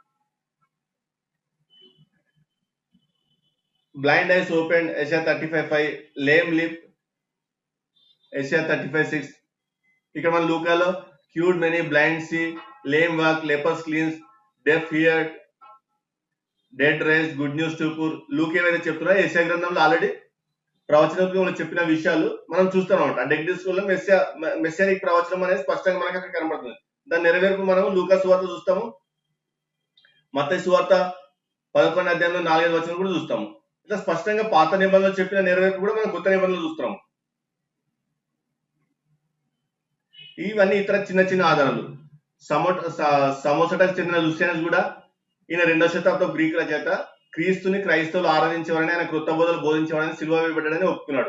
బ్లైండ్ ఐస్ ఓపెన్ యశా thirty five five lame leap యశా థర్టీ ఫైవ్ సిక్స్ ఇక్కడ మన లూకాలో cured many blind see lame walk lepers cleanse deaf hear dead rise good news to poor Luke ఏవైతే చెప్తున్నా యశా గ్రంథంలో ఆల్రెడీ ప్రవచనంలో చెప్పిన విషయాలు మనం చూస్తాం అనమాట డెడ్ స్కూల్లో మెస్సా మెస్సానిక్ ప్రవచనం అనేది స్పష్టంగా మనకు అక్కడ కనబడుతుంది దాని నెరవేర్పు మనం లూకా సువార్త చూస్తాము మత సువార్త పదకొండు అధ్యాయంలో నాలుగైదు వచనం కూడా చూస్తాము ఇట్లా స్పష్టంగా పాత నిబంధనలు చెప్పిన నెరవేర్పు కూడా మనం కొత్త నిబంధనలు చూస్తున్నాం ఇవన్నీ ఇతర చిన్న చిన్న ఆధారాలు సమోట స- సమోసటకు చెందిన లుసియనస్ కూడా ఈయన రెండో శతాబ్దం గ్రీక్ రచయిత క్రీస్తుని క్రైస్తవులు ఆరాధించేవారని ఆయన క్రొత్త బోధలు బోధించేవారని సిల్వ వేయబడ్డాడని ఒప్పుకున్నాడు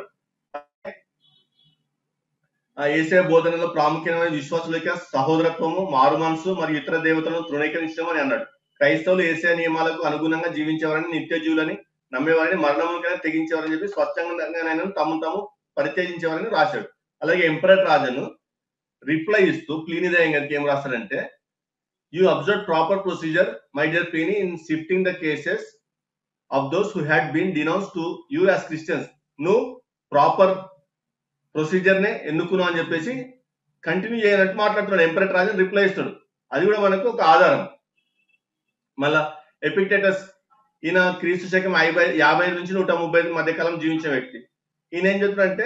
ఆ ఏసే బోధనలో ప్రాముఖ్యమైన విశ్వాసుల యొక్క సహోదరత్వము మారు మనసు మరియు ఇతర దేవతలను తృణీకరించడం అని అన్నాడు క్రైస్తవులు ఏసే నియమాలకు అనుగుణంగా జీవించేవారని నిత్య జీవులని నమ్మేవారని మరణములకైనా తెగించేవారని చెప్పి స్పష్టంగా ఆయన తమ తాము పరిత్యజించేవారని రాశాడు అలాగే ఎంపరర్ రాజను రిప్లై ఇస్తూ ప్లీని గారికి ఏం రాస్తాడంటే you observe proper procedure my dear Pliny in shifting the cases of those who had been denounced to you as Christians నువ్వు ప్రాపర్ ప్రొసీజర్ నే ఎన్నుకున్నావు అని చెప్పేసి కంటిన్యూ చేయనట్టు మాట్లాడుతున్నాడు ఎంపరేటర్ రాజన్ రిప్లై ఇస్తాడు అది కూడా మనకు ఒక ఆధారం మళ్ళా ఎపిక్టేటస్ ఈయన క్రీస్తు శకం యాభై యాభై ఐదు నుంచి నూట ముప్పై ఐదు మధ్య కాలం జీవించిన వ్యక్తి ఈయన ఏం చెప్తున్నాడంటే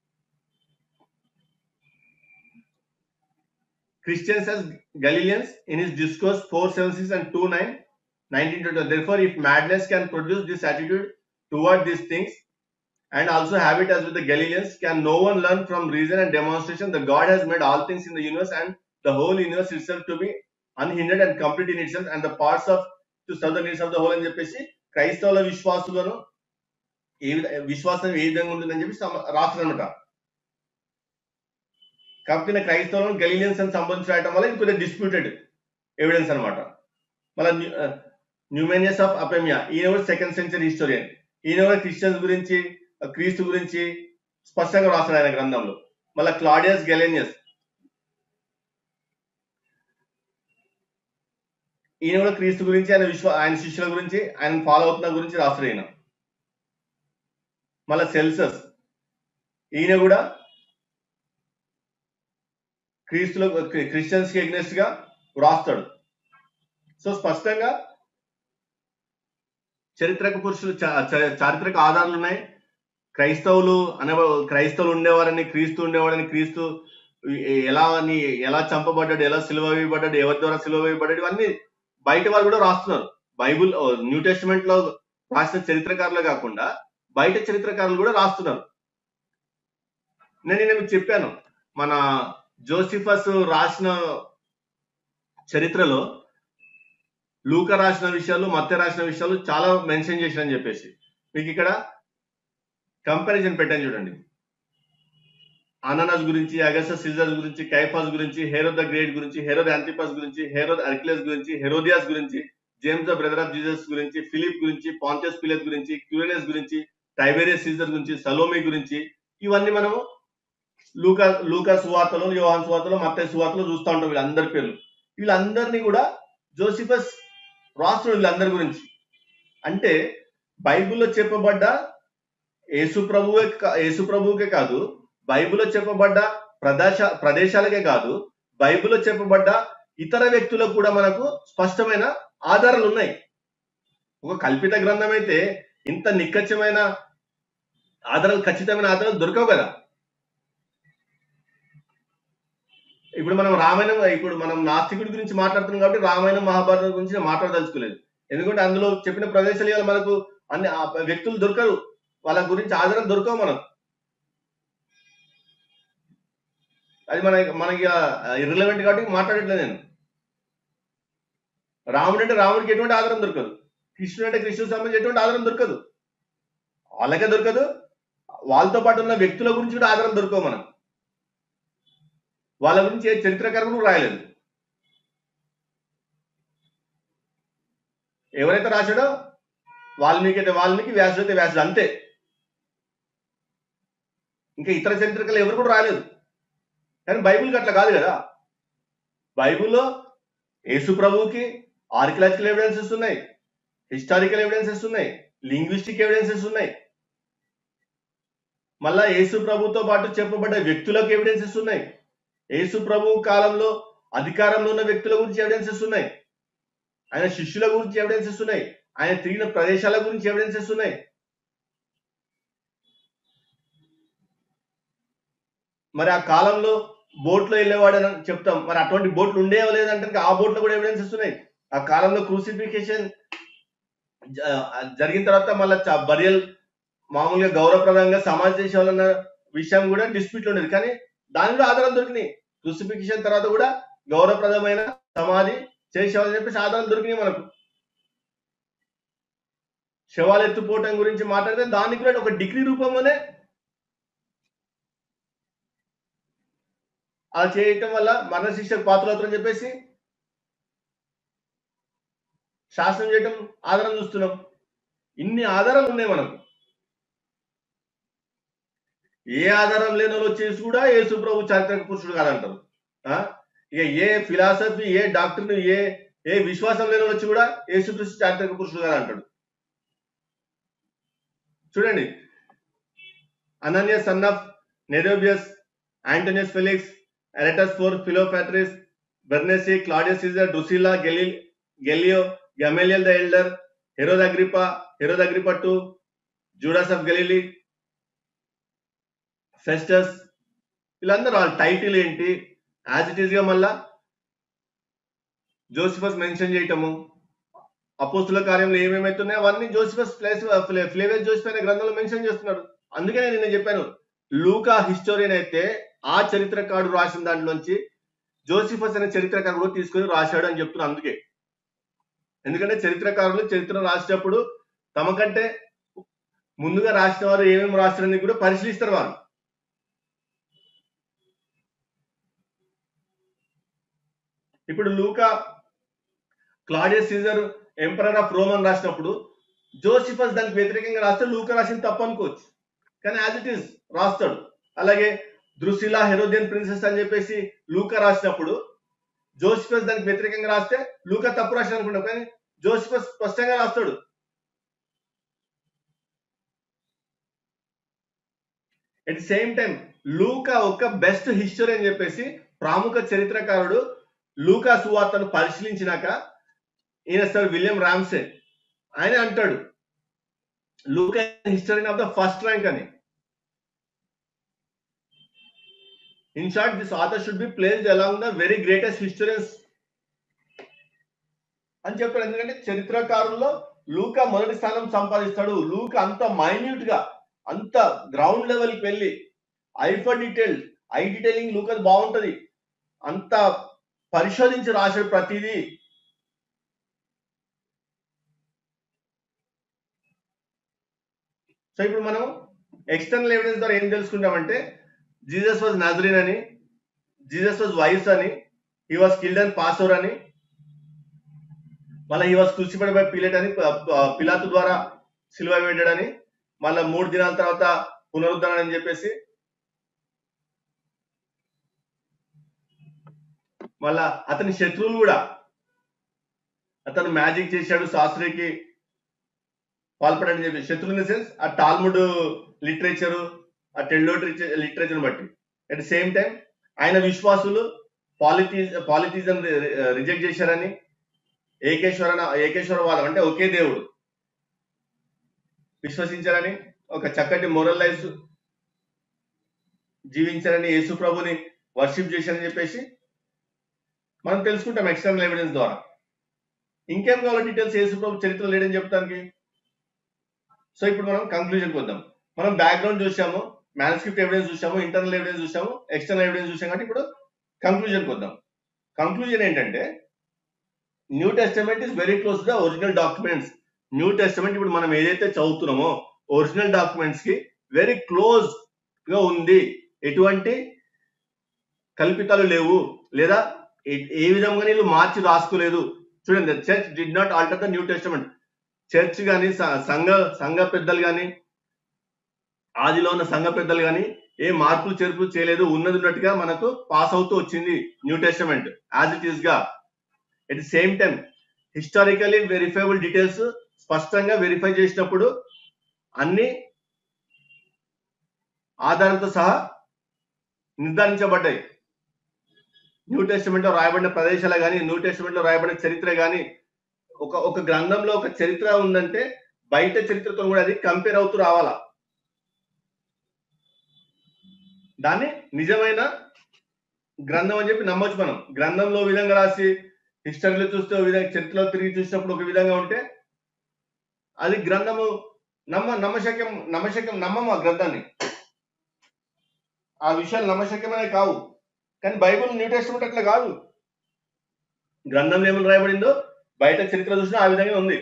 Christians as Galileans in his discourse 476 and 29, 1920. Therefore, if madness can produce this attitude toward these things and also have it as with the Galileans, can no one learn from reason and demonstration that God has made all things in the universe and the whole universe itself to be unhindered and complete in itself and the parts of to serve the needs of the whole అని చెప్పేసి క్రైస్తవుల విశ్వాసులను ఏ విధ విశ్వాసం ఏ విధంగా ఉంటుందని చెప్పి రాస్తారనమాట కాబట్టి నా క్రైస్తవులను గలీలియన్స్ అని సంబంధించి రాయటం వల్ల ఇది కొద్దిగా డిస్ప్యూటెడ్ ఎవిడెన్స్ అనమాట మళ్ళీ న్యూమేనియస్ ఆఫ్ అపెమియా ఈయన కూడా సెకండ్ సెంచరీ హిస్టోరియన్ ఈయన కూడా క్రిస్టియన్స్ గురించి ఆ, క్రీస్తు గురించి స్పష్టంగా రాస్తాడు ఆయన గ్రంథంలో మళ్ళీ క్లాడియస్ గెలేనియస్ ఈయన కూడా క్రీస్తు గురించి ఆయన విశ్వ ఆయన శిష్యుల గురించి ఆయన ఫాలో అవుతున్న గురించి రాస్తాడు ఈయన మళ్ళీ సెల్సస్ ఈయన కూడా క్రీస్తులో క్రిస్టియన్స్ కి ఎగ్నెస్ట్ గా వ్రాస్తాడు సో స్పష్టంగా చరిత్రక పురుషులు చా- చ- చారిత్రక ఆధారాలు ఉన్నాయి క్రైస్తవులు అనే క్రైస్తవులు ఉండేవారని క్రీస్తు ఉండేవాడని క్రీస్తు ఎ- ఎలా అని ఎలా చంపబడ్డాడు ఎలా సిలువ వేయబడ్డాడు ఎవరి ద్వారా సిలువ వేయబడ్డాడు ఇవన్నీ బయట వాళ్ళు కూడా రాస్తున్నారు బైబుల్ ఓ, న్యూ టెస్టిమెంట్ లో రాసిన చరిత్రకారులు కాకుండా బయట చరిత్రకారులు కూడా రాస్తున్నారు నేను నేను మీకు చెప్పాను మన జోసిఫస్ రాసిన చరిత్రలో లూక రాసిన విషయాలు మత్త రాసిన విషయాలు చాలా మెన్షన్ చేసిన చెప్పేసి మీకు ఇక్కడ కంపారిజన్ పెట్టాను చూడండి అనానస్ గురించి అగస్ట సీజర్ గురించి కైఫాస్ గురించి హెరో ద గ్రేట్ గురించి హెరో ద యాంటిపాస్ గురించి హెరో అర్క్లెస్ గురించి హెరోదియాస్ గురించి James the brother of Jesus గురించి ఫిలిప్ గురించి పాంటస్ పిలస్ గురించి క్యూరియస్ గురించి టైబేరియస్ సీజర్ గురించి సలోమి గురించి ఇవన్నీ మనము లూకా లూకా సువార్తలో యోహాన్ సువార్తలో మత్త సువార్తలో చూస్తూ ఉంటాం వీళ్ళందరి పేర్లు వీళ్ళందరినీ కూడా జోసిఫస్ రాస్తుడు వీళ్ళందరి గురించి అంటే బైబిల్లో చెప్పబడ్డ యేసు ప్రభువే కా- యేసు ప్రభువుకే కాదు బైబిల్లో చెప్పబడ్డ ప్రదేశ ప్రదేశాలకే కాదు బైబిల్లో చెప్పబడ్డ ఇతర వ్యక్తులకు కూడా మనకు స్పష్టమైన ఆధారాలు ఉన్నాయి ఒక కల్పిత గ్రంథం అయితే ఇంత నిక్కచ్చమైన ఆధారాలు ఖచ్చితమైన ఆధారాలు దొరకవు కదా ఇప్పుడు మనం రామాయణం ఇప్పుడు మనం నాస్తికుడి గురించి మాట్లాడుతున్నాం కాబట్టి రామాయణం మహాభారతం గురించి నేను మాట్లాడదలుచుకోలేదు ఎందుకంటే అందులో చెప్పిన ప్రదేశాలు ఇవాళ మనకు అన్ని ఆ వ్యక్తులు దొరకరు వాళ్ళ గురించి ఆధారం దొరకవు మనకు అది మన మనకి ఇర్రిలవెంట్ కాబట్టి మాట్లాడట్లేదు నేను రాముడు అంటే రాముడికి ఎటువంటి ఆధారం దొరకదు కృష్ణుడు అంటే కృష్ణుడికి సంబంధించి ఎటువంటి ఆధారం దొరకదు వాళ్ళకే దొరకదు వాళ్ళతో పాటు ఉన్న వ్యక్తుల గురించి కూడా ఆధారం దొరకవు మనం వాళ్ళ గురించి ఏ చరిత్రకారులు రాయలేదు ఎవరైతే రాశాడో వాల్మీకి అయితే వాల్మీకి వ్యాసుడు అయితే వ్యాసుడు అంతే ఇంకా ఇతర చరిత్రకారులు ఎవరు కూడా రాయలేదు కానీ బైబిల్కి అట్లా కాదు కదా బైబిల్లో యేసు ప్రభువుకి ఆర్కిలాజికల్ ఎవిడెన్సెస్ ఉన్నాయి హిస్టారికల్ ఎవిడెన్సెస్ ఉన్నాయి లింగ్విస్టిక్ ఎవిడెన్సెస్ ఉన్నాయి మళ్ళా యేసు ప్రభుతో పాటు చెప్పబడ్డ వ్యక్తులకు ఎవిడెన్సెస్ ఉన్నాయి యేసు ప్రభు కాలంలో అధికారంలో ఉన్న వ్యక్తుల గురించి ఎవిడెన్సెస్ ఉన్నాయి ఆయన శిష్యుల గురించి ఎవిడెన్సెస్ ఉన్నాయి ఆయన తిరిగిన ప్రదేశాల గురించి ఎవిడెన్సెస్ ఉన్నాయి మరి ఆ కాలంలో బోట్లో వెళ్ళేవాడని చెప్తాం మరి అటువంటి బోట్లు ఉండేవా లేదంటే ఆ బోట్లో కూడా ఎవిడెన్సెస్ ఉన్నాయి ఆ కాలంలో క్రూసిఫికేషన్ జరిగిన తర్వాత మళ్ళీ బరియల్ మామూలుగా గౌరవప్రదంగా సమాజ చేసేవాళ్ళన్న విషయం కూడా డిస్ప్యూట్ ఉండేది కానీ దాని కూడా ఆధారాలు దొరికినాయి క్రూసిఫికేషన్ తర్వాత కూడా గౌరవప్రదమైన సమాధి చేసేవాళ్ళని చెప్పేసి ఆధారాలు దొరికినాయి మనకు శవాలు ఎత్తుపోవటం గురించి మాట్లాడితే దానికి కూడా ఒక డిగ్రీ రూపంలోనే అలా చేయటం వల్ల మరణశిక్షకు పాత్రవుతారని చెప్పేసి శాసనం చేయటం ఆధారం చూస్తున్నాం ఇన్ని ఆధారాలు ఉన్నాయి మనకు ఏ ఆధారం లేని వాళ్ళు వచ్చేసి కూడా యేసు ప్రభు చారిత్రక పురుషుడు కాదంటారు ఆ? ఇక ఏ ఫిలాసఫీ ఏ డాక్టర్ ఏ ఏ విశ్వాసం లేని వాళ్ళు వచ్చి కూడా యేసుక్రీస్తు చారిత్రక పురుషుడు కాదంటాడు చూడండి Ananias son of Nedebaeus Antonius Felix Erastus ఫోర్ Philopatris Bernice Claudius Caesar Drusilla గెలి Gallio Gamaliel the elder Herod Agrippa Herod Agrippa two Judas of Galilee Festus వీళ్ళందరూ వాళ్ళ టైటిల్ ఏంటి యాజ్ ఇట్ ఈస్ గా మళ్ళా జోసిఫస్ మెన్షన్ చేయటము అపోస్తుల కార్యంలో ఏమేమైతే ఉన్నాయో అవన్నీ జోసిఫస్ ప్లేస్ ఫ్లేవర్ జోసిఫ్ అనే గ్రంథంలో మెన్షన్ చేస్తున్నాడు అందుకనే నేను చెప్పాను లూకా హిస్టోరియన్ అయితే ఆ చరిత్రకారుడు రాసిన దాంట్లోంచి జోసిఫస్ అనే చరిత్రకారుడు కూడా తీసుకొని రాశాడు అని చెప్తున్నాను అందుకే ఎందుకంటే చరిత్రకారులు చరిత్ర రాసేటప్పుడు తమకంటే ముందుగా రాసిన వారు ఏమేమి రాస్తారని కూడా పరిశీలిస్తారు వారు ఇప్పుడు లూకా Claudius Caesar emperor of Roman రాసినప్పుడు జోసిఫస్ దానికి వ్యతిరేకంగా రాస్తే లూకా రాసింది తప్పు అనుకోవచ్చు కానీ యాజ్ ఇట్ ఈస్ రాస్తాడు అలాగే దృశిలా హెరోదియన్ ప్రిన్సెస్ అని చెప్పేసి లూకా రాసినప్పుడు జోసిఫస్ దానికి వ్యతిరేకంగా రాస్తే లూకా తప్పు రాసిన అనుకుంటాం కానీ జోసిఫస్ స్పష్టంగా రాస్తాడు ఎట్ ది సేమ్ టైం లూకా ఒక బెస్ట్ హిస్టరీ అని చెప్పేసి ప్రముఖ చరిత్రకారుడు లూకా సువార్తను పరిశీలించినాక ఈయన సార్ విలియం రామ్సే ఆయన అంటాడు లూకా history of the first rank అని in short this author should be placed along the very greatest historians అని చెప్పారు ఎందుకంటే చరిత్రకారుల్లో లూకా మొదటి స్థానం సంపాదిస్తాడు లూకా అంత మైన్యూట్ గా అంత గ్రౌండ్ లెవెల్ కి వెళ్ళి eye for detail eye detailing Luke's బాగుంటది అంత పరిశోధించి రాశాడు ప్రతిదీ సో ఇప్పుడు మనం ఎక్స్టర్నల్ ఎవిడెన్స్ ద్వారా ఏం తెలుసుకుంటామంటే జీసస్ వాజ్ నజరీన్ అని జీసస్ వాజ్ వైస్ అని he was killed and Passover అని మళ్ళీ హీ వాజ్ కృషిపడి బై పిలేట్ అని ప- ప- పిలాతు ద్వారా సిలువ వేయడాడని మళ్ళీ మూడు దినాల తర్వాత పునరుద్ధరణ అని చెప్పేసి మళ్ళా అతని శత్రువులు కూడా అతను మ్యాజిక్ చేశాడు శాస్త్రికి పాల్పడని చెప్పి శత్రువు ఇన్ ద సెన్స్ ఆ టాల్ముడ్ లిటరేచర్ ఆ టెల్లో లిటరేచర్ బట్టి అట్ ద సేమ్ టైం ఆయన విశ్వాసులు పాలిటీ పాలిటిజం రిజెక్ట్ చేశారని ఏకేశ్వర ఏకేశ్వరవాదం అంటే ఒకే దేవుడు విశ్వసించారని ఒక చక్కటి మొరల్ లైఫ్ జీవించారని యేసు ప్రభుని వర్షిప్ చేశారని చెప్పేసి మనం తెలుసుకుంటాం ఎక్స్టర్నల్ ఎవిడెన్స్ ద్వారా ఇంకేం కావాలి డీటెయిల్స్ యేసు ప్రభు చరిత్ర లేడని చెప్పడానికి సో ఇప్పుడు మనం కంక్లూజన్కి వద్దాం మనం బ్యాక్గ్రౌండ్ చూసాము మ్యాన్స్క్రిప్ట్ ఎవిడెన్స్ చూసాము ఇంటర్నల్ ఎవిడెన్స్ చూసాము ఎక్స్టర్నల్ ఎవిడెన్స్ చూసాం కాబట్టి ఇప్పుడు కంక్లూజన్కి వద్దాం కంక్లూజన్ ఏంటంటే new testament is very close the original documents new testament ఇప్పుడు మనం ఏదైతే చదువుతున్నామో ఒరిజినల్ డాక్యుమెంట్స్ కి వెరీ క్లోజ్ గా ఉంది ఎటువంటి కల్పితాలు లేవు లేదా ఏ- ఏ విధంగా వీళ్ళు మార్చి రాసుకోలేదు చూడండి church did not alter the new testament church కానీ సంఘ సంఘ పెద్దలు కానీ ఆదిలో ఉన్న సంఘ పెద్దలు కానీ ఏ మార్పులు చేర్పులు చేయలేదు ఉన్నది ఉన్నట్టుగా మనకు పాస్ అవుతూ వచ్చింది new testament as it is గా at the same time historically verifiable details స్పష్టంగా వెరిఫై చేసినప్పుడు అన్ని ఆధారంతో సహా నిర్ధారించబడ్డాయి న్యూ టెస్టిమెంట్ లో రాయబడిన ప్రదేశాలు కానీ న్యూ టెస్టిమెంట్ లో రాయబడిన చరిత్ర కానీ ఒక ఒక గ్రంథంలో ఒక చరిత్ర ఉందంటే బయట చరిత్రతో కూడా అది కంపేర్ అవుతూ రావాలా దాన్ని నిజమైన గ్రంథం అని చెప్పి నమ్మొచ్చు మనం గ్రంథంలో ఓ విధంగా రాసి హిస్టరీలో చూస్తే ఓ విధంగా చరిత్రలో తిరిగి చూసినప్పుడు ఒక విధంగా ఉంటే అది గ్రంథము నమ్మ నమ్మశక్యం నమ్మశక్యం నమ్మము ఆ గ్రంథాన్ని ఆ విషయాలు నమ్మశక్యమే కావు కానీ బైబుల్ న్యూ టెస్ట్మెంట్ అట్లా కాదు గ్రంథంలో ఏమని రాయబడిందో బయట చరిత్ర చూసినా ఆ విధంగా ఉంది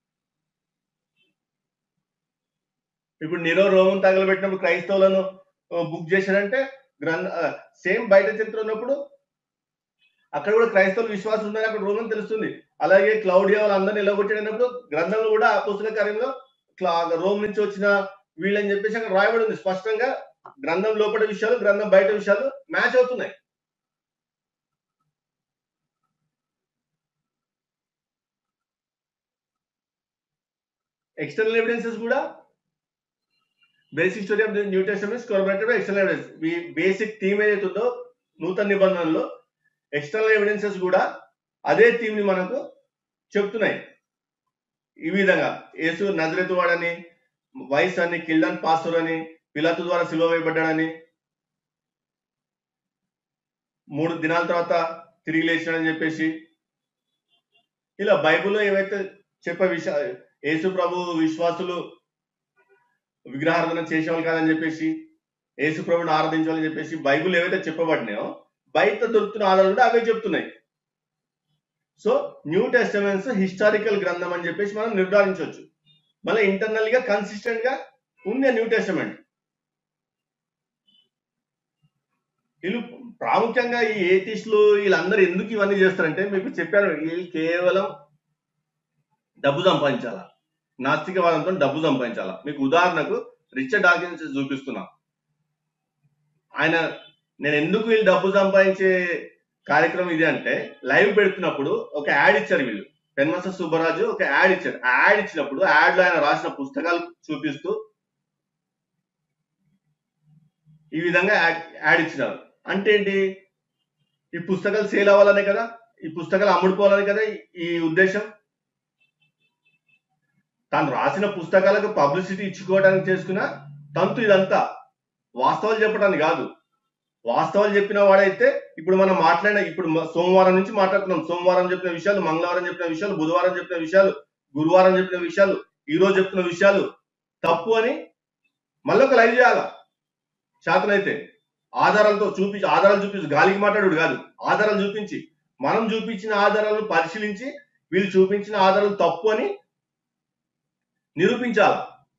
ఇప్పుడు నిరో రోమం తగలబెట్టినప్పుడు క్రైస్తవులను బుక్ చేశారంటే గ్రంథ సేమ్ బయట చరిత్ర ఉన్నప్పుడు అక్కడ కూడా క్రైస్తవుల విశ్వాసం ఉందని అక్కడ రోమన్ తెలుస్తుంది అలాగే క్లౌడియా వాళ్ళందరినీ నిలగొట్టినప్పుడు గ్రంథంలో కూడా ఆ పుస్తక కార్యంలో క్లా- రోమ్ నుంచి వచ్చిన వీళ్ళని చెప్పేసి అక్కడ రాయబడి ఉంది స్పష్టంగా గ్రంథం లోపల విషయాలు గ్రంథం బయట విషయాలు మ్యాచ్ అవుతున్నాయి ఎక్స్టర్నల్ ఎవిడెన్సెస్ కూడా basic story of the new testament corroborated external evidence ఈ బేసిక్ థీమ్ ఏదైతే ఉందో నూతన నిబంధనలో ఎక్స్టర్నల్ ఎవిడెన్సెస్ కూడా అదే థీమ్ ని మనకు చెప్తున్నాయి ఈ విధంగా యేసు నజరెతు వాడని వైస్ అని కిల్డన్ పాస్టర్ అని పిలాతు ద్వారా సిలువ వేయబడ్డాడని మూడు దినాల తర్వాత తిరిగి లేచాడని చెప్పేసి ఇలా బైబిల్లో ఏవైతే చెప్పే విషయ యేసు ప్రభు విశ్వాసులు విగ్రహారాధన చేసేవాళ్ళు కాదని చెప్పేసి యేసు ప్రభుని ఆరాధించాలని చెప్పేసి బైబిల్ ఏవైతే చెప్పబడినాయో బయట దొరుకుతున్న ఆధారాలు కూడా అవే చెప్తున్నాయి సో న్యూ టెస్టమెంట్స్ హిస్టారికల్ గ్రంథం అని చెప్పేసి మనం నిర్ధారించవచ్చు మళ్ళీ ఇంటర్నల్ గా కన్సిస్టెంట్ గా ఉంది ఆ న్యూ టెస్టమెంట్ వీళ్ళు ప్రాముఖ్యంగా ఈ ఏటిస్టులు వీళ్ళందరూ ఎందుకు ఇవన్నీ చేస్తారంటే మీకు చెప్పాను వీళ్ళు కేవలం డబ్బు సంపాదించాలా నాస్తికవాదంతో డబ్బు సంపాదించాలా మీకు ఉదాహరణకు రిచర్డ్ డాకిన్స్ చూపిస్తున్నా ఆయన నేను ఎందుకు వీళ్ళు డబ్బు సంపాదించే కార్యక్రమం ఇది అంటే లైవ్ పెడుతున్నప్పుడు ఒక యాడ్ ఇచ్చారు వీళ్ళు పెన్మస సుబ్బరాజు ఒక యాడ్ ఇచ్చారు ఆ యాడ్ ఇచ్చినప్పుడు యాడ్ లో ఆయన రాసిన పుస్తకాలు చూపిస్తూ ఈ విధంగా యాడ్ యాడ్ ఇచ్చినారు అంటే ఏంటి ఈ పుస్తకాలు సేల్ అవ్వాలనే కదా ఈ పుస్తకాలు అమ్ముడుకోవాలని కదా ఈ- ఈ ఉద్దేశం తాను రాసిన పుస్తకాలకు పబ్లిసిటీ ఇచ్చుకోవడానికి చేసుకున్న తంతు ఇదంతా వాస్తవాలు చెప్పడానికి కాదు వాస్తవాలు చెప్పిన వాడైతే ఇప్పుడు మనం మాట్లాడిన ఇప్పుడు మ- సోమవారం నుంచి మాట్లాడుతున్నాం సోమవారం చెప్పిన విషయాలు మంగళవారం చెప్పిన విషయాలు బుధవారం చెప్పిన విషయాలు గురువారం చెప్పిన విషయాలు ఈ రోజు చెప్పిన విషయాలు తప్పు అని మళ్ళీ ఒక లైవ్ చేయాల శాతనైతే ఆధారాలతో చూపించి ఆధారాలు చూపించి గాలికి మాట్లాడు కాదు ఆధారాలు చూపించి మనం చూపించిన ఆధారాలను పరిశీలించి వీళ్ళు చూపించిన ఆధారాలు తప్పు అని నిరూపించాల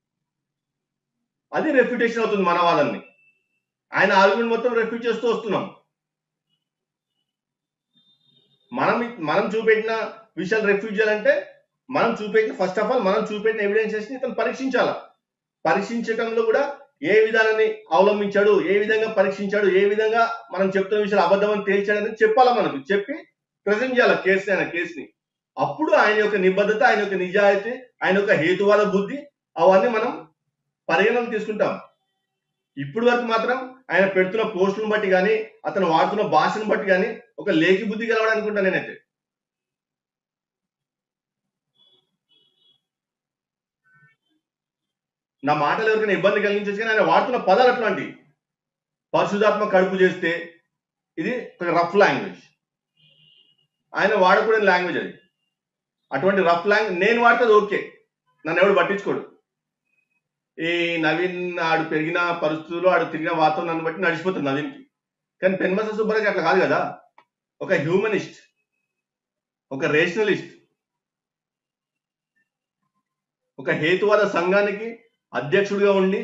అది రెప్యుటేషన్ అవుతుంది మన వాళ్ళని ఆయన ఆర్గ్యుమెంట్ మొత్తం రెఫ్యూట్ చేస్తూ వస్తున్నాం మనం మనం చూపెట్టిన విషయాలు రెఫ్యూజ్ చేయాలంటే మనం చూపెట్టిన ఫస్ట్ ఆఫ్ ఆల్ మనం చూపెట్టిన ఎవిడెన్సెస్ ని ఇతను పరీక్షించాల పరీక్షించడంలో కూడా ఏ విధానాన్ని అవలంబించాడు ఏ విధంగా పరీక్షించాడు ఏ విధంగా మనం చెప్తున్న విషయాలు అబద్ధమని తేల్చాడని చెప్పాలా మనకు చెప్పి ప్రజెంట్ చేయాలి కేసుని ఆయన కేసుని అప్పుడు ఆయన యొక్క నిబద్ధత ఆయన యొక్క నిజాయితీ ఆయన యొక్క హేతువాద బుద్ధి అవన్నీ మనం పరిగణన తీసుకుంటాం ఇప్పుడు వరకు మాత్రం ఆయన పెడుతున్న పోస్టులను బట్టి కానీ అతను వాడుతున్న భాషను బట్టి కానీ ఒక లేఖి బుద్ధి గెలవడం అనుకుంటా నేనైతే నా మాటలు ఎవరికైనా ఇబ్బంది కలిగించవచ్చు కానీ ఆయన వాడుతున్న పదాలు అట్లాంటి పరిశుధాత్మ కడుపు చేస్తే ఇది ఒక రఫ్ లాంగ్వేజ్ ఆయన వాడకూడని లాంగ్వేజ్ అది అటువంటి రఫ్ లాంగ్వేజ్ నేను వాడితే ఓకే నన్ను ఎవడు పట్టించుకోడు ఈ నవీన్ ఆడు పెరిగిన పరిస్థితులు ఆడు తిరిగిన వాతావరణం నన్ను బట్టి నడిచిపోతుంది నవీన్కి కానీ పెన్మస సుబ్బరాజ్ అట్లా కాదు కదా ఒక హ్యూమనిస్ట్ ఒక రేషనలిస్ట్ ఒక హేతువాద సంఘానికి అధ్యక్షుడిగా ఉండి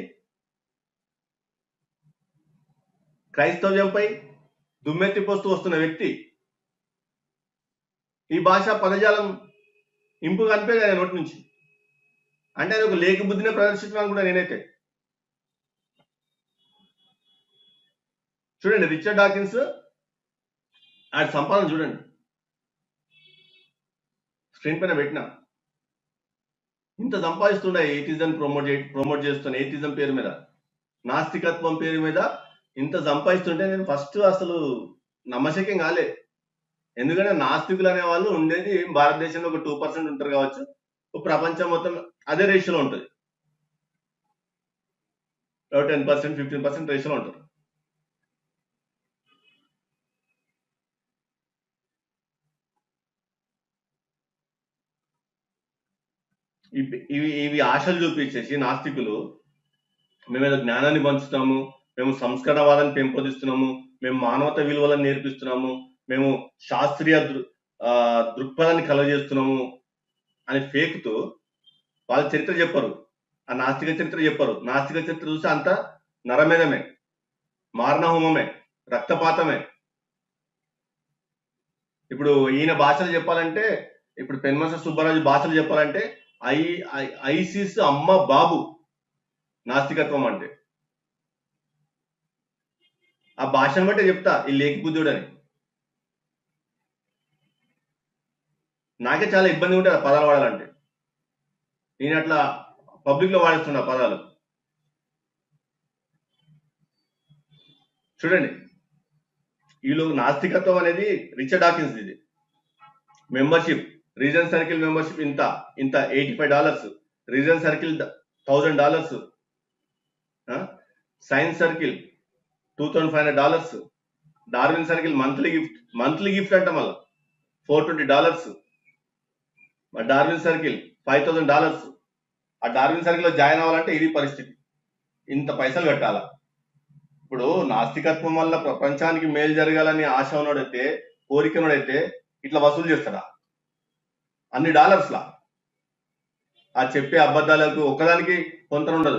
క్రైస్తవ్యంపై దుమ్మెత్తి పోస్తూ వస్తున్న వ్యక్తి ఈ భాష పదజాలం ఇంపు కనిపేది ఆయన నోటి నుంచి అంటే ఆయన ఒక లేఖ బుద్ధిని ప్రదర్శించడానికి కూడా నేనైతే చూడండి రిచర్డ్ డాకిన్స్ ఆయన సంపాదన చూడండి స్క్రీన్ పైన పెట్టిన ఇంత సంపాదిస్తుండే ఎయిటిజం ప్రమోట్ ప్రమోట్ చేస్తున్న ఎయిటిజం పేరు మీద నాస్తికత్వం పేరు మీద ఇంత సంపాదిస్తుంటే నేను ఫస్ట్ అసలు నమ్మశక్యం కాలే ఎందుకంటే నాస్తికులు అనే వాళ్ళు ఉండేది భారతదేశంలో ఒక టూ పర్సెంట్ ఉంటారు కావచ్చు ప్రపంచం మొత్తం అదే రేషియోలో ఉంటుంది టెన్ పర్సెంట్ ఫిఫ్టీన్ పర్సెంట్ రేషియోలో ఉంటారు ఇవి ఇవి ఇవి ఆశలు చూపించేసి నాస్తికులు మేము ఏదో జ్ఞానాన్ని పంచుతాము మేము సంస్కరణవాదాన్ని పెంపొందిస్తున్నాము మేము మానవత విలువలను నేర్పిస్తున్నాము మేము శాస్త్రీయ దృ ఆ, దృక్పథాన్ని కలగజేస్తున్నాము అని ఫేక్తో వాళ్ళ చరిత్ర చెప్పరు ఆ నాస్తిక చరిత్ర చెప్పరు నాస్తిక చరిత్ర చూస్తే అంతా నరమేధమే మారణహోమమే రక్తపాతమే ఇప్పుడు ఈయన భాషలు చెప్పాలంటే ఇప్పుడు పెన్మస సుబ్బరాజు భాషలు చెప్పాలంటే ఐ ఐ- ఐసిస్ అమ్మ బాబు నాస్తికత్వం అంటే ఆ భాషను బట్టే చెప్తా ఈ లేఖ బుద్ధుడు అని నాకే చాలా ఇబ్బంది ఉంటుంది ఆ పదాలు వాడాలంటే నేను అట్లా పబ్లిక్ లో వాడిస్తున్నా ఆ పదాలు చూడండి వీళ్ళు నాస్తికత్వం అనేది రిచర్డ్ డాకిన్స్ ఇది మెంబర్షిప్ రీజన్ సర్కిల్ మెంబర్షిప్ ఇంత ఇంత eighty five dollars reason circle thousand dollars science circle two thousand five hundred dollars Darwin circle monthly gift monthly gift అంట మళ్ళీ four twenty dollars Darwin circle five thousand dollars ఆ Darwin circle లో join అవ్వాలంటే ఇది పరిస్థితి ఇంత పైసలు కట్టాల ఇప్పుడు నాస్తికత్వం వల్ల ప్రపంచానికి మేలు జరగాలని ఆశ ఉన్నాడైతే కోరిక ఉన్నాడైతే ఇట్లా వసూలు చేస్తాడా అన్ని డాలర్స్ లా ఆ చెప్పే అబద్ధాలకు ఒక్కదానికి కొంత ఉండదు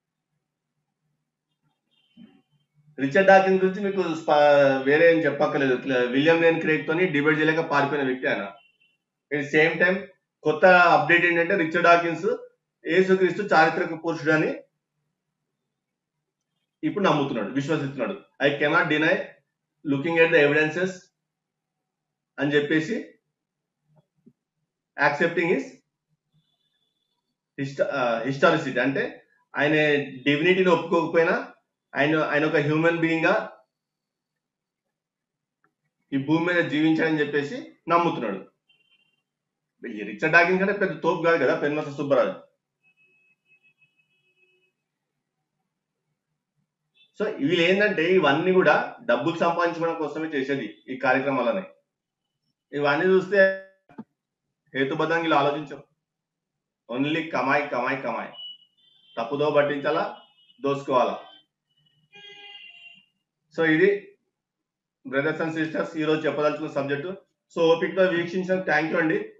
రిచర్డ్ డాకిన్ గురించి మీకు స్ప- వేరే ఏం చెప్పక్కర్లేదు విలియం లేన్ క్రేక్ తోని డిబేట్ చేయలేక పారిపోయిన వ్యక్తి ఆయన ఎట్ సేమ్ టైం కొత్త అప్డేట్ ఏంటంటే రిచర్డ్ డాకిన్స్ యేసుక్రీస్తు చారిత్రక పురుషుడు అని ఇప్పుడు నమ్ముతున్నాడు విశ్వసిస్తున్నాడు I cannot deny looking at the evidences అని చెప్పేసి యాక్సెప్టింగ్ హిస్ హిస్టారిసిటీ అంటే ఆయన డివినిటీని ఒప్పుకోకపోయినా ఆయన ఆయన ఒక హ్యూమన్ బీయింగ్ గా ఈ భూమి మీద జీవించాడని చెప్పేసి నమ్ముతున్నాడు ఈ రిచర్డ్ డాకిన్ కంటే పెద్ద తోపు కాదు కదా పెన్మస సుబ్బరాజు సో వీళ్ళు ఏంటంటే ఇవన్నీ కూడా డబ్బులు సంపాదించుకోవడం కోసమే చేసేది ఈ కార్యక్రమాలని ఇవన్నీ చూస్తే హేతుబద్ధంగా ఇలా ఆలోచించం ఓన్లీ కమాయి కమాయి కమాయి తప్పుదో పట్టించాలా దోసుకోవాలా సో ఇది బ్రదర్స్ అండ్ సిస్టర్స్ ఈ రోజు చెప్పదలుచుకున్న సబ్జెక్టు సో ఓపికతో వీక్షించిన థ్యాంక్ యూ అండి